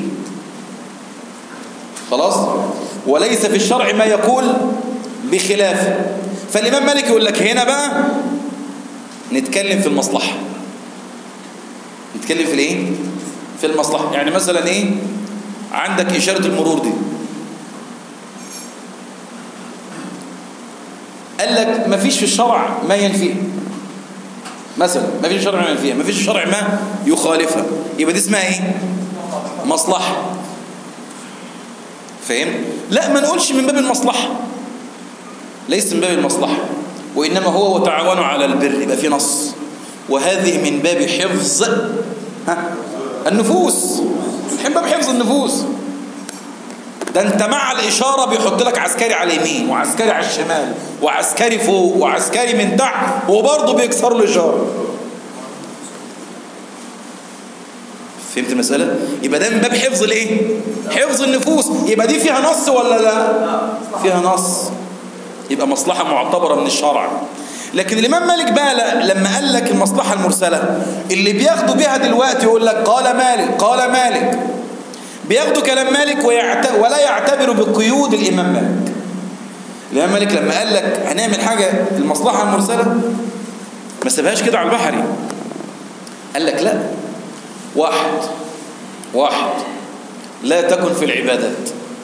خلاص وليس في الشرع ما يقول بخلافه فالإمام مالك يقول لك هنا بقى نتكلم في المصلحة نتكلم في الايه في المصلحة يعني مثلا ايه عندك إشارة المرور دي قال لك ما فيش في الشرع ما ينفيه مثلا ما فيش شرع ما ينفيها ما فيش شرع ما يخالفها يبقى دي اسمها ايه مصلحة فاهم لا ما نقولش من باب المصلحة ليس من باب المصلحة وإنما هو وتعاونوا على البر يبقى في نص وهذه من باب حفظ ها النفوس من باب حفظ النفوس ده انت مع الإشارة بيحط لك عسكري على اليمين وعسكري على الشمال وعسكري فوق وعسكري من تحت وبرضه بيكسروا الإشارة فهمت المسألة؟ يبقى ده من باب حفظ الايه؟ حفظ النفوس يبقى دي فيها نص ولا لا؟ فيها نص يبقى مصلحة معتبرة من الشرع لكن الإمام مالك بقى لما قال لك المصلحة المرسلة اللي بياخدوا بيها دلوقتي يقول لك قال مالك قال مالك بياخدوا كلام مالك ويعت... ولا يعتبروا بقيود الإمام مالك الإمام مالك لما قال لك هنعمل حاجة المصلحة المرسلة ما سابهاش كده على البحري قال لك لا واحد واحد لا تكن في العبادات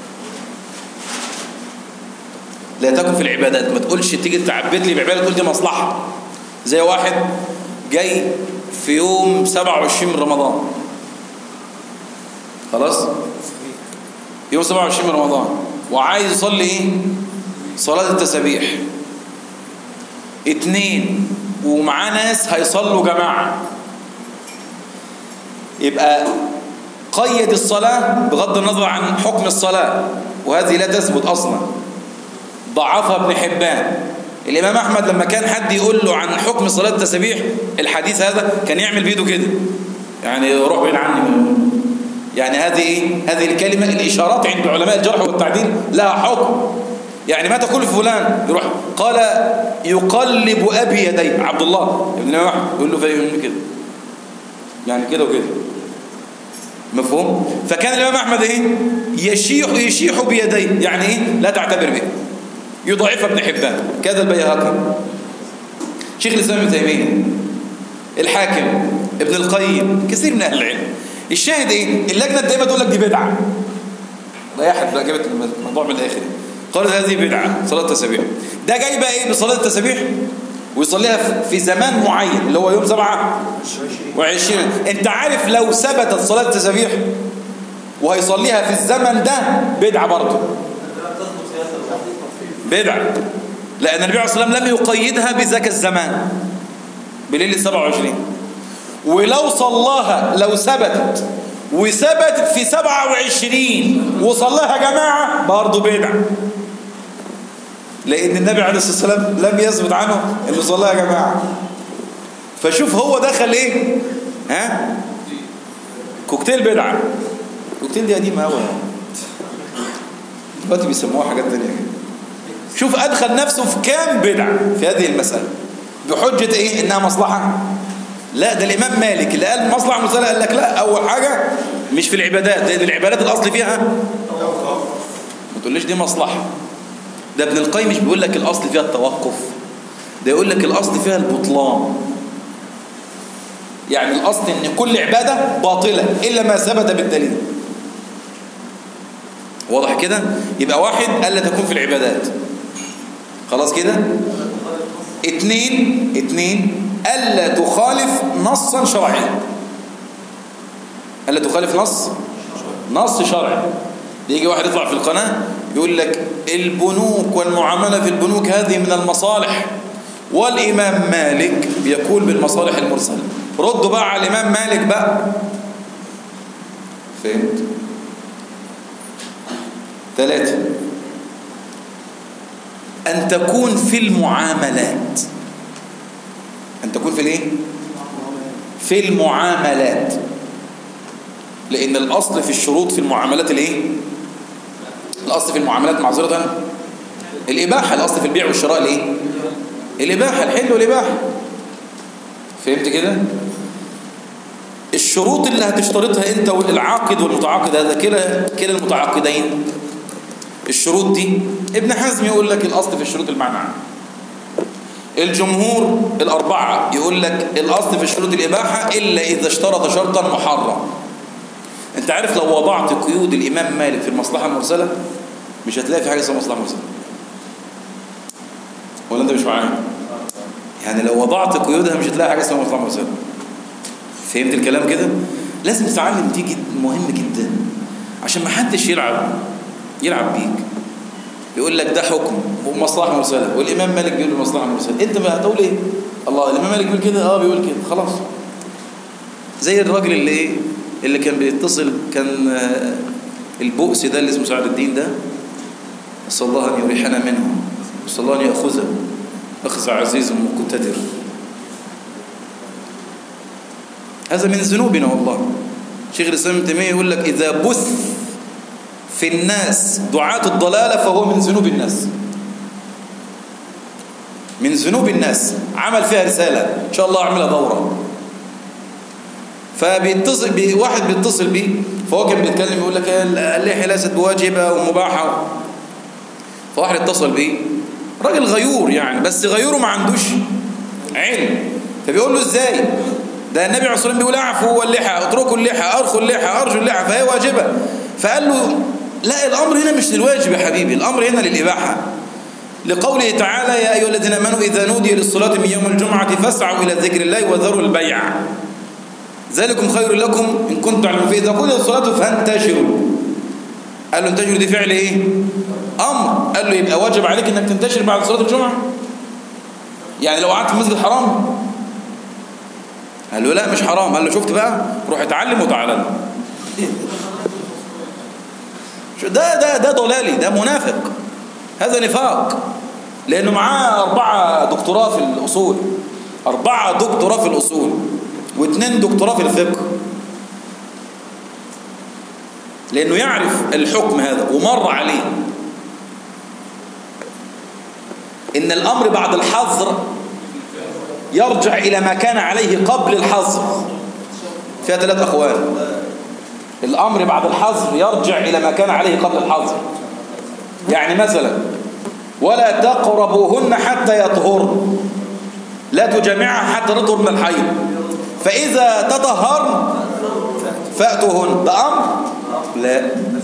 لا تكن في العبادات ما تقولش تيجي تعبد لي بعبادة تقول دي مصلحة زي واحد جاي في يوم 27 من رمضان خلاص يوم 27 من رمضان وعايز يصلي ايه صلاة التسابيح اتنين ومعاه ناس هيصلوا جماعة يبقى قيد الصلاة بغض النظر عن حكم الصلاة وهذه لا تثبت أصلا ضعفها ابن حبان الإمام أحمد لما كان حد يقول له عن حكم صلاة التسابيح الحديث هذا كان يعمل بيده كده يعني روح بعيد عني يعني هذه ايه هذه الكلمة الإشارات عند علماء الجرح والتعديل لها حكم يعني ما تقول فلان يروح قال يقلب أبي يدي عبد الله ابن الإمام أحمد يقول له فيقول كده يعني كده وكده مفهوم فكان الإمام أحمد ايه يشيح يشيح بيديه يعني ايه لا تعتبر به يضعف ابن حبان كذا البيهقي شيخ الإسلام ابن تيمية الحاكم ابن القيم كثير من أهل العلم الشاهد ايه اللجنة دايما تقول لك دي بدعة لا يحد بقى جابت الموضوع من الآخر قالت هذه بدعة صلاة التسابيح ده جاي بقى ايه بصلاة التسابيح ويصليها في زمان معين اللي هو يوم سبعة وعشرين انت عارف لو ثبتت صلاة التسابيح وهيصليها في الزمن ده بدعة برضه بدعة لأن النبي عليه الصلاة والسلام لم يقيدها بذاك الزمان بليلة 27 ولو صلاها لو ثبتت وثبتت في 27 وصلاها جماعة برضه بدعة لأن النبي عليه الصلاة والسلام لم يثبت عنه أنه صلاها جماعة فشوف هو دخل إيه ها كوكتيل بدعة كوكتيل دي قديمة قوي دلوقتي بيسموها حاجات تانية كده شوف أدخل نفسه في كام بدعة في هذه المسألة بحجة إيه إنها مصلحة لا ده الإمام مالك اللي قال مصلحة مسألة قال لك لا أول حاجة مش في العبادات لأن العبادات الأصل فيها ما تقوليش دي مصلحة ده ابن القيم مش بيقول لك الاصل فيها التوقف ده يقول لك الاصل فيها البطلان يعني الاصل ان كل عباده باطله الا ما ثبت بالدليل واضح كده يبقى واحد الا تكون في العبادات خلاص كده اتنين اتنين الا تخالف نصا شرعيا الا تخالف نص نص شرعي يجي واحد يطلع في القناة يقول لك البنوك والمعاملة في البنوك هذه من المصالح والإمام مالك بيقول بالمصالح المرسلة ردوا بقى على الإمام مالك بقى فهمت ثلاثة أن تكون في المعاملات أن تكون في الإيه؟ في المعاملات لأن الأصل في الشروط في المعاملات الإيه؟ الأصل في المعاملات معذرة الإباحة الأصل في البيع والشراء الإيه؟ الإباحة الحل والإباحة فهمت كده؟ الشروط اللي هتشترطها أنت والعاقد والمتعاقد هذا كلا كلا المتعاقدين الشروط دي ابن حزم يقول لك الأصل في الشروط المعنى الجمهور الأربعة يقول لك الأصل في الشروط الإباحة إلا إذا اشترط شرطا محرم انت عارف لو وضعت قيود الامام مالك في المصلحه المرسله مش هتلاقي في حاجه اسمها مصلحه مرسله ولا انت مش معايا يعني لو وضعت قيودها مش هتلاقي حاجه اسمها مصلحه مرسله فهمت الكلام كده لازم تتعلم دي جد مهم جدا عشان ما حدش يلعب يلعب بيك يقول لك ده حكم ومصلحه مرسله والامام مالك بيقول المصلحه مرسله انت بقى هتقول ايه الله الامام مالك بيقول كده اه بيقول كده خلاص زي الراجل اللي ايه اللي كان بيتصل كان البؤس ده اللي اسمه سعد الدين ده نسال الله ان يريحنا منه نسال الله ان ياخذه اخذ عزيز مقتدر هذا من ذنوبنا والله شيخ الاسلام ابن تيميه يقول لك اذا بث في الناس دعاة الضلاله فهو من ذنوب الناس من ذنوب الناس عمل فيها رساله ان شاء الله اعملها دوره فبيتصل بي واحد بيتصل بيه فهو كان بيتكلم يقول لك اللحيه ليست بواجبه ومباحه فواحد اتصل بيه راجل غيور يعني بس غيوره ما عندوش علم فبيقول له ازاي ده النبي عليه الصلاه والسلام بيقول اعفوا اللحى اتركوا اللحى ارخوا اللحى ارجوا اللحى فهي واجبه فقال له لا الامر هنا مش للواجب يا حبيبي الامر هنا للاباحه لقوله تعالى يا ايها الذين امنوا اذا نودي للصلاه من يوم الجمعه فاسعوا الى ذكر الله وذروا البيع ذلكم خير لكم إن كنتم تعلمون فإذا قضيت الصلاة فانتشروا قال له انتشروا دي فعل إيه؟ أمر قال له يبقى واجب عليك إنك تنتشر بعد صلاة الجمعة يعني لو قعدت في المسجد حرام قال له لا مش حرام قال له شفت بقى روح اتعلم وتعالى ده ده ده ضلالي ده منافق هذا نفاق لأنه معاه أربعة دكتوراه في الأصول أربعة دكتوراه في الأصول واثنين دكتوراه في الفقه لأنه يعرف الحكم هذا ومر عليه إن الأمر بعد الحظر يرجع إلى ما كان عليه قبل الحظر فيها ثلاث أقوال الأمر بعد الحظر يرجع إلى ما كان عليه قبل الحظر يعني مثلا ولا تقربوهن حتى يطهرن لا تجامعها حتى تطهر من الحيض فإذا تطهرن فأتوهن ده أمر لا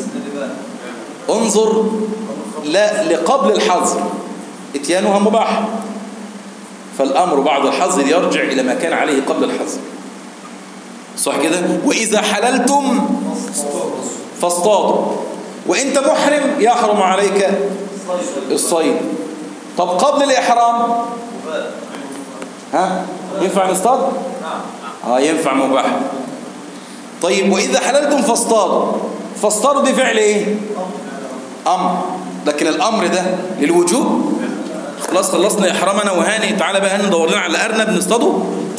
انظر لا لقبل الحظر اتيانها مباح فالأمر بعد الحظر يرجع إلى ما كان عليه قبل الحظر صح كده وإذا حللتم فاصطادوا وإنت محرم يحرم عليك الصيد طب قبل الإحرام ها ينفع نصطاد اه ينفع مباح طيب وإذا حللتم فاصطادوا فاصطادوا دي فعل ايه امر لكن الامر ده للوجوب خلاص خلصنا احرامنا وهاني تعالى بقى ندور لنا على ارنب نصطاده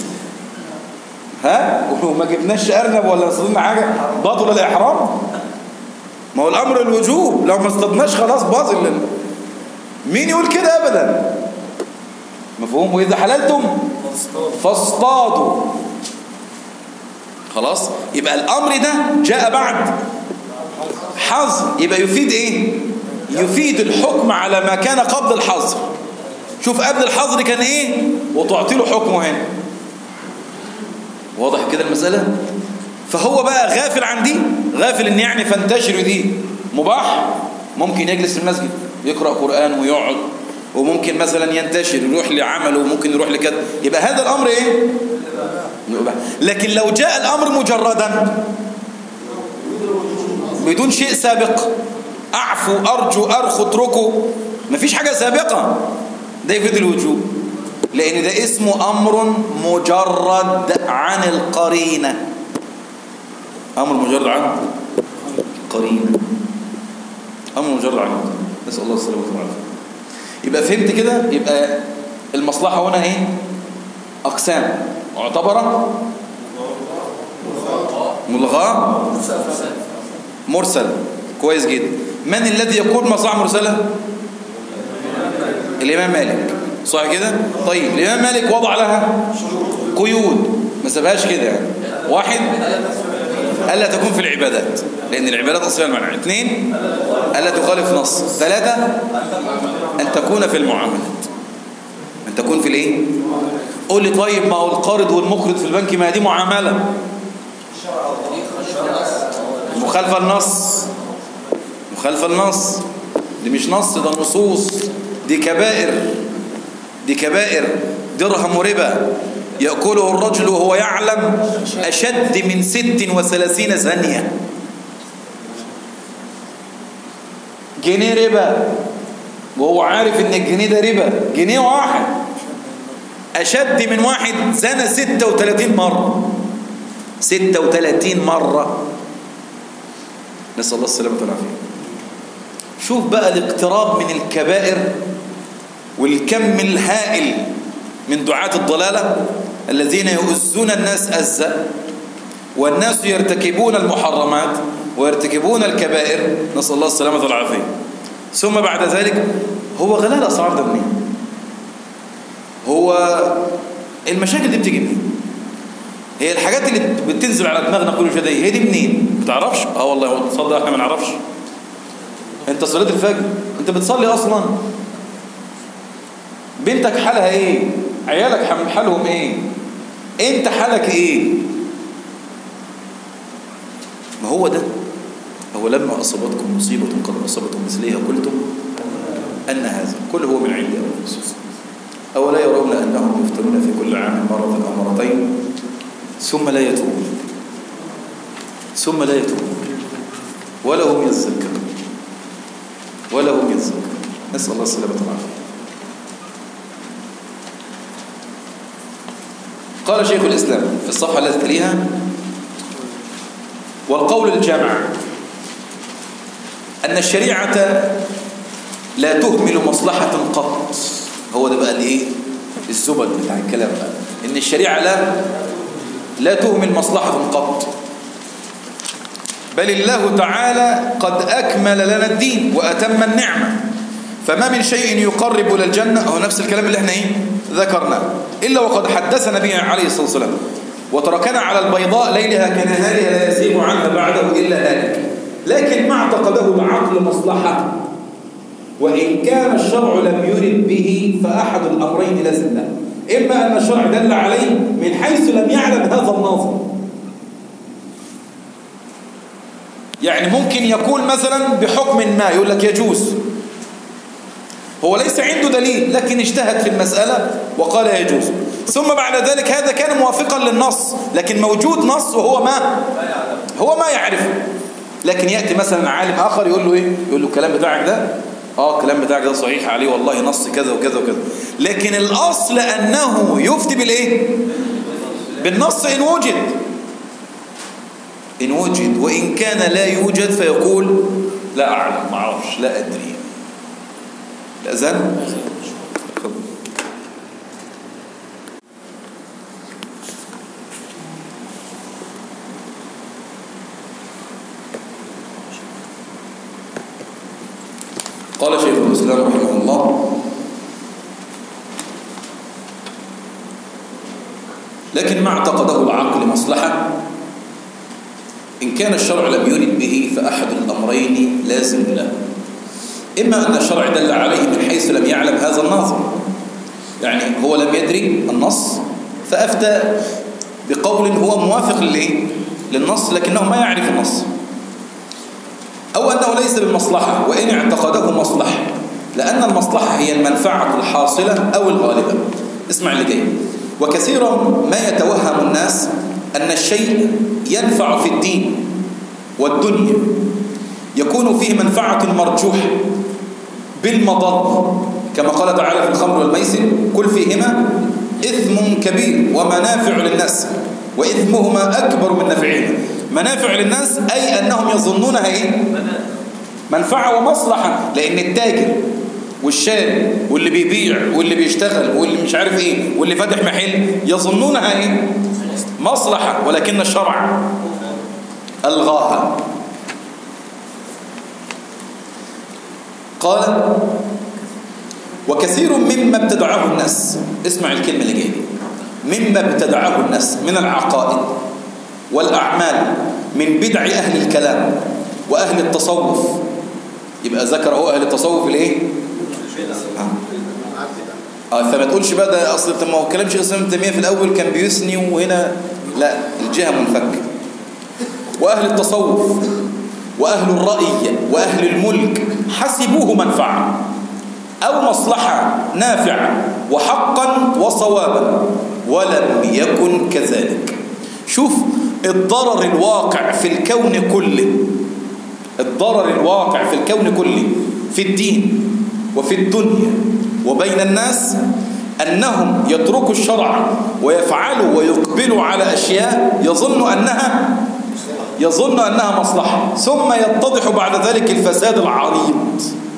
ها وما جبناش ارنب ولا صطادنا حاجه باطل الاحرام ما هو الامر الوجوب لو ما اصطدناش خلاص باطل مين يقول كده ابدا مفهوم واذا حللتم فاصطادوا خلاص يبقى الامر ده جاء بعد حظر يبقى يفيد ايه يفيد الحكم على ما كان قبل الحظر شوف قبل الحظر كان ايه وتعطي له حكمه هنا واضح كده المسألة فهو بقى غافل عن دي غافل ان يعني فانتشر دي مباح ممكن يجلس في المسجد يقرأ قرآن ويقعد وممكن مثلا ينتشر يروح لعمله وممكن يروح لكذا يبقى هذا الأمر ايه مباح. لكن لو جاء الأمر مجردا بدون شيء سابق أعفو أرجو أرخو اتركوا مفيش حاجة سابقة ده يفيد الوجوب لأن ده اسمه أمر مجرد عن القرينة أمر مجرد عن القرينة أمر مجرد عن القرينة نسأل الله السلامة والعافية يبقى فهمت كده يبقى المصلحة هنا ايه أقسام معتبرة ملغاة مرسل كويس جدا من الذي يقول مصلحة مرسلة الإمام مالك صح كده طيب الإمام مالك وضع لها قيود ما سابهاش كده يعني واحد ألا تكون في العبادات لأن العبادات أصلها المنع اثنين ألا تخالف نص ثلاثة أن تكون في المعاملات أن تكون في الإيه قول لي طيب ما هو القارض والمقرض في البنك ما دي معاملة مخالفة النص مخالفة النص دي مش نص ده نصوص دي كبائر دي كبائر درهم ربا يأكله الرجل وهو يعلم أشد من ست وثلاثين ثانية جنيه ربا وهو عارف ان الجنيه ده ربا جنيه واحد أشد من واحد زنى ستة وثلاثين مرة ستة وثلاثين مرة نسأل الله السلامة والعافية شوف بقى الاقتراب من الكبائر والكم الهائل من دعاة الضلالة الذين يؤذون الناس أزا والناس يرتكبون المحرمات ويرتكبون الكبائر نسأل الله السلامة والعافية ثم بعد ذلك هو غلاء الأسعار ده منين هو المشاكل دي بتيجي منين هي الحاجات اللي بتنزل على دماغنا كل شويه دي هي دي منين ما تعرفش اه والله تصدق احنا ما نعرفش انت صليت الفجر انت بتصلي اصلا بنتك حالها ايه عيالك حالهم ايه انت حالك ايه ما هو ده هو لما اصابتكم مصيبه قد اصابتم مثليها قلتم ان هذا كل هو من عند انفسكم اولا يرون انهم يفتنون في كل عام مره او مرتين ثم لا يتوبون ثم لا يتوبون ولا هم يذكرون ولا هم يذكرون نسال الله السلامه والعافيه قال شيخ الإسلام في الصفحة التي تليها والقول الجامع أن الشريعة لا تهمل مصلحة قط هو ده بقى الايه الزبد بتاع الكلام بقى ان الشريعة لا لا تهمل مصلحة قط بل الله تعالى قد أكمل لنا الدين وأتم النعمة فما من شيء يقرب إلى الجنة هو نفس الكلام اللي احنا ايه ذكرناه إلا وقد حدثنا به عليه الصلاة والسلام وتركنا على البيضاء ليلها كنهارها لا يزيغ عنها بعده إلا هالك لكن ما اعتقده العقل مصلحة وإن كان الشرع لم يرد به فأحد الأمرين لازم له إما أن الشرع دل عليه من حيث لم يعلم هذا الناظر يعني ممكن يقول مثلا بحكم ما يقول لك يجوز هو ليس عنده دليل لكن اجتهد في المسألة وقال يجوز ثم بعد ذلك هذا كان موافقا للنص لكن موجود نص وهو ما هو ما يعرفه لكن يأتي مثلا عالم آخر يقول له إيه يقول له الكلام بتاعك ده آه الكلام بتاعك ده صحيح عليه والله نص كذا وكذا وكذا لكن الأصل أنه يفتي بالإيه بالنص إن وجد إن وجد وإن كان لا يوجد فيقول لا أعلم ما أعرفش لا أدري الأذان تفضل قال شيخ الإسلام رحمه الله لكن ما اعتقده العقل مصلحة إن كان الشرع لم يرد به فأحد الأمرين لازم له إما أن الشرع دل عليه من حيث لم يعلم هذا الناظر يعني هو لم يدري النص فأفتى بقول هو موافق للإيه؟ للنص لكنه ما يعرف النص أو أنه ليس بالمصلحة وإن اعتقده مصلحة لأن المصلحة هي المنفعة الحاصلة أو الغالبة اسمع اللي جاي وكثيرا ما يتوهم الناس أن الشيء ينفع في الدين والدنيا يكون فيه منفعة مرجوحة بالمضر كما قال تعالى في الخمر والميسر كل فيهما إثم كبير ومنافع للناس وإثمهما أكبر من نفعهما منافع للناس أي أنهم يظنونها إيه؟ منفعة ومصلحة لأن التاجر والشاري واللي بيبيع واللي بيشتغل واللي مش عارف إيه واللي فاتح محل يظنونها إيه؟ مصلحة ولكن الشرع ألغاها قال وكثير مما ابتدعه الناس اسمع الكلمة اللي جايه مما ابتدعه الناس من العقائد والأعمال من بدع أهل الكلام وأهل التصوف يبقى ذكر هو أهل التصوف الايه آه فما تقولش بقى ده أصل ما هو كلام شيخ الإسلام ابن تيمية في الأول كان بيثني وهنا لا الجهة منفك وأهل التصوف وأهل الرأي وأهل الملك حسبوه منفعة أو مصلحة نافعة وحقا وصوابا ولم يكن كذلك شوف الضرر الواقع في الكون كله الضرر الواقع في الكون كله في الدين وفي الدنيا وبين الناس أنهم يتركوا الشرع ويفعلوا ويقبلوا على أشياء يظن أنها يظن أنها مصلحة ثم يتضح بعد ذلك الفساد العريض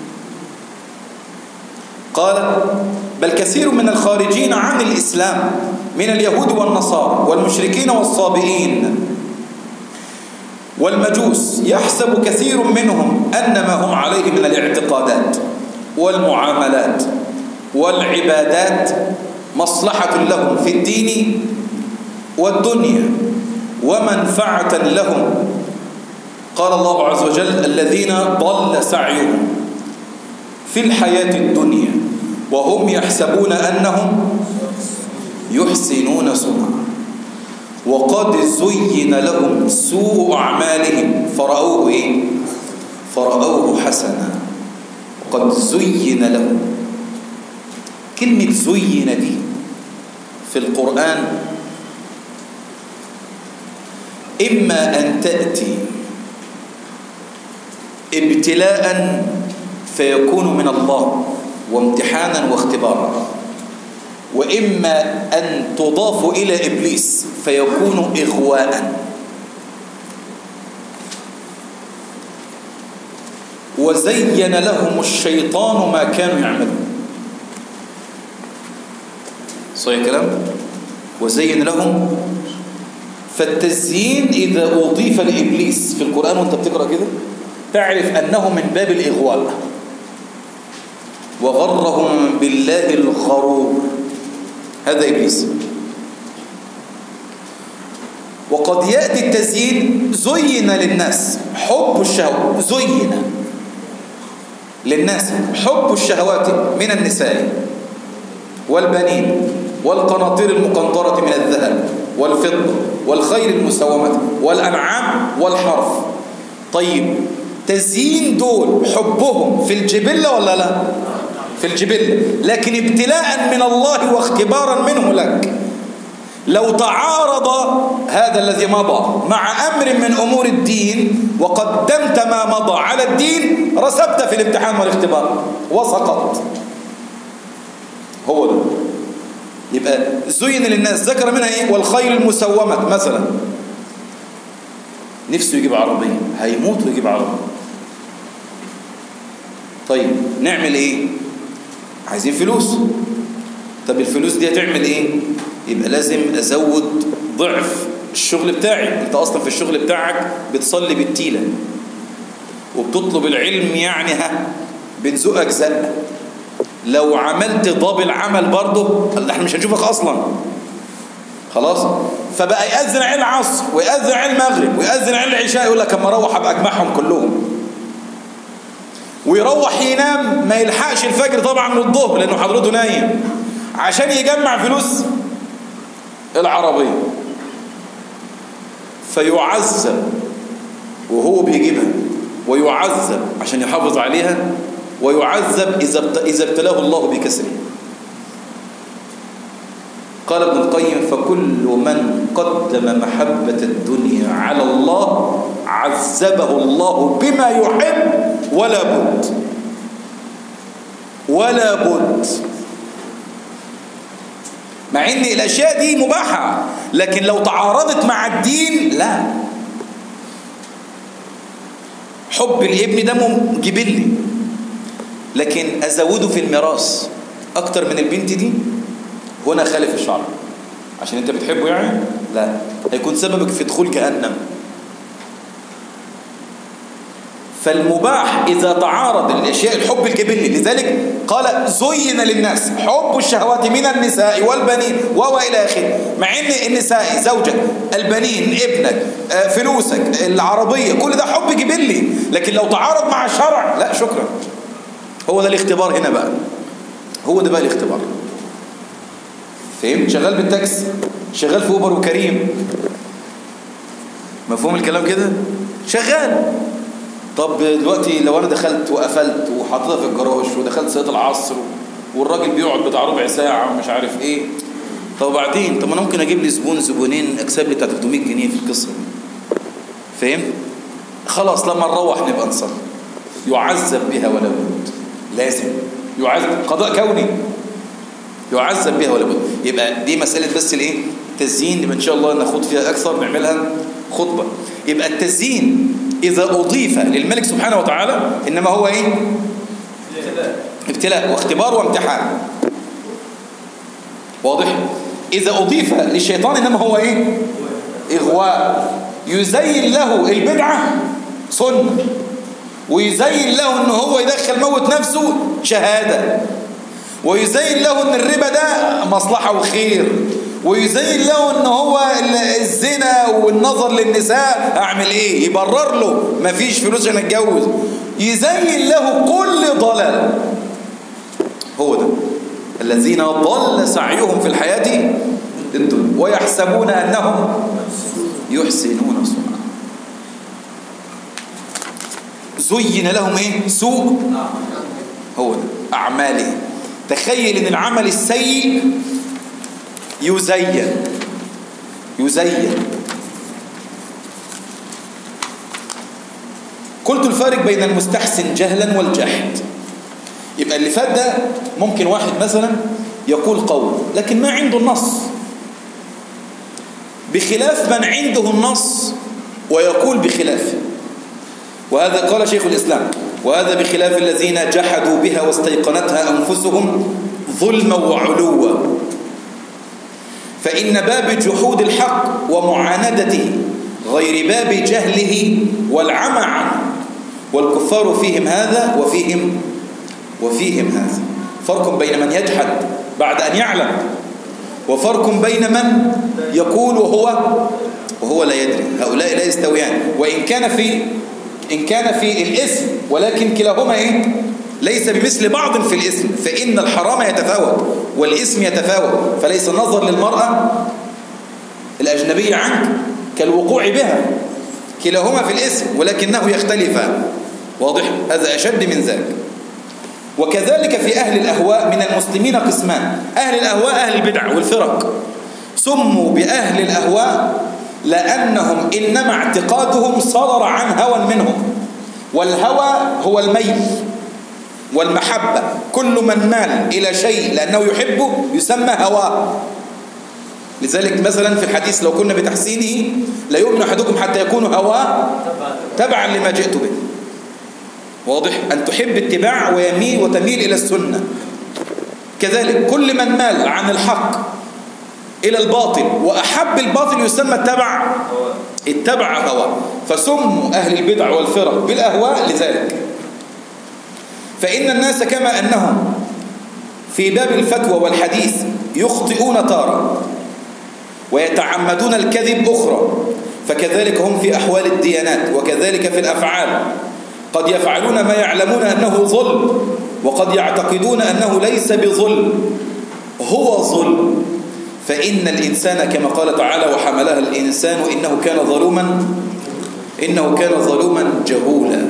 قال بل كثير من الخارجين عن الإسلام من اليهود والنصارى والمشركين والصابئين والمجوس يحسب كثير منهم أن ما هم عليه من الاعتقادات والمعاملات والعبادات مصلحة لهم في الدين والدنيا ومنفعة لهم قال الله عز وجل الذين ضل سعيهم في الحياة الدنيا وهم يحسبون أنهم يحسنون صنعا وقد زين لهم سوء أعمالهم فرأوه إيه؟ فرأوه حسنا وقد زين لهم كلمة زين دي في القرآن إما أن تأتي ابتلاء فيكون من الله وامتحانا واختبارا وإما أن تضاف إلى إبليس فيكون إغواء وزين لهم الشيطان ما كانوا يعملون صحيح الكلام وزين لهم فالتزيين إذا أضيف لإبليس في القرآن وانت بتقرأ كده تعرف أنه من باب الإغواء وغرهم بالله الغرور هذا إبليس وقد يأتي التزيين زين للناس حب الشهوات زين للناس حب الشهوات من النساء والبنين والقناطير المقنطرة من الذهب والفضة والخير المسومة والأنعام والحرف طيب تزيين دول حبهم في الجبلة ولا لا في الجبلة لكن ابتلاء من الله واختبارا منه لك لو تعارض هذا الذي مضى مع أمر من أمور الدين وقدمت ما مضى على الدين رسبت في الامتحان والاختبار وسقط هو ده يبقى زين للناس ذكر منها ايه والخيل المسومة مثلا نفسه يجيب عربية هيموت ويجيب عربية طيب نعمل ايه عايزين فلوس طب الفلوس دي هتعمل ايه يبقى لازم ازود ضعف الشغل بتاعي انت اصلا في الشغل بتاعك بتصلي بالتيلة وبتطلب العلم يعني ها بتزقك زق لو عملت ضاب العمل برضه احنا مش هنشوفك اصلا خلاص فبقى يأذن عين العصر ويأذن عين المغرب ويأذن عين العشاء يقول لك اما اروح ابقى اجمعهم كلهم ويروح ينام ما يلحقش الفجر طبعا من الظهر لانه حضرته نايم عشان يجمع فلوس العربيه فيعذب وهو بيجيبها ويعذب عشان يحافظ عليها ويعذب إذا ابت- إذا ابتلاه الله بكسره قال ابن القيم فكل من قدم محبة الدنيا على الله عذبه الله بما يحب ولا بد ولا بد مع ان الاشياء دي مباحة لكن لو تعارضت مع الدين لا حب الابن ده مم- جبلي لكن ازوده في الميراث اكتر من البنت دي هنا خالف الشرع عشان انت بتحبه يعني لا هيكون سببك في دخول جهنم فالمباح إذا تعارض الأشياء الحب الجبلي لذلك قال زين للناس حب الشهوات من النساء والبنين وهو إلى آخره مع أن النساء زوجك البنين ابنك آه، فلوسك العربية كل ده حب جبلي لكن لو تعارض مع الشرع لا شكرا هو ده الاختبار هنا بقى هو ده بقى الاختبار فهمت شغال بالتاكس شغال في اوبر وكريم مفهوم الكلام كده شغال طب دلوقتي لو انا دخلت وقفلت وحطيتها في الجراج ودخلت صلاه العصر والراجل بيقعد بتاع ربع ساعه ومش عارف ايه طب وبعدين طب ما انا ممكن اجيب لي زبون زبونين اكسب لي بتاع 300 جنيه في القصه دي فهمت خلاص لما نروح نبقى نصلي يعذب بها ولا بد لازم يعذب قضاء كوني يعذب بها ولا بد يبقى دي مسألة بس الايه تزيين يبقى ان شاء الله ناخد فيها اكثر نعملها خطبة يبقى التزيين اذا اضيف للملك سبحانه وتعالى انما هو ايه ابتلاء واختبار وامتحان واضح اذا اضيف للشيطان انما هو ايه اغواء يزين له البدعة سنة ويزين له ان هو يدخل موت نفسه شهادة ويزين له ان الربا ده مصلحة وخير ويزين له ان هو ال- الزنا والنظر للنساء اعمل ايه يبرر له مفيش فلوس عشان اتجوز يزين له كل ضلال هو ده الذين ضل سعيهم في الحياة الدنيا ويحسبون انهم يحسنون صنعا زين لهم ايه سوء هو ده اعمالهم تخيل ان العمل السيء يزين يزين قلت الفارق بين المستحسن جهلا والجحد يبقى اللي فات ده ممكن واحد مثلا يقول قول لكن ما عنده النص بخلاف من عنده النص ويقول بخلافه وهذا قال شيخ الإسلام وهذا بخلاف الذين جحدوا بها واستيقنتها أنفسهم ظلما وعلوا فإن باب جحود الحق ومعاندته غير باب جهله والعمى عنه والكفار فيهم هذا وفيهم وفيهم هذا فرق بين من يجحد بعد أن يعلم وفرق بين من يقول وهو وهو لا يدري هؤلاء لا يستويان وإن كان في إن كان في الاسم ولكن كلاهما إيه؟ ليس بمثل بعض في الاسم فإن الحرام يتفاوت والاسم يتفاوت فليس النظر للمرأة الأجنبية عنك كالوقوع بها كلاهما في الاسم ولكنه يختلفان واضح هذا أشد من ذلك وكذلك في أهل الأهواء من المسلمين قسمان أهل الأهواء أهل البدع والفرق سموا بأهل الأهواء لأنهم إنما اعتقادهم صدر عن هوى منهم والهوى هو الميل والمحبة كل من مال إلى شيء لأنه يحبه يسمى هواه لذلك مثلا في الحديث لو كنا بتحسينه لا يؤمن أحدكم حتى يكون هواه تبعا لما جئت به واضح أن تحب اتباع ويميل وتميل إلى السنة كذلك كل من مال عن الحق إلى الباطل وأحب الباطل يسمى اتبع اتبع هواه فسموا أهل البدع والفرق بالأهواء لذلك فإن الناس كما أنهم في باب الفتوى والحديث يخطئون تارة ويتعمدون الكذب أخرى فكذلك هم في أحوال الديانات وكذلك في الأفعال قد يفعلون ما يعلمون أنه ظلم وقد يعتقدون أنه ليس بظلم هو ظلم فإن الإنسان كما قال تعالى وحملها الإنسان إنه كان ظلوما إنه كان ظلوما جهولا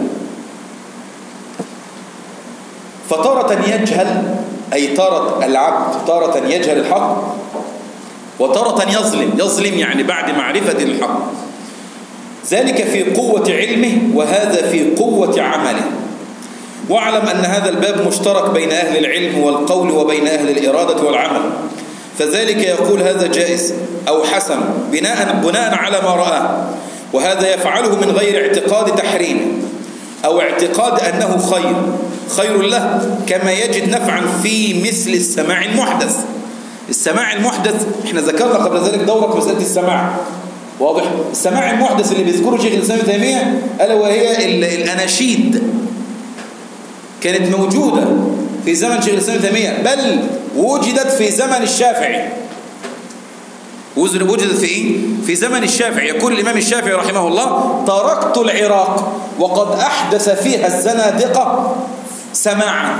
فتارة يجهل أي تارة العبد تارة يجهل الحق وتارة يظلم يظلم يعني بعد معرفة الحق ذلك في قوة علمه وهذا في قوة عمله واعلم أن هذا الباب مشترك بين أهل العلم والقول وبين أهل الإرادة والعمل فذلك يقول هذا جائز أو حسن بناء, بناء على ما رآه وهذا يفعله من غير اعتقاد تحريمه أو اعتقاد أنه خير خير له كما يجد نفعا في مثل السماع المحدث السماع المحدث احنا ذكرنا قبل ذلك دورة مسألة السماع واضح السماع المحدث اللي بيذكره شيخ الإسلام ابن تيمية ألا وهي ال- الأناشيد كانت موجودة في زمن شيخ الإسلام ابن تيمية بل وجدت في زمن الشافعي وزر- وجدت في إيه؟ في زمن الشافعي يقول الإمام الشافعي رحمه الله تركت العراق وقد أحدث فيها الزنادقة سماعا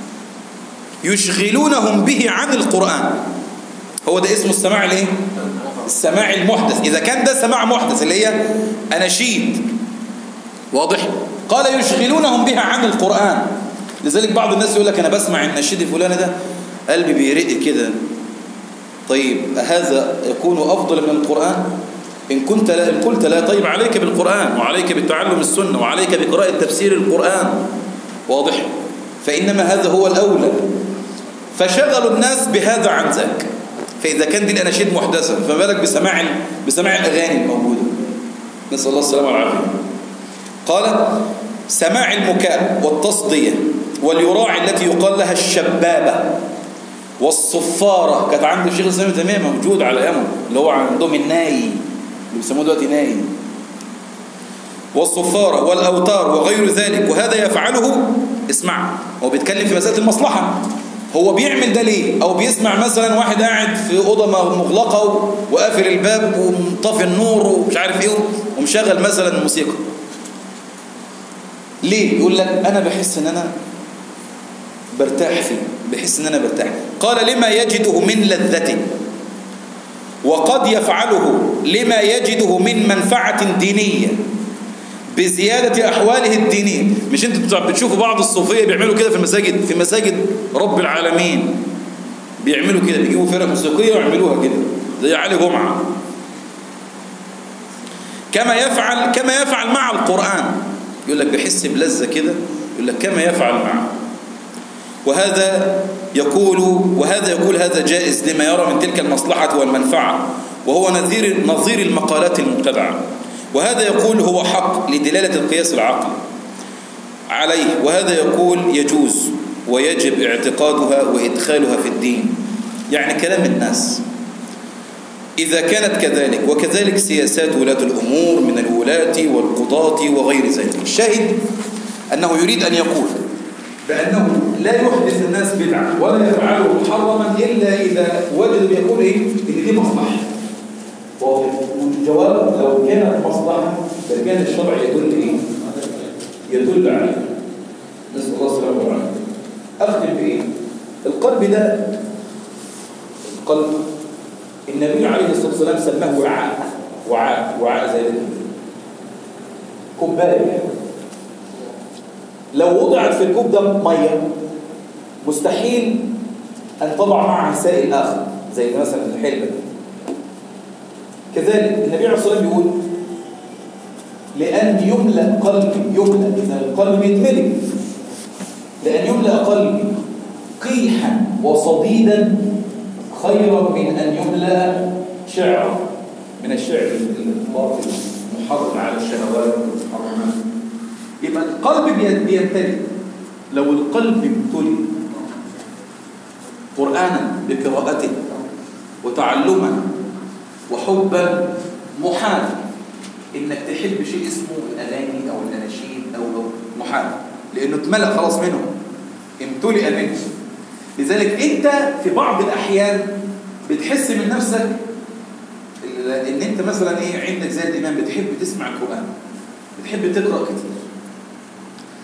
يشغلونهم به عن القرآن هو ده اسمه السماع الايه السماع المحدث إذا كان ده سماع محدث اللي هي أناشيد واضح قال يشغلونهم بها عن القرآن لذلك بعض الناس يقول لك أنا بسمع النشيد الفلاني ده قلبي بيرق كده طيب هذا يكون أفضل من القرآن إن كنت لا إن قلت لا طيب عليك بالقرآن وعليك بتعلم السنة وعليك بقراءة تفسير القرآن واضح فإنما هذا هو الأولى فشغلوا الناس بهذا عن ذاك فإذا كان دي الأناشيد محدثة فما بالك بسماع بسماع الأغاني الموجودة نسأل الله السلامة والعافية قال سماع المكاء والتصدية واليراع التي يقال لها الشبابة والصفارة كانت عند الشيخ الإسلام ابن تيمية موجود على أيامه اللي هو عندهم الناي اللي بيسموه دلوقتي ناي والصفارة والأوتار وغير ذلك وهذا يفعله اسمع هو بيتكلم في مسألة المصلحة هو بيعمل ده ليه أو بيسمع مثلا واحد قاعد في أوضة مغلقة وقافل الباب ومطفي النور ومش عارف ايه ومشغل مثلا موسيقى ليه يقول لك أنا بحس إن أنا برتاح فيه بحس إن أنا برتاح قال لما يجده من لذته وقد يفعله لما يجده من منفعة دينية بزيادة أحواله الدينية مش انتوا بتشوفوا بعض الصوفية بيعملوا كده في المساجد في مساجد رب العالمين بيعملوا كده بيجيبوا فرق موسيقية ويعملوها كده زي علي جمعة كما يفعل كما يفعل مع القرآن يقول لك بيحس بلذة كده يقول لك كما يفعل معه وهذا يقول وهذا يقول هذا جائز لما يرى من تلك المصلحة والمنفعة وهو نظير نظير المقالات المبتدعة وهذا يقول هو حق لدلالة القياس العقلي عليه وهذا يقول يجوز ويجب اعتقادها وإدخالها في الدين يعني كلام الناس إذا كانت كذلك وكذلك سياسات ولاة الأمور من الولاة والقضاة وغير ذلك الشاهد أنه يريد أن يقول بأنه لا يحدث الناس بدعة ولا يفعله محرما إلا إذا وجد بيقول إيه إن دي مصلحة والجواب لو كانت مصلحة فكان الشرع يدل إيه يدل عليه نسأل الله السلامة والعافية أختم بإيه القلب ده القلب النبي عليه الصلاة والسلام سماه وعاء وعاء وعاء زي ده كوباية لو وضعت في الكوب ده مية مستحيل أن تضع معها سائل آخر زي مثلا الحلبة كذلك النبي عليه الصلاة والسلام بيقول لأن يملأ قلبي يملأ إذا القلب يتملي لأن يملأ قلبي قيحا وصديدا خيرا من أن يملأ شعرا من الشعر الباطل محرم على الشهوات والحرمات يبقى القلب بيمتلي لو القلب امتلي قرآنا بقراءته وتعلما وحبا محال انك تحب شيء اسمه الاغاني او الاناشيد او محال لانه اتملأ خلاص منه امتلئ منه لذلك انت في بعض الاحيان بتحس من نفسك ان انت مثلا ايه عندك زي الامام بتحب تسمع القران بتحب تقرا كتير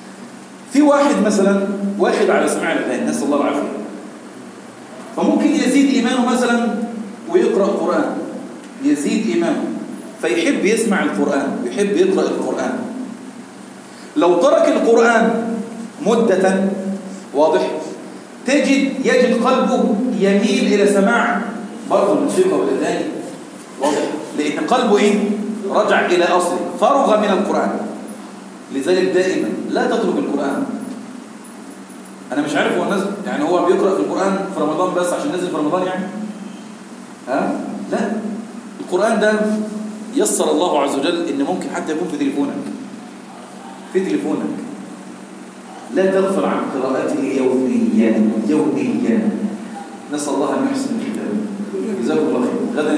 في واحد مثلا واخد على سماع الاغاني نسال الله العافيه فممكن يزيد ايمانه مثلا ويقرا قران يزيد ايمانه فيحب يسمع القران يحب يقرا القران لو ترك القران مده واضح تجد يجد قلبه يميل الى سماع برضه الموسيقى والاغاني واضح لان قلبه ايه رجع الى اصله فرغ من القران لذلك دائما لا تترك القرآن أنا مش عارف هو الناس يعني هو بيقرأ في القرآن في رمضان بس عشان نزل في رمضان يعني ها لا القرآن ده يسر الله عز وجل إن ممكن حتى يكون في تليفونك في تليفونك لا تغفل عن قراءته يوميا يوميا نسأل الله أن يحسن الكتاب جزاكم الله خير غدا